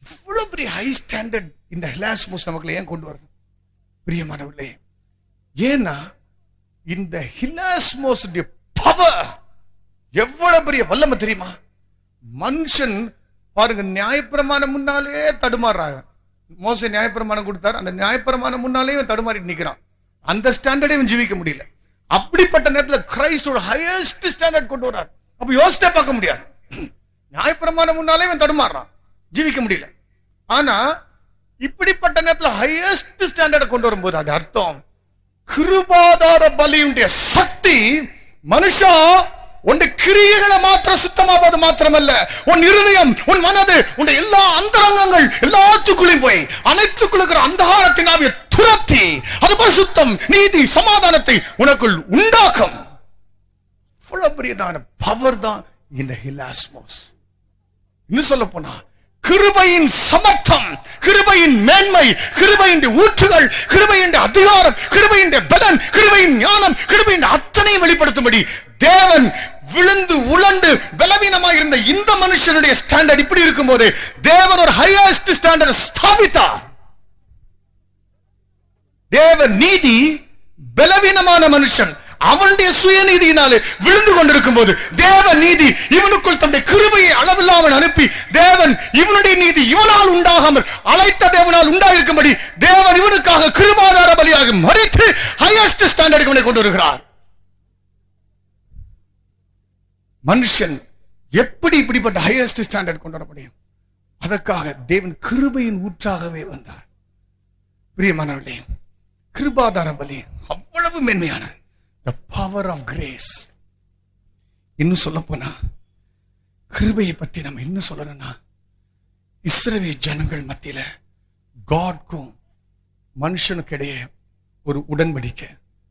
இவ்வளவு பெரிய ஹை ஸ்டாண்டர்ட் இந்த ஹிலாஸ்மோஸ் நமக்குள்ள ஏன் கொண்டு வருது பிரியமானவர்களே ஏன்னா இந்த ஹிலாஸ்மோஸ் பவர் எவ்வளவு பெரிய வல்லமை தெரியுமா மனுஷன் பாருங்க நியாயப்பிரமாணம் முன்னாலே தடுமாறுறாங்க மோச நியாயப்பிரமாணம் கொடுத்தாரு அந்த நியாயப்பிரமாணம் முன்னாலே இவன் தடுமாறிட்டு நிக்கிறான் அந்த ஸ்டாண்டர்டே இவன் ஜீவிக்க முடியல அப்படிப்பட்ட நேரத்துல கிரைஸ்டோட ஹையஸ்ட் ஸ்டாண்டர்ட் கொண்டு வர்றார் அப்ப யோசிச்சே பார்க்க முடியாது நியாயப்பிரமாணம் முன்னாலே இவன் தடுமாறுறான் ஜீவிக்க முடியல ஆனா இப்படிப்பட்ட நேரத்துல ஹையஸ்ட் ஸ்டாண்டர்ட் கொண்டு வரும்போது அது அர்த்தம் கிருபாதார பலியுடைய சக்தி மனுஷா உன் கிரியைகளை மாத்திர சுத்தமாவது மாத்திரமல்ல உன் இருதயம் உன் மனது உன் எல்லா அந்தரங்கங்கள் எல்லாத்துக்குள்ளையும் போய் அனைத்துக்குள்ள இருக்கிற அந்தகாரத்தின் ஆவிய துரத்தி அது பரிசுத்தம் நீதி சமாதானத்தை உனக்குள் உண்டாக்கும் இவ்வளவு பெரியதான பவர் தான் இந்த ஹிலாஸ்மோஸ் இன்னும் சொல்ல போனா கிருபையின் சமர்த்தம் கிருபையின் மேன்மை கிருபையின் ஊற்றுகள் கிருபையின் அதிகாரம் கிருபையின் பலன் கிருபையின் ஞானம் கிருபையின் அத்தனையும் வெளிப்படுத்தும்படி தேவன் விழுந்து உழண்டு பலவீனமாக இருந்த இந்த மனுஷனுடைய ஸ்டாண்டர்ட் இப்படி இருக்கும்போது தேவன் ஒரு ஹையஸ்ட் ஸ்டாண்டர்ட் ஸ்தாபித்தார் தேவ நீதி பலவீனமான மனுஷன் அவனுடைய சுயநீதியினாலே விழுந்து கொண்டிருக்கும் போது தேவ நீதி இவனுக்குள் தன்னுடைய கிருபையை அளவில்லாமல் அனுப்பி தேவன் இவனுடைய நீதி இவனால் உண்டாகாமல் அழைத்த தேவனால் உண்டாயிருக்கும்படி தேவன் இவனுக்காக கிருபாதார பலியாக மறித்து ஹையஸ்ட் ஸ்டாண்டர்டுக்கு இவனை கொண்டு வருகிறார் மனுஷன் எப்படி இப்படிப்பட்ட ஹையஸ்ட் ஸ்டாண்டர்ட் கொண்டு வர முடியும் அதற்காக தேவன் கிருபையின் ஊற்றாகவே வந்தார் பிரியமானவர்களே கிருபாதார பலி அவ்வளவு மென்மையான த பவர் ஆஃப் கிரேஸ் இன்னும் சொல்ல போனா கிருபையை பற்றி நம்ம இன்னும் சொல்லணும்னா இஸ்ரவே ஜனங்கள் மத்தியில காட்க்கும் மனுஷனுக்கு இடையே ஒரு உடன்படிக்கை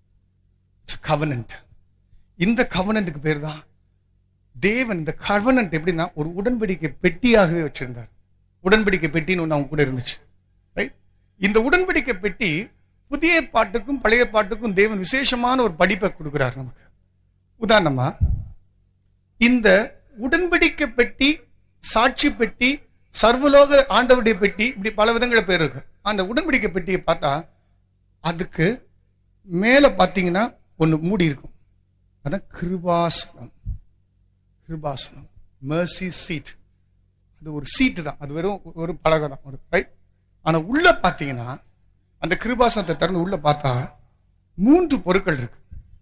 கவனன்ட் இந்த கவனன்ட்டுக்கு பேர் தான் தேவன் இந்த கவனன்ட் எப்படின்னா ஒரு உடன்படிக்கை பெட்டியாகவே வச்சிருந்தார் உடன்படிக்கை பெட்டின்னு ஒன்று அவங்க கூட இருந்துச்சு ரைட் இந்த உடன்படிக்கை பெட்டி புதிய பாட்டுக்கும் பழைய பாட்டுக்கும் தேவன் விசேஷமான ஒரு படிப்பை கொடுக்கிறார் நமக்கு உதாரணமா இந்த உடன்படிக்கை பெட்டி சாட்சி பெட்டி சர்வலோக ஆண்டவருடைய பெட்டி இப்படி பல விதங்கள பேர் இருக்கு அந்த உடன்படிக்கை பெட்டியை பார்த்தா அதுக்கு மேல பார்த்தீங்கன்னா ஒன்று மூடி இருக்கும் அதான் கிருபாசனம் கிருபாசனம் mercy சீட் அது ஒரு சீட்டு தான் அது வெறும் ஒரு பலகை தான் ஒரு ரைட் ஆனா உள்ள பார்த்தீங்கன்னா அந்த கிருபாசனத்தை திறந்து உள்ள பார்த்தா மூன்று பொருட்கள் இருக்கு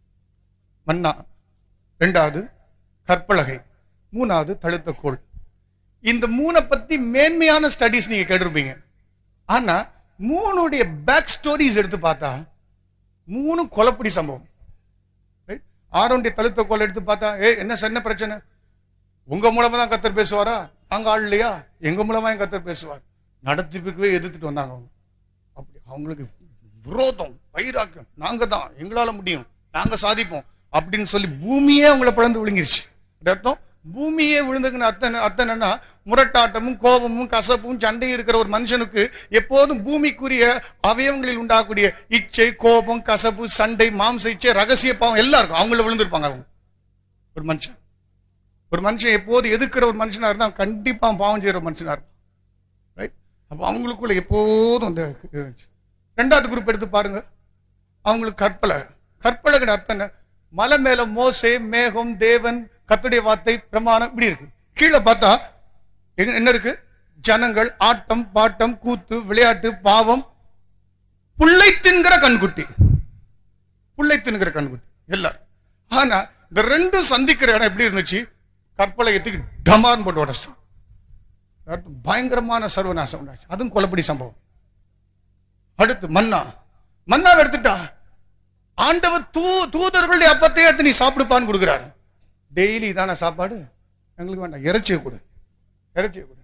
மன்னா ரெண்டாவது கற்பலகை மூணாவது தழுத்த கோள் இந்த மூணை பத்தி மேன்மையான ஸ்டடிஸ் நீங்க கேட்டிருப்பீங்க ஆனா மூணுடைய பேக் ஸ்டோரிஸ் எடுத்து பார்த்தா மூணு கொலப்படி சம்பவம் Right? ஆரோனுடைய தழுத்த கோல் எடுத்து பார்த்தா ஏ என்ன என்ன பிரச்சனை உங்க மூலமா தான் கத்தர் பேசுவாரா நாங்க ஆள் இல்லையா எங்க மூலமா என் கத்தர் பேசுவார் நடத்திப்புக்கவே எதிர்த்துட்டு வந்தாங்க அவங்க அப்படி அவங்களுக்கு விரோதம் வைராக்கியம் நாங்க தான் எங்களால முடியும் நாங்க சாதிப்போம் அப்படின்னு சொல்லி பூமியே அவங்கள பிளந்து விழுங்கிருச்சு அது அர்த்தம் பூமியே விழுந்துக்குன்னு அர்த்தம் அர்த்தம் என்னன்னா முரட்டாட்டமும் கோபமும் கசப்பும் சண்டையும் இருக்கிற ஒரு மனுஷனுக்கு எப்போதும் பூமிக்குரிய அவயவங்களில் உண்டாகக்கூடிய இச்சை கோபம் கசப்பு சண்டை மாம்ச இச்சை ரகசிய பாவம் எல்லாம் இருக்கும் அவங்கள விழுந்திருப்பாங்க அவங்க ஒரு மனுஷன் ஒரு மனுஷன் எப்போது எதிர்க்கிற ஒரு மனுஷனா இருந்தா அவன் கண்டிப்பா அவன் பாவம் செய்யற மனுஷனா இருப்பான் ரைட் அப்போ அவங்களுக்குள்ள எப்போதும் அந்த இது இருந்துச்சு. ரெண்டாவது குரூப் எடுத்து பாருங்க அவங்களுக்கு கற்பலை கற்பலைக்கு அர்த்தம் என்ன மலை மேல மோசே மேகம் தேவன் கத்துடைய வார்த்தை பிரமாணம் இப்படி இருக்கு கீழே பார்த்தா எங்க- என்ன இருக்கு ஜனங்கள் ஆட்டம் பாட்டம் கூத்து விளையாட்டு பாவம் புள்ளை தின்கிற கண்குட்டி புள்ளை தின்கிற கண்குட்டி எல்லாரும் ஆனா இந்த ரெண்டும் சந்திக்கிற இடம் எப்படி இருந்துச்சு கற்பலகத்துக்கு டமான் போட்டு உடச்சிட்டான் அடுத்து பயங்கரமான சர்வநாசம் உண்டாச்சு அதுவும் கொலப்படி சம்பவம் அடுத்து மன்னா மன்னாவை எடுத்துட்டா ஆண்டவர் தூ தூதர்களுடைய அப்பத்தை எடுத்து நீ சாப்பிடுப்பான்னு கொடுக்குறாரு டெய்லி தானே சாப்பாடு எங்களுக்கு வேண்டாம் இறைச்சியை கொடு இறைச்சியை கொடு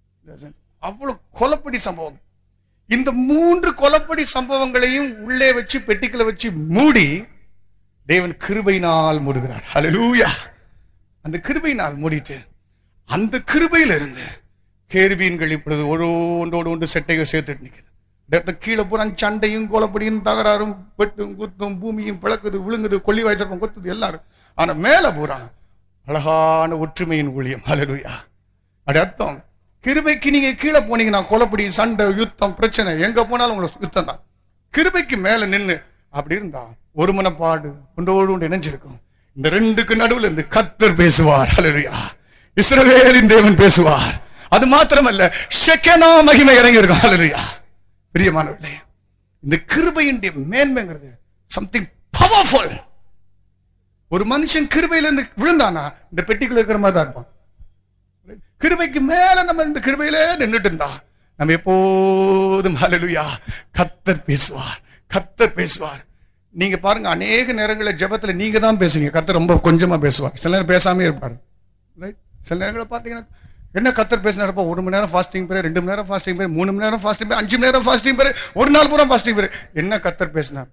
அவ்வளவு கொலப்படி சம்பவம் இந்த மூன்று கொலப்படி சம்பவங்களையும் உள்ளே வச்சு பெட்டிக்குள்ள வச்சு மூடி தேவன் கிருபையினால் மூடுகிறார் ஹalleluya அந்த கிருபையினால் மூடிட்டு அந்த கிருபையில இருந்து கேருபீன்கள் இப்பொழுது ஒரு ஒன்றோடு ஒன்று செட்டையை சேர்த்துட்டு நிக்குது இடத்த கீழே பூரா சண்டையும் கொலப்படியும் தகராறும் வெட்டும் குத்தும் பூமியும் பிளக்குது விழுங்குது கொல்லி வாய்ச்சிருப்போம் கொத்துது எல்லாரும் ஆனா மேல பூரா அழகான ஒற்றுமையின் ஊழியம் ஹalleluya அது அர்த்தம் கிருபைக்கு நீங்க கீழே போனீங்கன்னா கொலப்படி சண்டை யுத்தம் பிரச்சனை எங்க போனாலும் உங்களுக்கு யுத்தம் தான் கிருபைக்கு மேல நின்னு அப்படி இருந்தா ஒரு மனப்பாடு ஒன்றோடு ஒன்று இணைஞ்சிருக்கும் இந்த ரெண்டுக்கு நடுவுல இந்த கத்தர் பேசுவார் ஹalleluya இஸ்ரவேலின் தேவன் பேசுவார் அது மாத்திரமல்ல ஷெக்கனா மகிமை இறங்கி இருக்கும் ஹalleluya பிரியமானவர்களே இந்த கிருபையினுடைய மேன்மைங்கிறது சம்திங் பவர்ஃபுல் ஒரு மனுஷன் கிருபையில இருந்து விழுந்தானா இந்த பெட்டிக்குள்ள இருக்கிற மாதிரி தான் இருப்பான் கிருபைக்கு மேல நம்ம இந்த கிருபையிலே நின்றுட்டு இருந்தா நம்ம எப்போதும் ஹalleluya கத்தர் பேசுவார் கத்தர் பேசுவார் நீங்க பாருங்க அநேக நேரங்களில் ஜெபத்துல நீங்க தான் பேசுவீங்க கத்தர் ரொம்ப கொஞ்சமா பேசுவார் சில நேரம் பேசாமே இருப்பார் ரைட் சில நேரங்களில் பார்த்தீங்கன்னா என்ன கத்தர் பேசினாரப்பா ஒரு மணி நேரம் ஃபாஸ்டிங் பேர் ரெண்டு மணி நேரம் ஃபாஸ்டிங் பேர் மூணு மணி நேரம் ஃபாஸ்டிங் பேர் அஞ்சு மணி நேரம் ஃபாஸ்டிங் பேர் ஒரு நாள் பூரா ஃபாஸ்டிங் பேர் என்ன கத்தர் பேசினார்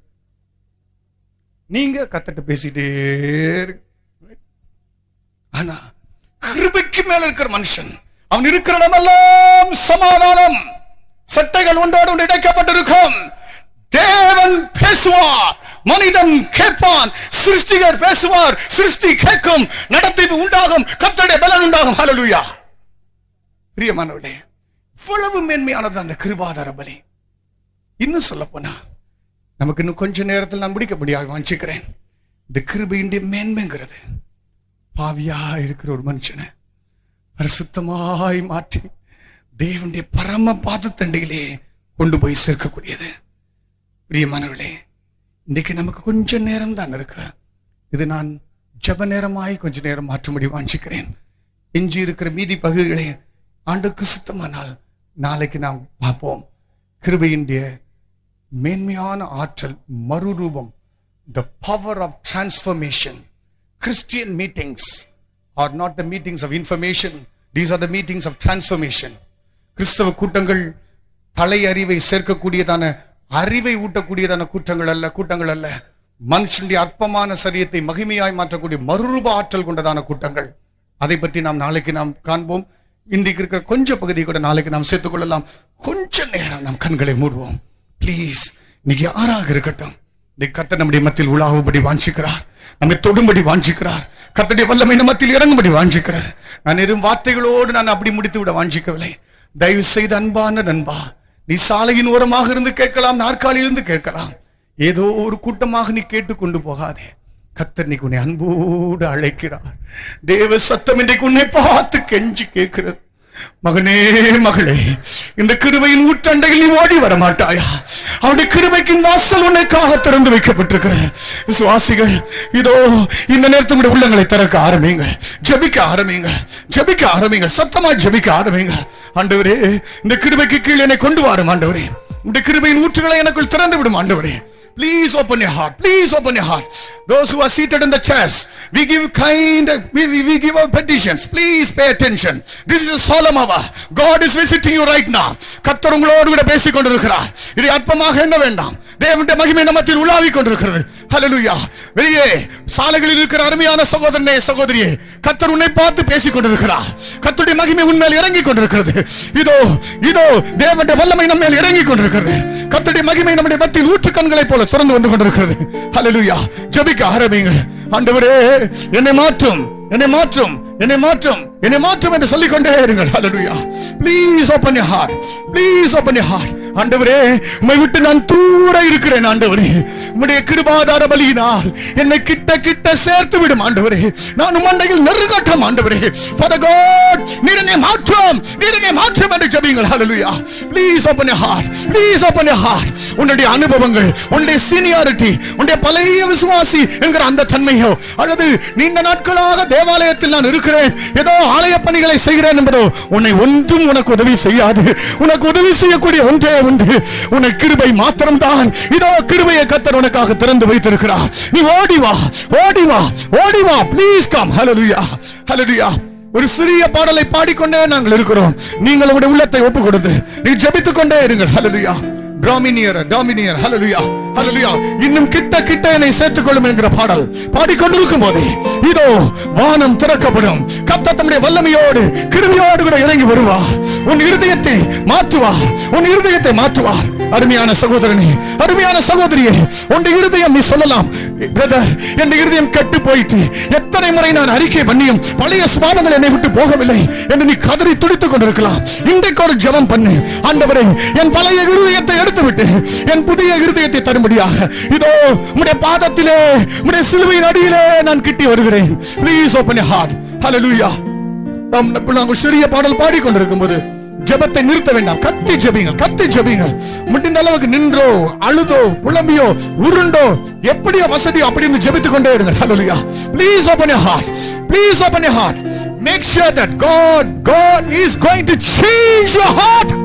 நீங்க கத்தட்ட பேசிட்டே இருக்கு Right? ஆனா கிருபைக்கு மேல இருக்கிற மனுஷன் அவன் இருக்கிற இடமெல்லாம் சமாதானம் சட்டைகள் ஒன்றோடு ஒன்று இணைக்கப்பட்டிருக்கும் தேவன் பேசுவார் மனிதன் கேட்பான் சிருஷ்டிகர் பேசுவார் சிருஷ்டி கேட்கும் நடத்திப்பு உண்டாகும் கத்தடைய பலன் உண்டாகும் ஹalleluya பிரியமானவர்களே இவ்வளவு மேன்மையானது அந்த கிருபாதார பலி இன்னும் சொல்ல போனா நமக்கு இன்னும் கொஞ்ச நேரத்தில் நான் முடிக்கப்படியாக வாஞ்சிக்கிறேன் இந்த கிருபையினுடைய மேன்மைங்கிறது பாவியா இருக்கிற ஒரு மனுஷனை பரிசுத்தமாய் மாற்றி தேவனுடைய பரம பாதத்தண்டையிலே கொண்டு போய் சேர்க்கக்கூடியது பிரியமானவர்களே இன்னைக்கு நமக்கு கொஞ்ச நேரம் தான் இருக்கு இது நான் ஜப நேரமாய் கொஞ்ச நேரம் மாற்றும்படி வாஞ்சிக்கிறேன் எஞ்சி இருக்கிற மீதி பகுதிகளை ஆண்டுக்கு சுத்தமானால் நாளைக்கு நாம் பார்ப்போம் கிருபையினுடைய மேன்மையான ஆற்றல் மறுரூபம் the power of transformation Christian meetings are not the meetings of information these are the meetings of transformation கிறிஸ்தவ கூட்டங்கள் தலை அறிவை சேர்க்கக்கூடியதான அறிவை ஊட்டக்கூடியதான கூட்டங்கள் அல்ல கூட்டங்கள் அல்ல மனுஷனுடைய அற்பமான சரியத்தை மகிமையாய் மாற்றக்கூடிய மறுரூப ஆற்றல் கொண்டதான கூட்டங்கள் அதை பற்றி நாம் நாளைக்கு நாம் காண்போம் இன்றைக்கு இருக்கிற கொஞ்ச பகுதியை கூட நாளைக்கு நாம் சேர்த்துக் கொள்ளலாம் கொஞ்ச நேரம் நாம் கண்களை மூடுவோம் ப்ளீஸ் இன்னைக்கு யாராக இருக்கட்டும் இன்னைக்கு கத்த நம்முடைய மத்தியில் உலாவும்படி வாஞ்சிக்கிறார் நம்மை தொடும்படி வாஞ்சிக்கிறார் கத்தடைய வல்லமை நம்ம மத்தியில் இறங்கும்படி வாஞ்சிக்கிறார் நான் வெறும் வார்த்தைகளோடு நான் அப்படி முடித்து விட வாஞ்சிக்கவில்லை தயவு செய்து அன்பான நண்பா நீ சாலையின் ஓரமாக இருந்து கேட்கலாம் நாற்காலியிலிருந்து கேட்கலாம் ஏதோ ஒரு கூட்டமாக நீ கேட்டுக்கொண்டு போகாதே கத்தர் இன்னைக்கு உன்னை அன்போடு அழைக்கிறார் தேவ சத்தம் இன்றைக்கு உன்னை பார்த்து கெஞ்சி கேட்கிறது மகனே மகளே இந்த கிருபையின் ஊற்றண்டையில் நீ ஓடி வர மாட்டாயா அவருடைய கிருபைக்கின் வாசல் உன்னைக்காக திறந்து வைக்கப்பட்டிருக்கிறது விசுவாசிகள் இதோ இந்த நேரத்தில் உடைய உள்ளங்களை திறக்க ஆரம்பிங்க ஜெபிக்க ஆரம்பிங்க ஜெபிக்க ஆரம்பிங்க சத்தமா ஜெபிக்க ஆரம்பிங்க ஆண்டவரே இந்த கிருபைக்கு கீழே என்னை கொண்டு வாரும் ஆண்டவரே இந்த கிருபையின் ஊற்றுகளை எனக்குள் திறந்து விடும் ஆண்டவரே Please open your heart. Please open your heart. Those who are seated in the chairs, we give kind, we, we, we give our petitions. Please pay attention. This is a solemn hour. God is visiting you right now. கத்தர் உங்களோடு கூட பேசிக் கொண்டிருக்கிறார் இதை அற்பமாக என்ன வேண்டாம் தேவனுடைய மகிமை நம்மத்தில் உலாவிக் கொண்டிருக்கிறது ஹalleluya வெளியே சாலைகளில் இருக்கிற அருமையான சகோதரனே சகோதரியே கத்தர் உன்னை பார்த்து பேசிக் கொண்டிருக்கிறார் கத்தருடைய மகிமை உன்மேல் இறங்கிக் கொண்டிருக்கிறது இதோ இதோ தேவனுடைய வல்லமை நம்ம மேல் இறங்கிக் கொண்டிருக்கிறது கத்தருடைய மகிமை நம்முடைய மத்தியில் ஊற்று கண்களைப் போல சுரந்து வந்து கொண்டிருக்கிறது ஹalleluya ஜெபிக்க ஆரம்பிங்கள் ஆண்டவரே என்னை மாற்றும் என்னை மாற்றும் என்னை மாற்றும் என்னை மாற்றும் என்று சொல்லிக் கொண்டே இருங்கள் hallelujah please open your heart please open your heart ஆண்டவரே உம்மை விட்டு நான் தூர இருக்கிறேன் ஆண்டவரே உம்முடைய கிருபாதார பலியினால் என்னை கிட்ட கிட்ட சேர்த்து விடும் ஆண்டவரே நான் உமண்டையில் நெருங்கட்டும் ஆண்டவரே Father God நீர் என்னை மாற்றும் நீர் என்னை மாற்றும் என்று ஜெபிங்கள் hallelujah please open your heart please open your heart உன்னுடைய அனுபவங்கள் உன்னுடைய சீனியாரிட்டி உன்னுடைய பழைய விசுவாசி என்கிற அந்த தன்மையோ அல்லது நீண்ட நாட்களாக தேவாலயத்தில் நான் இருக்கிறேன் ஏதோ ஆலய பணிகளை செய்கிறேன் என்பதோ உன்னை ஒன்றும் உனக்கு உதவி செய்யாது உனக்கு உதவி செய்யக்கூடிய ஒன்றே ஒன்று உனக்கு கிருபை மாத்திரம்தான் இதோ கிருபையை கத்தர் உனக்காக திறந்து வைத்திருக்கிறார் நீ ஓடி வா ஓடி வா ஓடி வா ப்ளீஸ் கம் ஹalleluya ஹalleluya ஒரு சிறிய பாடலை பாடிக்கொண்டே நாங்கள் இருக்கிறோம் நீங்கள் உங்களுடைய உள்ளத்தை ஒப்பு கொடுத்து நீ ஜெபித்துக் கொண்டே இருங்கள் ஹalleluya டாமினியர் டாமினியர் ஹalleluya ஹalleluya இன்னும் கிட்ட கிட்ட என்னை சேர்த்துக் கொள்ளும் என்கிற பாடல் பாடிக்கொண்டிருக்கும் போது இதோ வானம் திறக்கப்படும் கர்த்தர் தம்முடைய வல்லமையோடு கிருபையோடு கூட இறங்கி வருவார் உன் இருதயத்தை மாற்றுவார் உன் இருதயத்தை மாற்றுவார் அருமையான சகோதரனே அருமையான சகோதரியே உன் இருதயம் நீ சொல்லலாம் பிரதர் என் இருதயம் கெட்டு போயிட்டு எத்தனை முறை நான் அறிக்கை பண்ணியும் பழைய சுபாவங்கள் என்னை விட்டு போகவில்லை என்று நீ கதறி துடித்துக் கொண்டிருக்கலாம் இன்றைக்கு ஒரு ஜெபம் பண்ணு ஆண்டவரே என் பழைய இருதயத்தை எடுத்து விட்டு என் புதிய இருதயத்தை தரும்படியாக இதோ உம்முடைய பாதத்திலே உம்முடைய சிலுவையின் அடியிலே நான் கிட்டி வருகிறேன் ப்ளீஸ் ஓபன் ஹார்ட் ஹalleluya நாம் நாங்கள் சிறிய பாடல் பாடிக்கொண்டிருக்கும் போது ஜெபத்தை நிறுத்த வேண்டாம் கத்தி ஜெபிங்கள் கத்தி ஜெபிங்கள் முடிந்த அளவுக்கு நின்றோ அழுதோ புலம்பியோ உருண்டோ எப்படியோ வசதியோ அப்படின்னு ஜெபித்துக் கொண்டே இருங்கள் hallelujah please open your heart please open your heart make sure that god god is going to change your heart